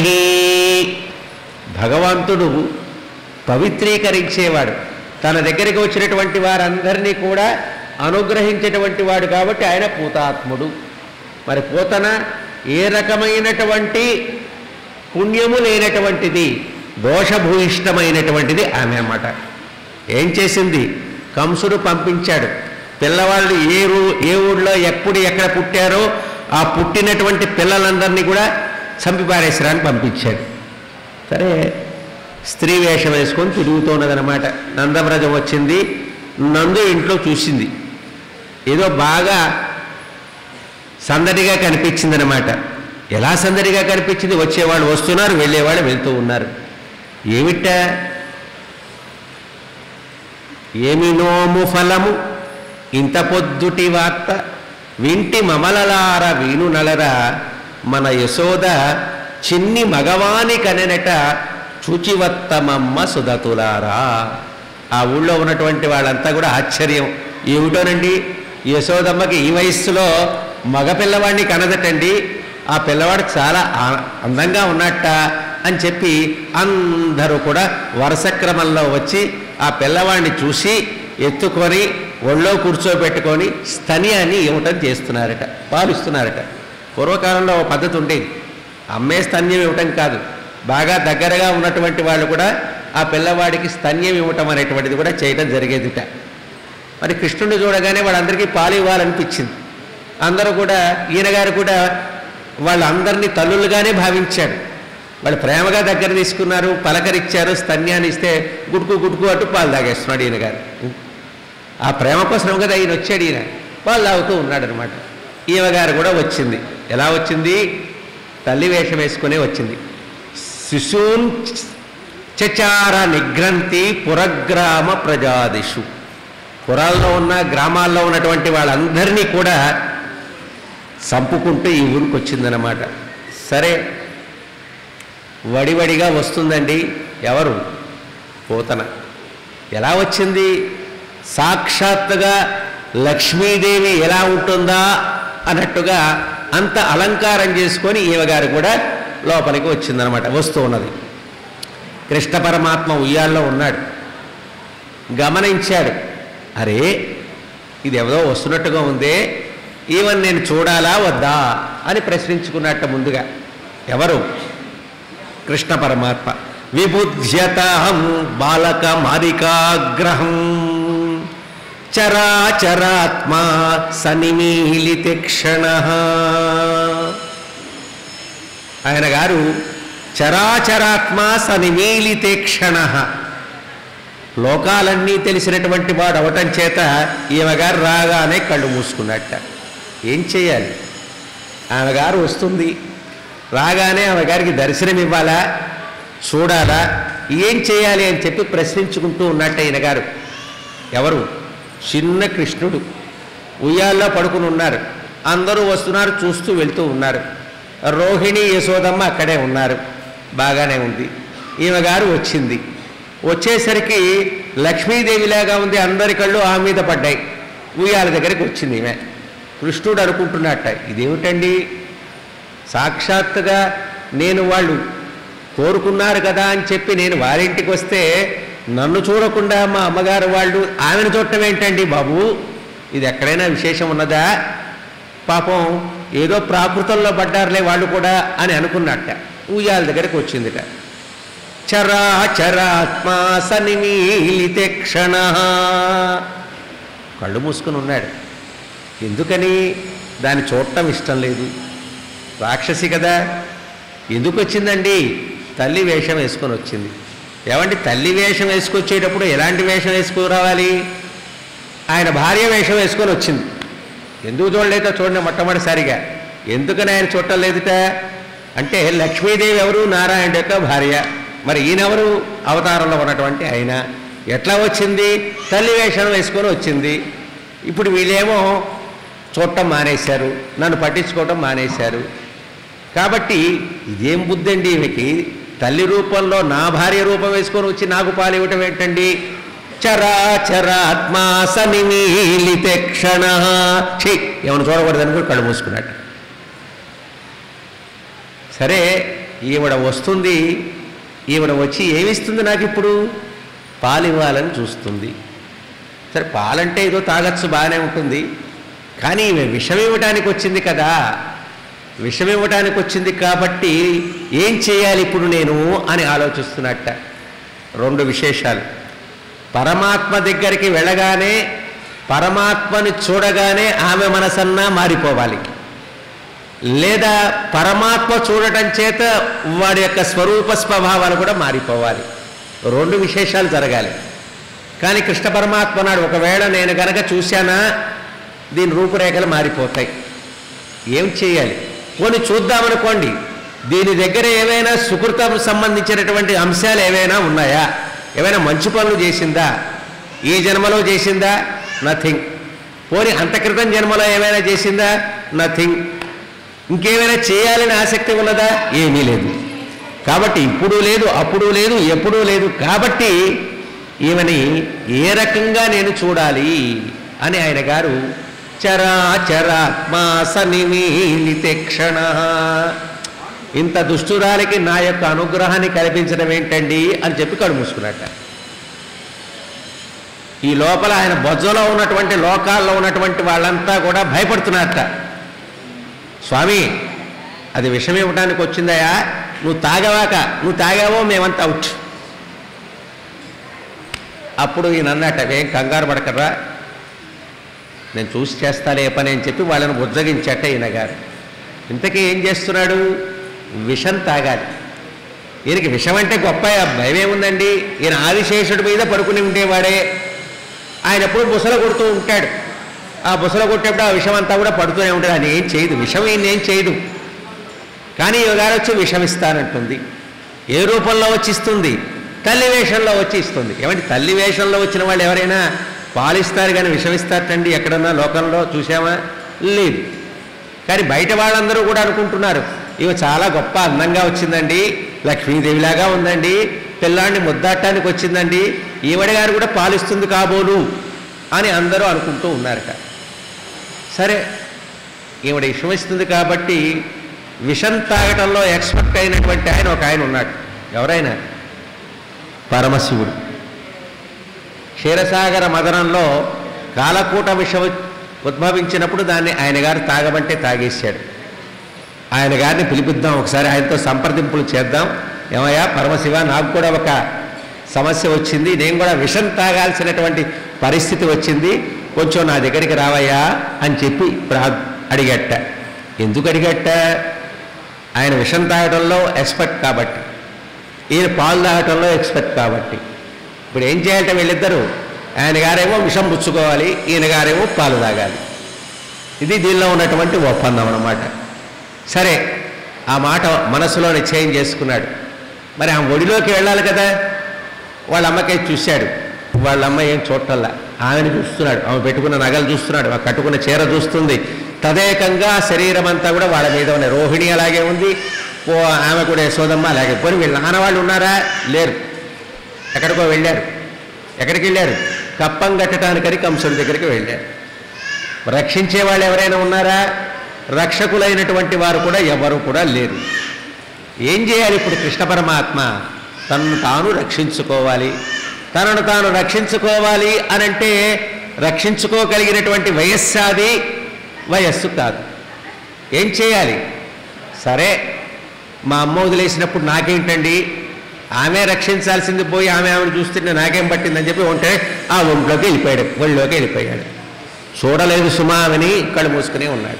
భగవంతుడు పవిత్రీకరించేవాడు తన దగ్గరికి వచ్చినటువంటి వారందరినీ కూడా అనుగ్రహించేటువంటి వాడు కాబట్టి ఆయన పూతాత్ముడు మరి పూతన ఏ రకమైనటువంటి పుణ్యము లేనటువంటిది దోషభూయిష్టమైనటువంటిది ఆమె అన్నమాట ఏం చేసింది కంసుడు పంపించాడు పిల్లవాళ్ళు ఏ రూ ఏ ఊళ్ళో ఎప్పుడు ఎక్కడ పుట్టారో ఆ పుట్టినటువంటి పిల్లలందరినీ కూడా చంపి పారేసరాని పంపించాడు సరే స్త్రీ వేషం వేసుకొని తిరుగుతున్నదనమాట నందవ్రజం వచ్చింది నందు ఇంట్లో చూసింది ఏదో బాగా సందడిగా కనిపించిందనమాట ఎలా సందడిగా కనిపించింది వచ్చేవాళ్ళు వస్తున్నారు వెళ్ళేవాళ్ళు వెళ్తూ ఉన్నారు ఏమిటా ఏమి నోము ఫలము ఇంత పొద్దుటి వార్త వింటి మమలలార వీణు నలర మన యశోద చిన్ని మగవాని కనెనట చూచివత్తమమ్మ సుధతులారా ఆ ఊళ్ళో ఉన్నటువంటి వాళ్ళంతా కూడా ఆశ్చర్యం ఏమిటోనండి యశోదమ్మకి ఈ వయస్సులో మగ పిల్లవాడిని కనదటండి ఆ పిల్లవాడు చాలా ఆ- అందంగా ఉన్నట్ట అని చెప్పి అందరూ కూడా వరుస క్రమంలో వచ్చి ఆ పిల్లవాడిని చూసి ఎత్తుకొని ఒళ్ళో కూర్చోబెట్టుకొని స్తనియాన్ని ఇవ్వటం చేస్తున్నారట పాలిస్తున్నారట పూర్వకాలంలో ఒక పద్ధతి ఉండేది అమ్మే స్తన్యం ఇవ్వటం కాదు బాగా దగ్గరగా ఉన్నటువంటి వాళ్ళు కూడా ఆ పిల్లవాడికి స్తన్యం ఇవ్వటం అనేటువంటిది కూడా చేయటం జరిగేదిట మరి కృష్ణుడిని చూడగానే వాళ్ళందరికీ పాలు ఇవ్వాలనిపించింది అందరూ కూడా ఈయన గారు కూడా వాళ్ళందరినీ తల్లులుగానే భావించాడు వాళ్ళు ప్రేమగా దగ్గర తీసుకున్నారు పలకరిచ్చారు స్తన్యాన్ని ఇస్తే గుడుకు గుడుకు అటు పాలు తాగేస్తున్నాడు ఈయన గారు ఆ ప్రేమ కోసం కదా ఈయన వచ్చాడు ఈయన పాలు తాగుతూ ఉన్నాడు అనమాట ఈమె గారు కూడా వచ్చింది ఎలా వచ్చింది తల్లి వేషం వేసుకునే వచ్చింది శిశూన్ చచార నిగ్రంథి పురగ్రామ ప్రజాదిషు పురాల్లో ఉన్న గ్రామాల్లో ఉన్నటువంటి వాళ్ళందరినీ కూడా చంపుకుంటూ ఈ ఊరికి వచ్చిందనమాట సరే వడివడిగా వస్తుందండి ఎవరు పోతన ఎలా వచ్చింది సాక్షాత్తుగా లక్ష్మీదేవి ఎలా ఉంటుందా అన్నట్టుగా అంత అలంకారం చేసుకొని ఈమె గారు కూడా లోపలికి వచ్చిందనమాట వస్తూ ఉన్నది కృష్ణ పరమాత్మ ఉయ్యాల్లో ఉన్నాడు గమనించాడు అరే ఇది ఎవరో వస్తున్నట్టుగా ఉందే ఈవెన్ నేను చూడాలా వద్దా అని ప్రశ్నించుకున్నట్ట ముందుగా ఎవరు కృష్ణ పరమాత్మ విబుధ్యతాం బాలక మారికాగ్రహం చరాచరాత్మా సనిమీలిత క్షణ ఆయన గారు చరాచరాత్మ సనిమీలితే క్షణ లోకాలన్నీ తెలిసినటువంటి వాడు అవటం చేత ఈమె గారు రాగానే కళ్ళు మూసుకున్నట్ట ఏం చేయాలి ఆమె గారు వస్తుంది రాగానే ఆమె గారికి దర్శనం ఇవ్వాలా చూడాలా ఏం చేయాలి అని చెప్పి ప్రశ్నించుకుంటూ ఉన్నట్ట ఈయన గారు ఎవరు చిన్న కృష్ణుడు ఉయ్యాల్లో పడుకుని ఉన్నారు అందరూ వస్తున్నారు చూస్తూ వెళ్తూ ఉన్నారు రోహిణి యశోదమ్మ అక్కడే ఉన్నారు బాగానే ఉంది ఈమె గారు వచ్చింది వచ్చేసరికి లక్ష్మీదేవిలాగా ఉంది అందరి కళ్ళు ఆ మీద పడ్డాయి ఉయ్యాల దగ్గరికి వచ్చింది ఈమె కృష్ణుడు అనుకుంటున్నట్ట ఇదేమిటండి సాక్షాత్తుగా నేను వాళ్ళు కోరుకున్నారు కదా అని చెప్పి నేను వారింటికి వస్తే నన్ను చూడకుండా మా అమ్మగారు వాళ్ళు ఆమెను చూడటం ఏంటండి బాబు ఇది ఎక్కడైనా విశేషం ఉన్నదా పాపం ఏదో ప్రాకృతంలో పడ్డారులే వాళ్ళు కూడా అని అనుకున్నట్ట ఉయ్యాల దగ్గరికి వచ్చిందిట చరాచరాత్మా సనిమీలితే క్షణ కళ్ళు మూసుకుని ఉన్నాడు ఎందుకని దాన్ని చూడటం ఇష్టం లేదు రాక్షసి కదా ఎందుకు వచ్చిందండి తల్లి వేషం వేసుకొని వచ్చింది ఏమండి తల్లి వేషం వేసుకొచ్చేటప్పుడు ఎలాంటి వేషం వేసుకురావాలి ఆయన భార్య వేషం వేసుకొని వచ్చింది ఎందుకు చూడలేదో చూడండి మొట్టమొదటిసారిగా ఎందుకని ఆయన చూడలేదుట అంటే లక్ష్మీదేవి ఎవరు నారాయణ యొక్క భార్య మరి ఈయనెవరు అవతారంలో ఉన్నటువంటి ఆయన ఎట్లా వచ్చింది తల్లి వేషం వేసుకొని వచ్చింది ఇప్పుడు వీళ్ళేమో చూడటం మానేశారు నన్ను పట్టించుకోవటం మానేశారు కాబట్టి ఇదేం బుద్ధి అండి ఈమెకి తల్లి రూపంలో నా భార్య రూపం వేసుకొని వచ్చి నాకు పాలు ఇవ్వటం ఏంటండి చరాచరాత్మా సనిమీలితే క్షణ ఛీ ఏమైనా చూడకూడదని కూడా కళ్ళు మూసుకున్నాడు సరే ఈవిడ వస్తుంది ఈవిడ వచ్చి ఏమిస్తుంది నాకు ఇప్పుడు పాలు ఇవ్వాలని చూస్తుంది సరే పాలంటే ఏదో తాగొచ్చు బాగానే ఉంటుంది కానీ ఈమె విషం ఇవ్వటానికి వచ్చింది కదా విషం ఇవ్వటానికి వచ్చింది కాబట్టి ఏం చేయాలి ఇప్పుడు నేను అని ఆలోచిస్తున్నట్ట రెండు విశేషాలు పరమాత్మ దగ్గరికి వెళ్ళగానే పరమాత్మని చూడగానే ఆమె మనసన్నా మారిపోవాలి లేదా పరమాత్మ చూడటం చేత వాడి యొక్క స్వరూప స్వభావాలు కూడా మారిపోవాలి రెండు విశేషాలు జరగాలి కానీ కృష్ణ పరమాత్మ నాడు ఒకవేళ నేను గనక చూశానా దీని రూపురేఖలు మారిపోతాయి ఏం చేయాలి పోనీ చూద్దామనుకోండి దీని దగ్గర ఏవైనా సుకృతం సంబంధించినటువంటి అంశాలు ఏవైనా ఉన్నాయా ఏవైనా మంచి పనులు చేసిందా ఈ జన్మలో చేసిందా నథింగ్ పోనీ అంతక్రితం జన్మలో ఏమైనా చేసిందా నథింగ్ ఇంకేమైనా చేయాలని ఆసక్తి ఉన్నదా ఏమీ లేదు కాబట్టి ఇప్పుడు లేదు అప్పుడు లేదు ఎప్పుడూ లేదు కాబట్టి ఈమెని ఏ రకంగా నేను చూడాలి అని ఆయన గారు చరాచరాత్మా సనిమీలితే క్షణ ఇంత దుష్టురాలికి నా యొక్క అనుగ్రహాన్ని కల్పించడం ఏంటండి అని చెప్పి కడు మూసుకున్నట్ట ఈ లోపల ఆయన బొజ్జలో ఉన్నటువంటి లోకాల్లో ఉన్నటువంటి వాళ్ళంతా కూడా భయపడుతున్నారట స్వామి అది విషం ఇవ్వడానికి వచ్చిందయా నువ్వు తాగవాక నువ్వు తాగావో మేమంతా అవుట్ అప్పుడు ఈయన అన్నట్ట ఏం కంగారు పడకర్రా నేను చూసి చేస్తాలే ఏ పని అని చెప్పి వాళ్ళని బుజ్జగించట ఈయన గారు ఇంతకీ ఏం చేస్తున్నాడు విషం తాగాలి ఈయనకి విషం అంటే గొప్ప భయం ఏముందండి ఈయన ఆదిశేషుడి మీద పడుకుని ఉండేవాడే ఆయన ఎప్పుడు బుసల కొడుతూ ఉంటాడు ఆ బుసల కొట్టేప్పుడు ఆ విషం అంతా కూడా పడుతూనే ఉంటుంది అది ఏం చేయదు విషం ఈయన ఏం చేయదు కానీ యువగారు వచ్చి విషం ఇస్తానంటుంది ఏ రూపంలో వచ్చి ఇస్తుంది తల్లి వేషంలో వచ్చి ఇస్తుంది ఏమంటే తల్లి వేషంలో వచ్చిన వాళ్ళు ఎవరైనా పాలిస్తారు కానీ విషం ఇస్తారటండి ఎక్కడన్నా లోకంలో చూసామా లేదు కానీ బయట వాళ్ళందరూ కూడా అనుకుంటున్నారు ఇవి చాలా గొప్ప అందంగా వచ్చిందండి లక్ష్మీదేవిలాగా ఉందండి పిల్లాడిని ముద్దాటానికి వచ్చిందండి ఈవిడ గారు కూడా పాలిస్తుంది కాబోలు అని అందరూ అనుకుంటూ ఉన్నారట సరే ఈవిడ విషం ఇస్తుంది కాబట్టి విషం తాగటంలో ఎక్స్పర్ట్ అయినటువంటి ఆయన ఒక ఆయన ఉన్నాడు ఎవరైనా పరమశివుడు క్షీరసాగర మదనంలో కాలకూట విషం ఉద్భవించినప్పుడు దాన్ని ఆయన గారు తాగమంటే తాగేశాడు ఆయన గారిని పిలిపిద్దాం ఒకసారి ఆయనతో సంప్రదింపులు చేద్దాం ఏమయ్యా పరమశివ నాకు కూడా ఒక సమస్య వచ్చింది నేను కూడా విషం తాగాల్సినటువంటి పరిస్థితి వచ్చింది కొంచెం నా దగ్గరికి రావయ్యా అని చెప్పి ప్రా అడిగట్ట ఎందుకు అడిగట్ట ఆయన విషం తాగడంలో ఎక్స్పర్ట్ కాబట్టి ఈయన పాలు తాగటంలో ఎక్స్పర్ట్ కాబట్టి ఇప్పుడు ఏం చేయాలంటే వీళ్ళిద్దరూ ఆయన గారేమో విషం పుచ్చుకోవాలి ఈయన గారేమో పాలు తాగాలి ఇది దీనిలో ఉన్నటువంటి ఒప్పందం అన్నమాట సరే ఆ మాట మనసులో నిశ్చయం చేసుకున్నాడు మరి ఆ ఒడిలోకి వెళ్ళాలి కదా వాళ్ళ అమ్మకై చూశాడు వాళ్ళ అమ్మ ఏం చూడటల్లా ఆమెను చూస్తున్నాడు ఆమె పెట్టుకున్న నగలు చూస్తున్నాడు ఆ కట్టుకున్న చీర చూస్తుంది తదేకంగా శరీరం అంతా కూడా వాళ్ళ మీద ఉన్న రోహిణి అలాగే ఉంది ఓ ఆమె కూడా యశోదమ్మ అలాగే పోనీ వీళ్ళ నాన్న వాళ్ళు ఉన్నారా లేరు ఎక్కడికో వెళ్ళారు ఎక్కడికి వెళ్ళారు కప్పం కట్టడానికని కంసుడి దగ్గరికి వెళ్ళారు రక్షించే వాళ్ళు ఎవరైనా ఉన్నారా రక్షకులైనటువంటి వారు కూడా ఎవరు కూడా లేరు ఏం చేయాలి ఇప్పుడు కృష్ణ పరమాత్మ తనను తాను రక్షించుకోవాలి తనను తాను రక్షించుకోవాలి అనంటే రక్షించుకోగలిగినటువంటి వయస్సాది వయస్సు కాదు ఏం చేయాలి సరే మా అమ్మ వదిలేసినప్పుడు నాకేంటండి ఆమె రక్షించాల్సింది పోయి ఆమె ఆమెను చూస్తుంటే నాకేం పట్టిందని చెప్పి ఉంటే ఆ ఒంట్లోకి వెళ్ళిపోయాడు ఒళ్ళోకి వెళ్ళిపోయాడు చూడలేదు సుమా ఆమెని కళ్ళు మూసుకునే ఉన్నాడు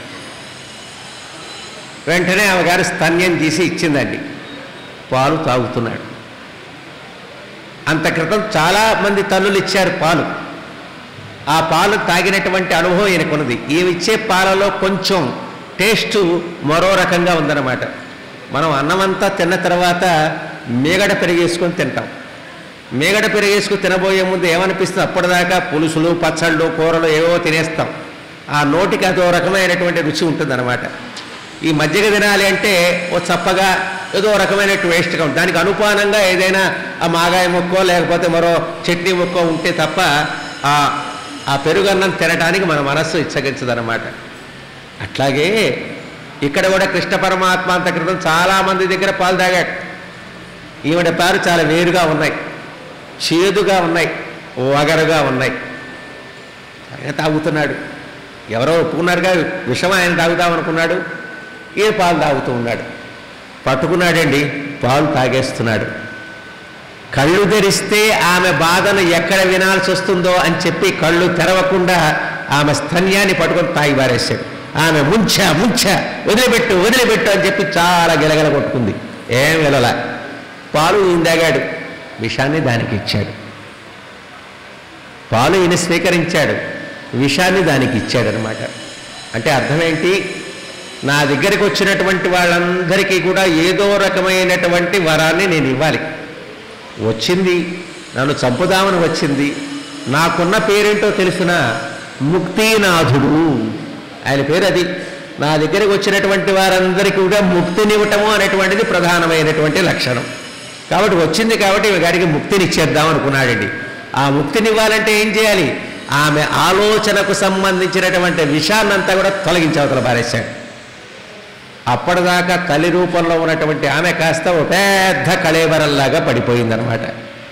వెంటనే ఆమె గారు స్తన్యం తీసి ఇచ్చిందండి పాలు తాగుతున్నాడు అంత క్రితం చాలా మంది తల్లులు ఇచ్చారు పాలు ఆ పాలు తాగినటువంటి అనుభవం ఈయనకున్నది ఈమె ఇచ్చే పాలలో కొంచెం టేస్టు మరో రకంగా ఉందన్నమాట మనం అన్నమంతా తిన్న తర్వాత మేగడ పెరిగేసుకొని తింటాం మేగడ పెరిగేసుకుని తినబోయే ముందు ఏమనిపిస్తుంది అప్పటిదాకా పులుసులు పచ్చళ్ళు కూరలు ఏవో తినేస్తాం ఆ నోటికి అదో రకమైనటువంటి రుచి ఉంటుందన్నమాట ఈ మజ్జిగ తినాలి అంటే ఓ చప్పగా ఏదో రకమైన వేస్ట్గా ఉంటుంది దానికి అనుపానంగా ఏదైనా ఆ మాగాయ ముక్కో లేకపోతే మరో చట్నీ ముక్కో ఉంటే తప్ప ఆ ఆ పెరుగన్నం తినడానికి మన మనస్సు ఇచ్చగించదన్నమాట అట్లాగే ఇక్కడ కూడా కృష్ణ పరమాత్మ అంత క్రితం చాలామంది దగ్గర పాలు తాగాడు ఈవిడ పాలు చాలా వేరుగా ఉన్నాయి చేదుగా ఉన్నాయి వగరుగా ఉన్నాయి ఆయన తాగుతున్నాడు ఎవరో ఒప్పుకున్నారుగా విషం ఆయన తాగుదాం అనుకున్నాడు ఏ పాలు తాగుతూ ఉన్నాడు పట్టుకున్నాడండి పాలు తాగేస్తున్నాడు కళ్ళు తెరిస్తే ఆమె బాధను ఎక్కడ వినాల్సి వస్తుందో అని చెప్పి కళ్ళు తెరవకుండా ఆమె స్తన్యాన్ని పట్టుకొని తాగి పారేశాడు ఆమె ముంచ ముంచ వదిలిపెట్టు వదిలిపెట్టు అని చెప్పి చాలా గిలగల కొట్టుకుంది ఏం వెళ్ళలా పాలు ఈయన తాగాడు విషాన్ని దానికి ఇచ్చాడు పాలు ఈయన స్వీకరించాడు విషాన్ని దానికి ఇచ్చాడనమాట అంటే అర్థం ఏంటి నా దగ్గరికి వచ్చినటువంటి వాళ్ళందరికీ కూడా ఏదో రకమైనటువంటి వరాన్ని నేను ఇవ్వాలి వచ్చింది నన్ను చంపుదామని వచ్చింది నాకున్న పేరేంటో తెలిసిన ముక్తినాథుడు ఆయన పేరు అది నా దగ్గరికి వచ్చినటువంటి వారందరికీ కూడా ముక్తినివ్వటము అనేటువంటిది ప్రధానమైనటువంటి లక్షణం కాబట్టి వచ్చింది కాబట్టి ఈమె గారికి ముక్తినిచ్చేద్దాం అనుకున్నాడండి ఆ ముక్తినివ్వాలంటే ఏం చేయాలి ఆమె ఆలోచనకు సంబంధించినటువంటి విషయాన్నంతా కూడా తొలగించి అవతల పారేశాడు అప్పటిదాకా తల్లి రూపంలో ఉన్నటువంటి ఆమె కాస్త ఒక పెద్ద కళేబరల్లాగా పడిపోయిందనమాట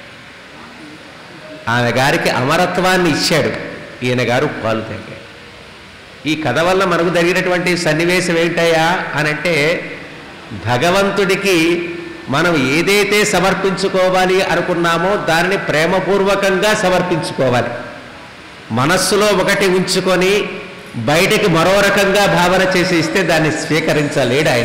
ఆమె గారికి అమరత్వాన్ని ఇచ్చాడు ఈయన గారు పాలు తాగాడు ఈ కథ వల్ల మనకు జరిగినటువంటి సన్నివేశం ఏంటయ్యా అని అంటే భగవంతుడికి మనం ఏదైతే సమర్పించుకోవాలి అనుకున్నామో దానిని ప్రేమపూర్వకంగా సమర్పించుకోవాలి మనస్సులో ఒకటి ఉంచుకొని బయటికి మరో రకంగా భావన చేసి ఇస్తే దాన్ని స్వీకరించలేడు ఆయన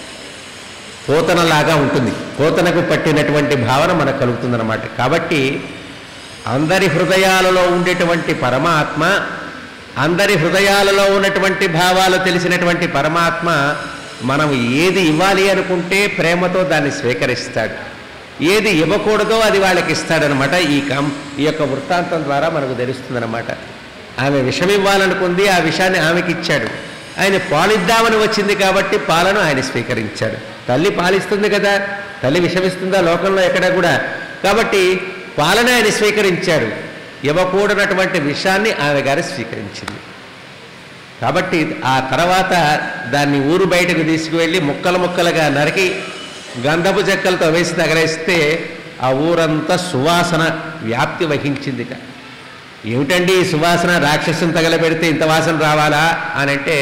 పోతనలాగా ఉంటుంది పోతనకు పట్టినటువంటి భావన మనకు కలుగుతుందన్నమాట కాబట్టి అందరి హృదయాలలో ఉండేటువంటి పరమాత్మ అందరి హృదయాలలో ఉన్నటువంటి భావాలు తెలిసినటువంటి పరమాత్మ మనం ఏది ఇవ్వాలి అనుకుంటే ప్రేమతో దాన్ని స్వీకరిస్తాడు ఏది ఇవ్వకూడదో అది వాళ్ళకి ఇస్తాడనమాట ఈ కం ఈ యొక్క వృత్తాంతం ద్వారా మనకు తెలుస్తుందన్నమాట ఆమె విషం ఇవ్వాలనుకుంది ఆ విషయాన్ని ఆమెకి ఇచ్చాడు ఆయన పాలిద్దామని వచ్చింది కాబట్టి పాలను ఆయన స్వీకరించాడు తల్లి పాలిస్తుంది కదా తల్లి విషమిస్తుందా లోకంలో ఎక్కడ కూడా కాబట్టి పాలన ఆయన స్వీకరించాడు ఇవ్వకూడనటువంటి విషయాన్ని ఆమె గారు స్వీకరించింది కాబట్టి ఆ తర్వాత దాన్ని ఊరు బయటకు తీసుకువెళ్ళి ముక్కలు ముక్కలుగా నరికి గంధపు చెక్కలతో వేసి తగలేస్తే ఆ ఊరంతా సువాసన వ్యాప్తి వహించిందిట ఏమిటండి ఈ సువాసన రాక్షసుని తగలబెడితే ఇంత వాసన రావాలా అని అంటే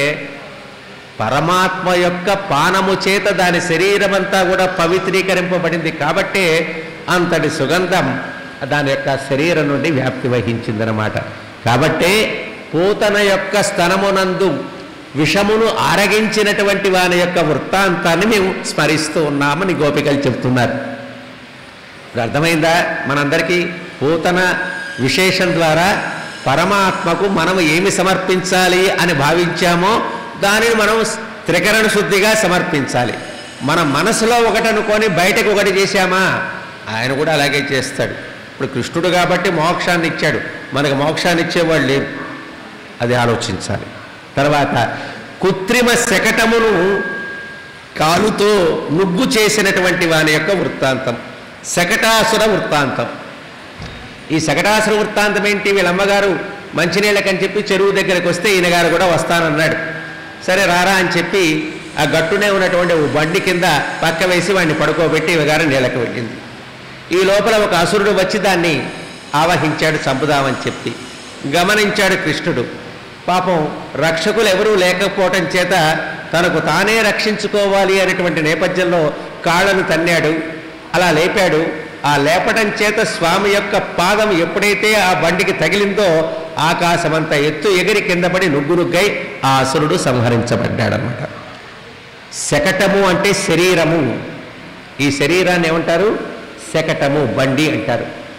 పరమాత్మ యొక్క పానము చేత దాని శరీరం అంతా కూడా పవిత్రీకరింపబడింది కాబట్టే అంతటి సుగంధం దాని యొక్క శరీరం నుండి వ్యాప్తి వహించిందనమాట కాబట్టే పూతన యొక్క స్తనమునందు విషమును ఆరగించినటువంటి వాని యొక్క వృత్తాంతాన్ని మేము స్మరిస్తూ ఉన్నామని గోపికలు చెప్తున్నారు ఇప్పుడు అర్థమైందా మనందరికీ పూతన విశేషం ద్వారా పరమాత్మకు మనం ఏమి సమర్పించాలి అని భావించామో దానిని మనం త్రికరణ శుద్ధిగా సమర్పించాలి మన మనసులో ఒకటి అనుకొని బయటకు ఒకటి చేశామా ఆయన కూడా అలాగే చేస్తాడు ఇప్పుడు కృష్ణుడు కాబట్టి మోక్షాన్ని ఇచ్చాడు మనకు మోక్షాన్ని ఇచ్చేవాళ్ళు లేరు అది ఆలోచించాలి తర్వాత కృత్రిమ శకటమును కాలుతో నుగ్గు చేసినటువంటి వాని యొక్క వృత్తాంతం శకటాసుర వృత్తాంతం ఈ శకటాసుర వృత్తాంతం ఏంటి వీళ్ళ అమ్మగారు మంచినీళ్ళకని చెప్పి చెరువు దగ్గరకు వస్తే ఈయన గారు కూడా వస్తానన్నాడు సరే రారా అని చెప్పి ఆ గట్టునే ఉన్నటువంటి ఓ బండి కింద పక్క వేసి వాడిని పడుకోబెట్టి ఈమె గారు నీళ్ళకి వెళ్ళింది ఈ లోపల ఒక అసురుడు వచ్చి దాన్ని ఆవహించాడు చంపుదామని చెప్పి గమనించాడు కృష్ణుడు పాపం రక్షకులు ఎవరూ లేకపోవటం చేత తనకు తానే రక్షించుకోవాలి అనేటువంటి నేపథ్యంలో కాళ్ళను తన్నాడు అలా లేపాడు ఆ లేపటం చేత స్వామి యొక్క పాదం ఎప్పుడైతే ఆ బండికి తగిలిందో ఆకాశమంత ఎత్తు ఎగిరి కింద పడి నుగ్గు నుగ్గై ఆ అసురుడు సంహరించబడ్డాడనమాట శకటము అంటే శరీరము ఈ శరీరాన్ని ఏమంటారు శకటము బండి అంటారు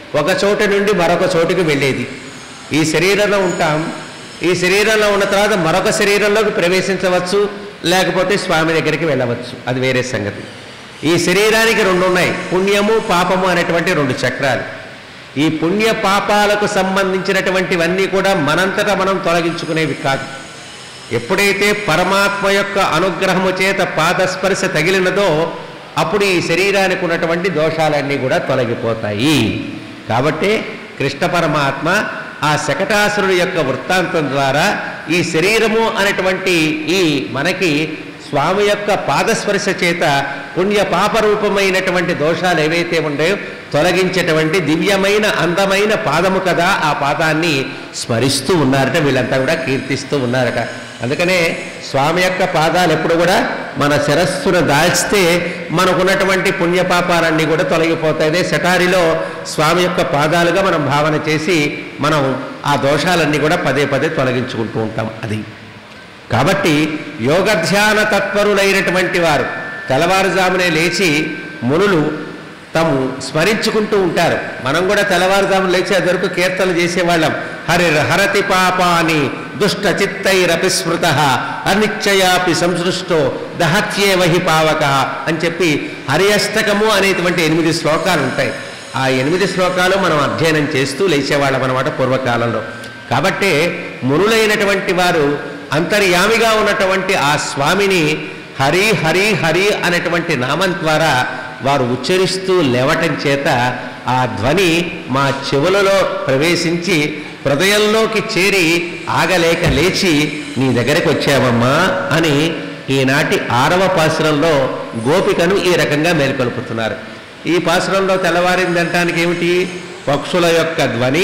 ఒక చోట నుండి మరొక చోటుకి వెళ్ళేది ఈ శరీరంలో ఉంటాం ఈ శరీరంలో ఉన్న తర్వాత మరొక శరీరంలోకి ప్రవేశించవచ్చు లేకపోతే స్వామి దగ్గరికి వెళ్ళవచ్చు అది వేరే సంగతి ఈ శరీరానికి రెండు ఉన్నాయి పుణ్యము పాపము అనేటువంటి రెండు చక్రాలు ఈ పుణ్య పాపాలకు సంబంధించినటువంటివన్నీ కూడా మనంతటా మనం తొలగించుకునేవి కాదు ఎప్పుడైతే పరమాత్మ యొక్క అనుగ్రహము చేత పాదస్పర్శ తగిలినదో అప్పుడు ఈ శరీరానికి ఉన్నటువంటి దోషాలన్నీ కూడా తొలగిపోతాయి కాబట్టి కృష్ణ పరమాత్మ ఆ శకటాసురుడి యొక్క వృత్తాంతం ద్వారా ఈ శరీరము అనేటువంటి ఈ మనకి స్వామి యొక్క పాదస్పర్శ చేత పుణ్య పాపరూపమైనటువంటి దోషాలు ఏవైతే ఉన్నాయో తొలగించేటువంటి దివ్యమైన అందమైన పాదము కదా ఆ పాదాన్ని స్మరిస్తూ ఉన్నారట వీళ్ళంతా కూడా కీర్తిస్తూ ఉన్నారట అందుకనే స్వామి యొక్క పాదాలు ఎప్పుడు కూడా మన శిరస్సును దాల్చితే మనకున్నటువంటి పుణ్యపాపాలన్నీ కూడా తొలగిపోతాయి అదే శటారిలో స్వామి యొక్క పాదాలుగా మనం భావన చేసి మనం ఆ దోషాలన్నీ కూడా పదే పదే తొలగించుకుంటూ ఉంటాం అది కాబట్టి యోగధ్యాన తత్పరులైనటువంటి వారు తెల్లవారుజామునే లేచి మునులు తాము స్మరించుకుంటూ ఉంటారు మనం కూడా తెల్లవారుజామున లేచి అది వరకు కీర్తనలు చేసేవాళ్ళం హరి హరతి పాపాని దుష్ట చిత్తైరపి స్మృత అనిశ్చయాపి సంసృష్టో దహత్యేవహి పావక అని చెప్పి హరియష్టకము అనేటువంటి ఎనిమిది శ్లోకాలు ఉంటాయి ఆ ఎనిమిది శ్లోకాలు మనం అధ్యయనం చేస్తూ లేచేవాళ్ళం అనమాట పూర్వకాలంలో కాబట్టే మునులైనటువంటి వారు అంతర్యామిగా ఉన్నటువంటి ఆ స్వామిని హరి హరి హరి అనేటువంటి నామం ద్వారా వారు ఉచ్చరిస్తూ లేవటం చేత ఆ ధ్వని మా చెవులలో ప్రవేశించి హృదయంలోకి చేరి ఆగలేక లేచి నీ దగ్గరికి వచ్చావమ్మా అని ఈనాటి ఆరవ పాసురంలో గోపికను ఈ రకంగా మేల్కొల్పుతున్నారు ఈ పాసురంలో తెల్లవారిందంటానికి ఏమిటి పక్షుల యొక్క ధ్వని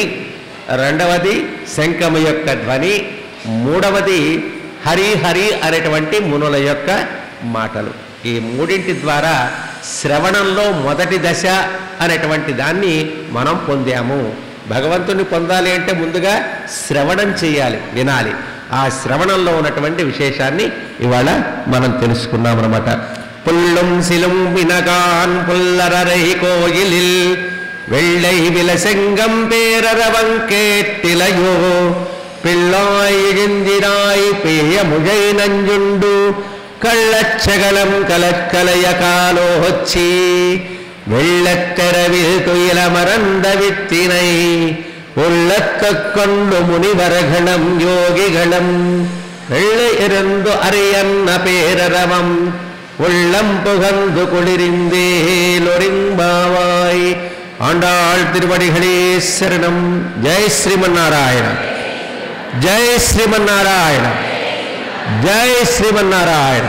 రెండవది శంఖము యొక్క ధ్వని మూడవది హరి హరి అనేటువంటి మునుల యొక్క మాటలు ఈ మూడింటి ద్వారా శ్రవణంలో మొదటి దశ అనేటువంటి దాన్ని మనం పొందాము భగవంతుని పొందాలి అంటే ముందుగా శ్రవణం చేయాలి వినాలి ఆ శ్రవణంలో ఉన్నటువంటి విశేషాన్ని ఇవాళ మనం తెలుసుకున్నాం అనమాట పుల్లుం సిలుం వినగాన్ పుల్లరరై కోయిలిల్ வெள்ளை விலசெங்கம் பேரரவங் கேட்டிலையோ பிள்ளாய் இழிந்திராய் பேய முழை நஞ்சுண்டு கள்ளச்சகலம் கலக்கலைய காலோச்சி வெள்ளக்கரவில் துயில மறந்த வித்தினை உள்ளக்கக் கொண்டு முனிவர்களும் யோகிகளும் வெள்ளை இருந்து அரியன்ன பேரரவம் உள்ளம் புகந்து குளிரிந்தேலொரிம்பாவாய் ஆண்டாள் திருவடிகளே சரணம் ஜெய் ஸ்ரீமன்னாராயண జై శ్రీమన్నారాయణ జై శ్రీమన్నారాయణ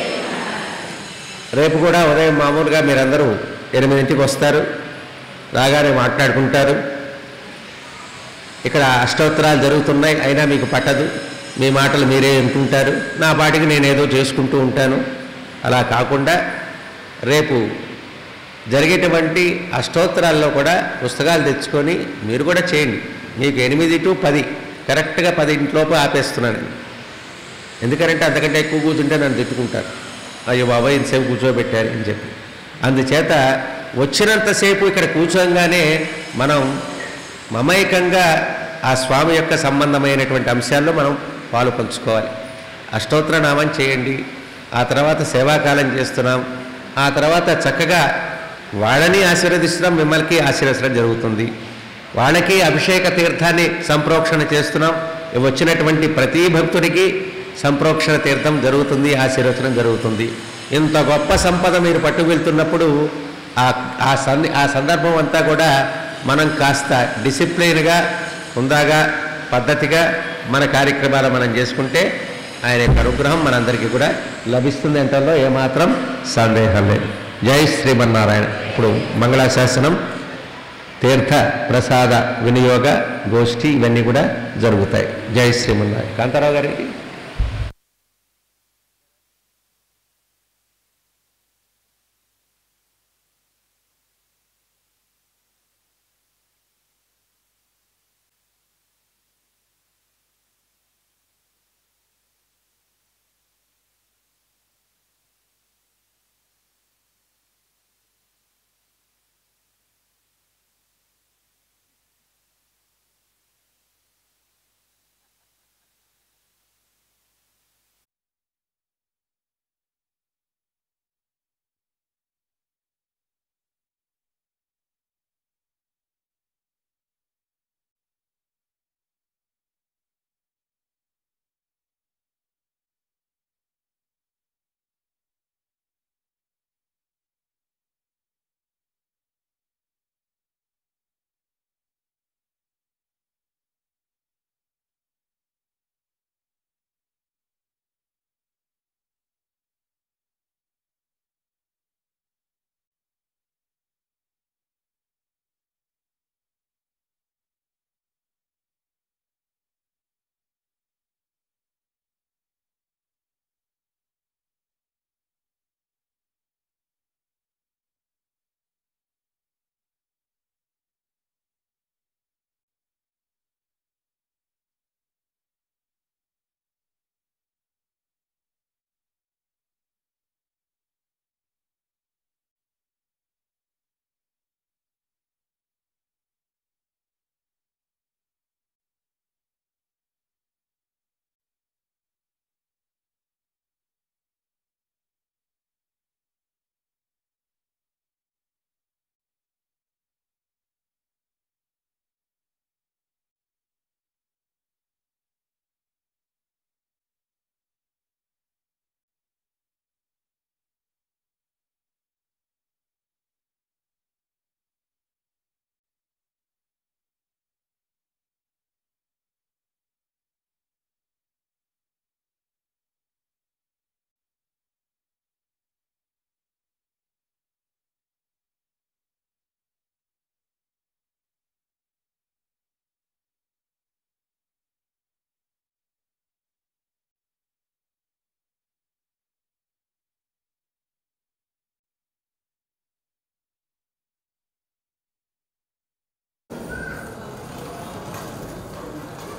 రేపు కూడా ఉదయం మామూలుగా మీరందరూ ఎనిమిదింటికి వస్తారు రాగానే మాట్లాడుకుంటారు ఇక్కడ అష్టోత్తరాలు జరుగుతున్నాయి అయినా మీకు పట్టదు మీ మాటలు మీరే వింటుంటారు నా పాటికి నేనేదో చేసుకుంటూ ఉంటాను అలా కాకుండా రేపు జరిగేటువంటి అష్టోత్తరాల్లో కూడా పుస్తకాలు తెచ్చుకొని మీరు కూడా చేయండి మీకు ఎనిమిది టు పది కరెక్ట్గా పది ఇంట్లోపు ఆపేస్తున్నాను నేను ఎందుకంటే అంతకంటే ఎక్కువ కూర్చుంటే నన్ను తిట్టుకుంటారు అయ్యో బాబాయ్ ఇంతసేపు కూర్చోబెట్టారు అని చెప్పి అందుచేత వచ్చినంతసేపు ఇక్కడ కూర్చోగానే మనం మమైకంగా ఆ స్వామి యొక్క సంబంధమైనటువంటి అంశాల్లో మనం పాలు పంచుకోవాలి అష్టోత్తర నామం చేయండి ఆ తర్వాత సేవాకాలం చేస్తున్నాం ఆ తర్వాత చక్కగా వాళ్ళని ఆశీర్వదిస్తున్నాం మిమ్మల్ని ఆశీర్వదించడం జరుగుతుంది వాళ్ళకి అభిషేక తీర్థాన్ని సంప్రోక్షణ చేస్తున్నాం వచ్చినటువంటి ప్రతి భక్తుడికి సంప్రోక్షణ తీర్థం జరుగుతుంది ఆశీర్వచనం జరుగుతుంది ఇంత గొప్ప సంపద మీరు పట్టు వెళ్తున్నప్పుడు ఆ ఆ సంది ఆ సందర్భం అంతా కూడా మనం కాస్త డిసిప్లైన్గా హుందాగా పద్ధతిగా మన కార్యక్రమాలు మనం చేసుకుంటే ఆయన యొక్క అనుగ్రహం మనందరికీ కూడా లభిస్తుంది అంటలో ఏమాత్రం సందేహం లేదు జై శ్రీమన్నారాయణ ఇప్పుడు మంగళాశాసనం తీర్థ ప్రసాద వినియోగ గోష్ఠి ఇవన్నీ కూడా జరుగుతాయి జై శ్రీమన్నారాయణ కాంతారావు గారికి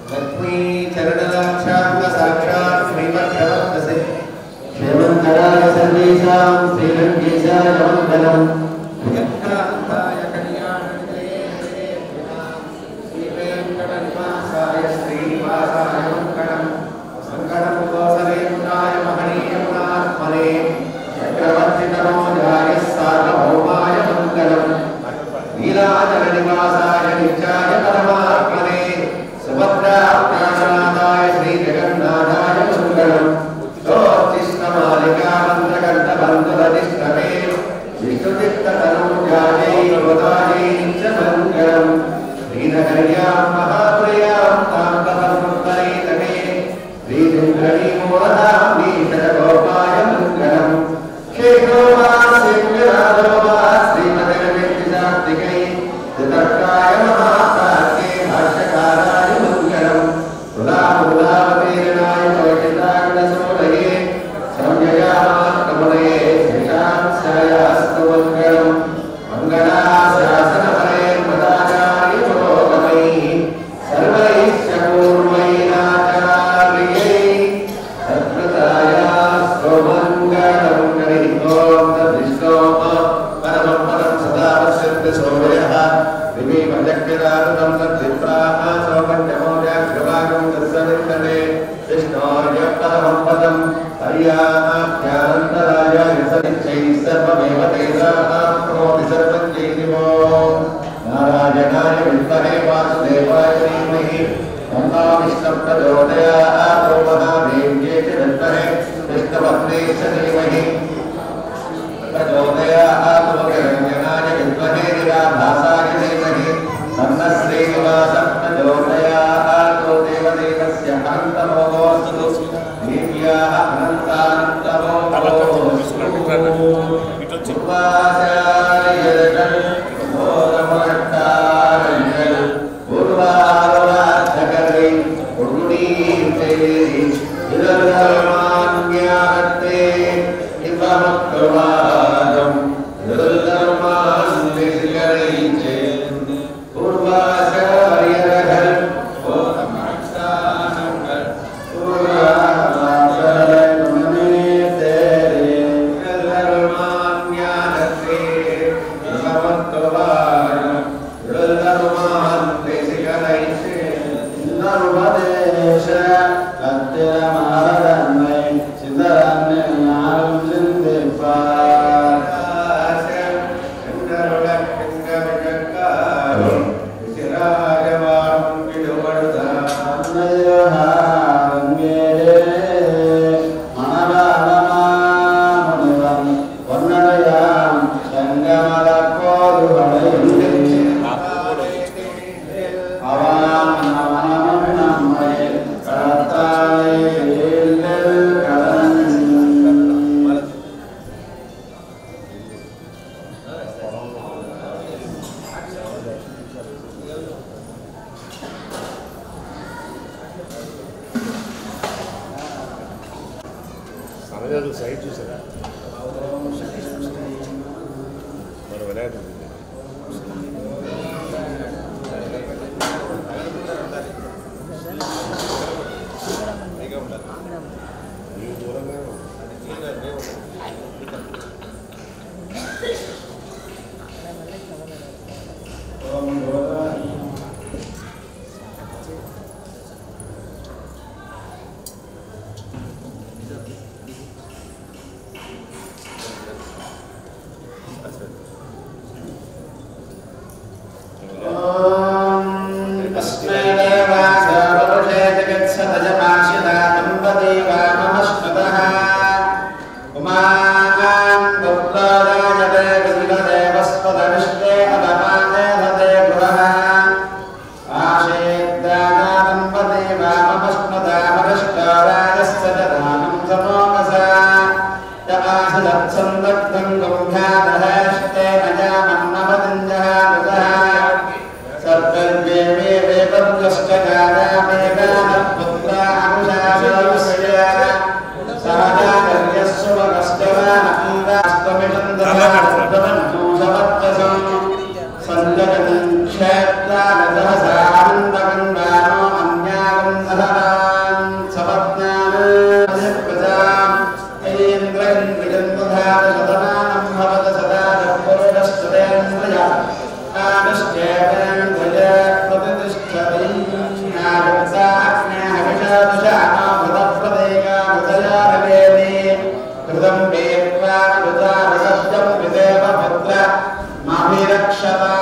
లక్ష్మీ చరణలాక్షాంగ సాక్షాత్ శ్రీమద్భగవద్గసే క్షేమంకరాయ సర్వేషాం శ్రీరంగేశాయ మంగళం జగన్నాథాయ కళ్యాణనిధయే శ్రీవేంకటనివాసాయ శ్రీనివాసాయ మంగళం సంగళం కోసలేంద్రాయ మహనీయగుణాత్మనే చక్రవర్తితనోజాయ సార్వభౌమాయ మంగళం నీలాచలనివాసాయ నిత్యాయ పరమాత్మనే సుభద్రాప్రాణనాథాయ శ్రీజగన్నాథాయ మంగళం స్తోత్తిష్టమాలికామంత్రకంఠబంధురతిష్టమే విష్ణుచిత్తతనూజాయై గోదాయై చ మంగళం శ్రీనగర్యాం మహాప్రియాం తాం తపస్మృతైతమే శ్రీచంద్రణీమూలధాం నీశగోపాయ మంగళం క్షేత్రో వా సింగరాజో వా శ్రీమదగమిత్తిశాస్తికై త్రితర్కాయ మహాకార్కే భాష్యకారాయ మంగళం తులాములావతీర్ణాయ చోషితాగ్నసూరయే సంజయామాత్మనయే శశాంశాయాస్తు మంగళం మంగళాశాసనపరే మదాచార్య పురోగమై సర్వైశ్చ పూర్వైరాచార్యై సత్కృతాయాస్తు మంగళం హరి ఓం తద్విష్ణో పరమం పరం సదా పశ్యంతి సోదయః దివి ప్రజక్తిరాతుతం తద్విప్రాः సౌపంచమోజాగ్రవాగం తత్సవిత్తనే విష్ణోర్య పరమం పదం హర్యాఖ్యానంతరాయ సరిచ్చై సర్వమేవ తేజాప్నోతి సర్వం జైనివో నారాయణాయ విద్మహే వాసుదేవాయ ధీమహి తన్నో విష్ణు ప్రచోదయాత్ ఓం మహాదేవ్యే చ విద్మహే విష్ణుపత్నే చ ధీమహి ప్రచోదయాత్ ఓం నిరంజనాయ విద్మహే నిరాభాసాయ ధీమహి తన్న శ్రీనివాసం ప్రచోదయాత్ ఓం దేవదేవస్య అనంతమోస్తు దేవ్యాః అనంతానంతమోస్తు ఉపాచార్యர்கள் மோகமட்டார்கள் உருவாருவார்த்தகரை உருணீர் செய்தி இதழ்மான்யாகத்தே இவ்வமக்குவாதம் இதழ்மான் சிகரை சேர்ந்து பூர்வாச்சாரியர்கள் ஓகமட்டார்கள் అనగారు సైట్ చూసారా మన వినాయకుడు ఈ దూరంగా कृतं वेत्त्वा कृता सत्यं विदेव पुत्र माभिरक्षता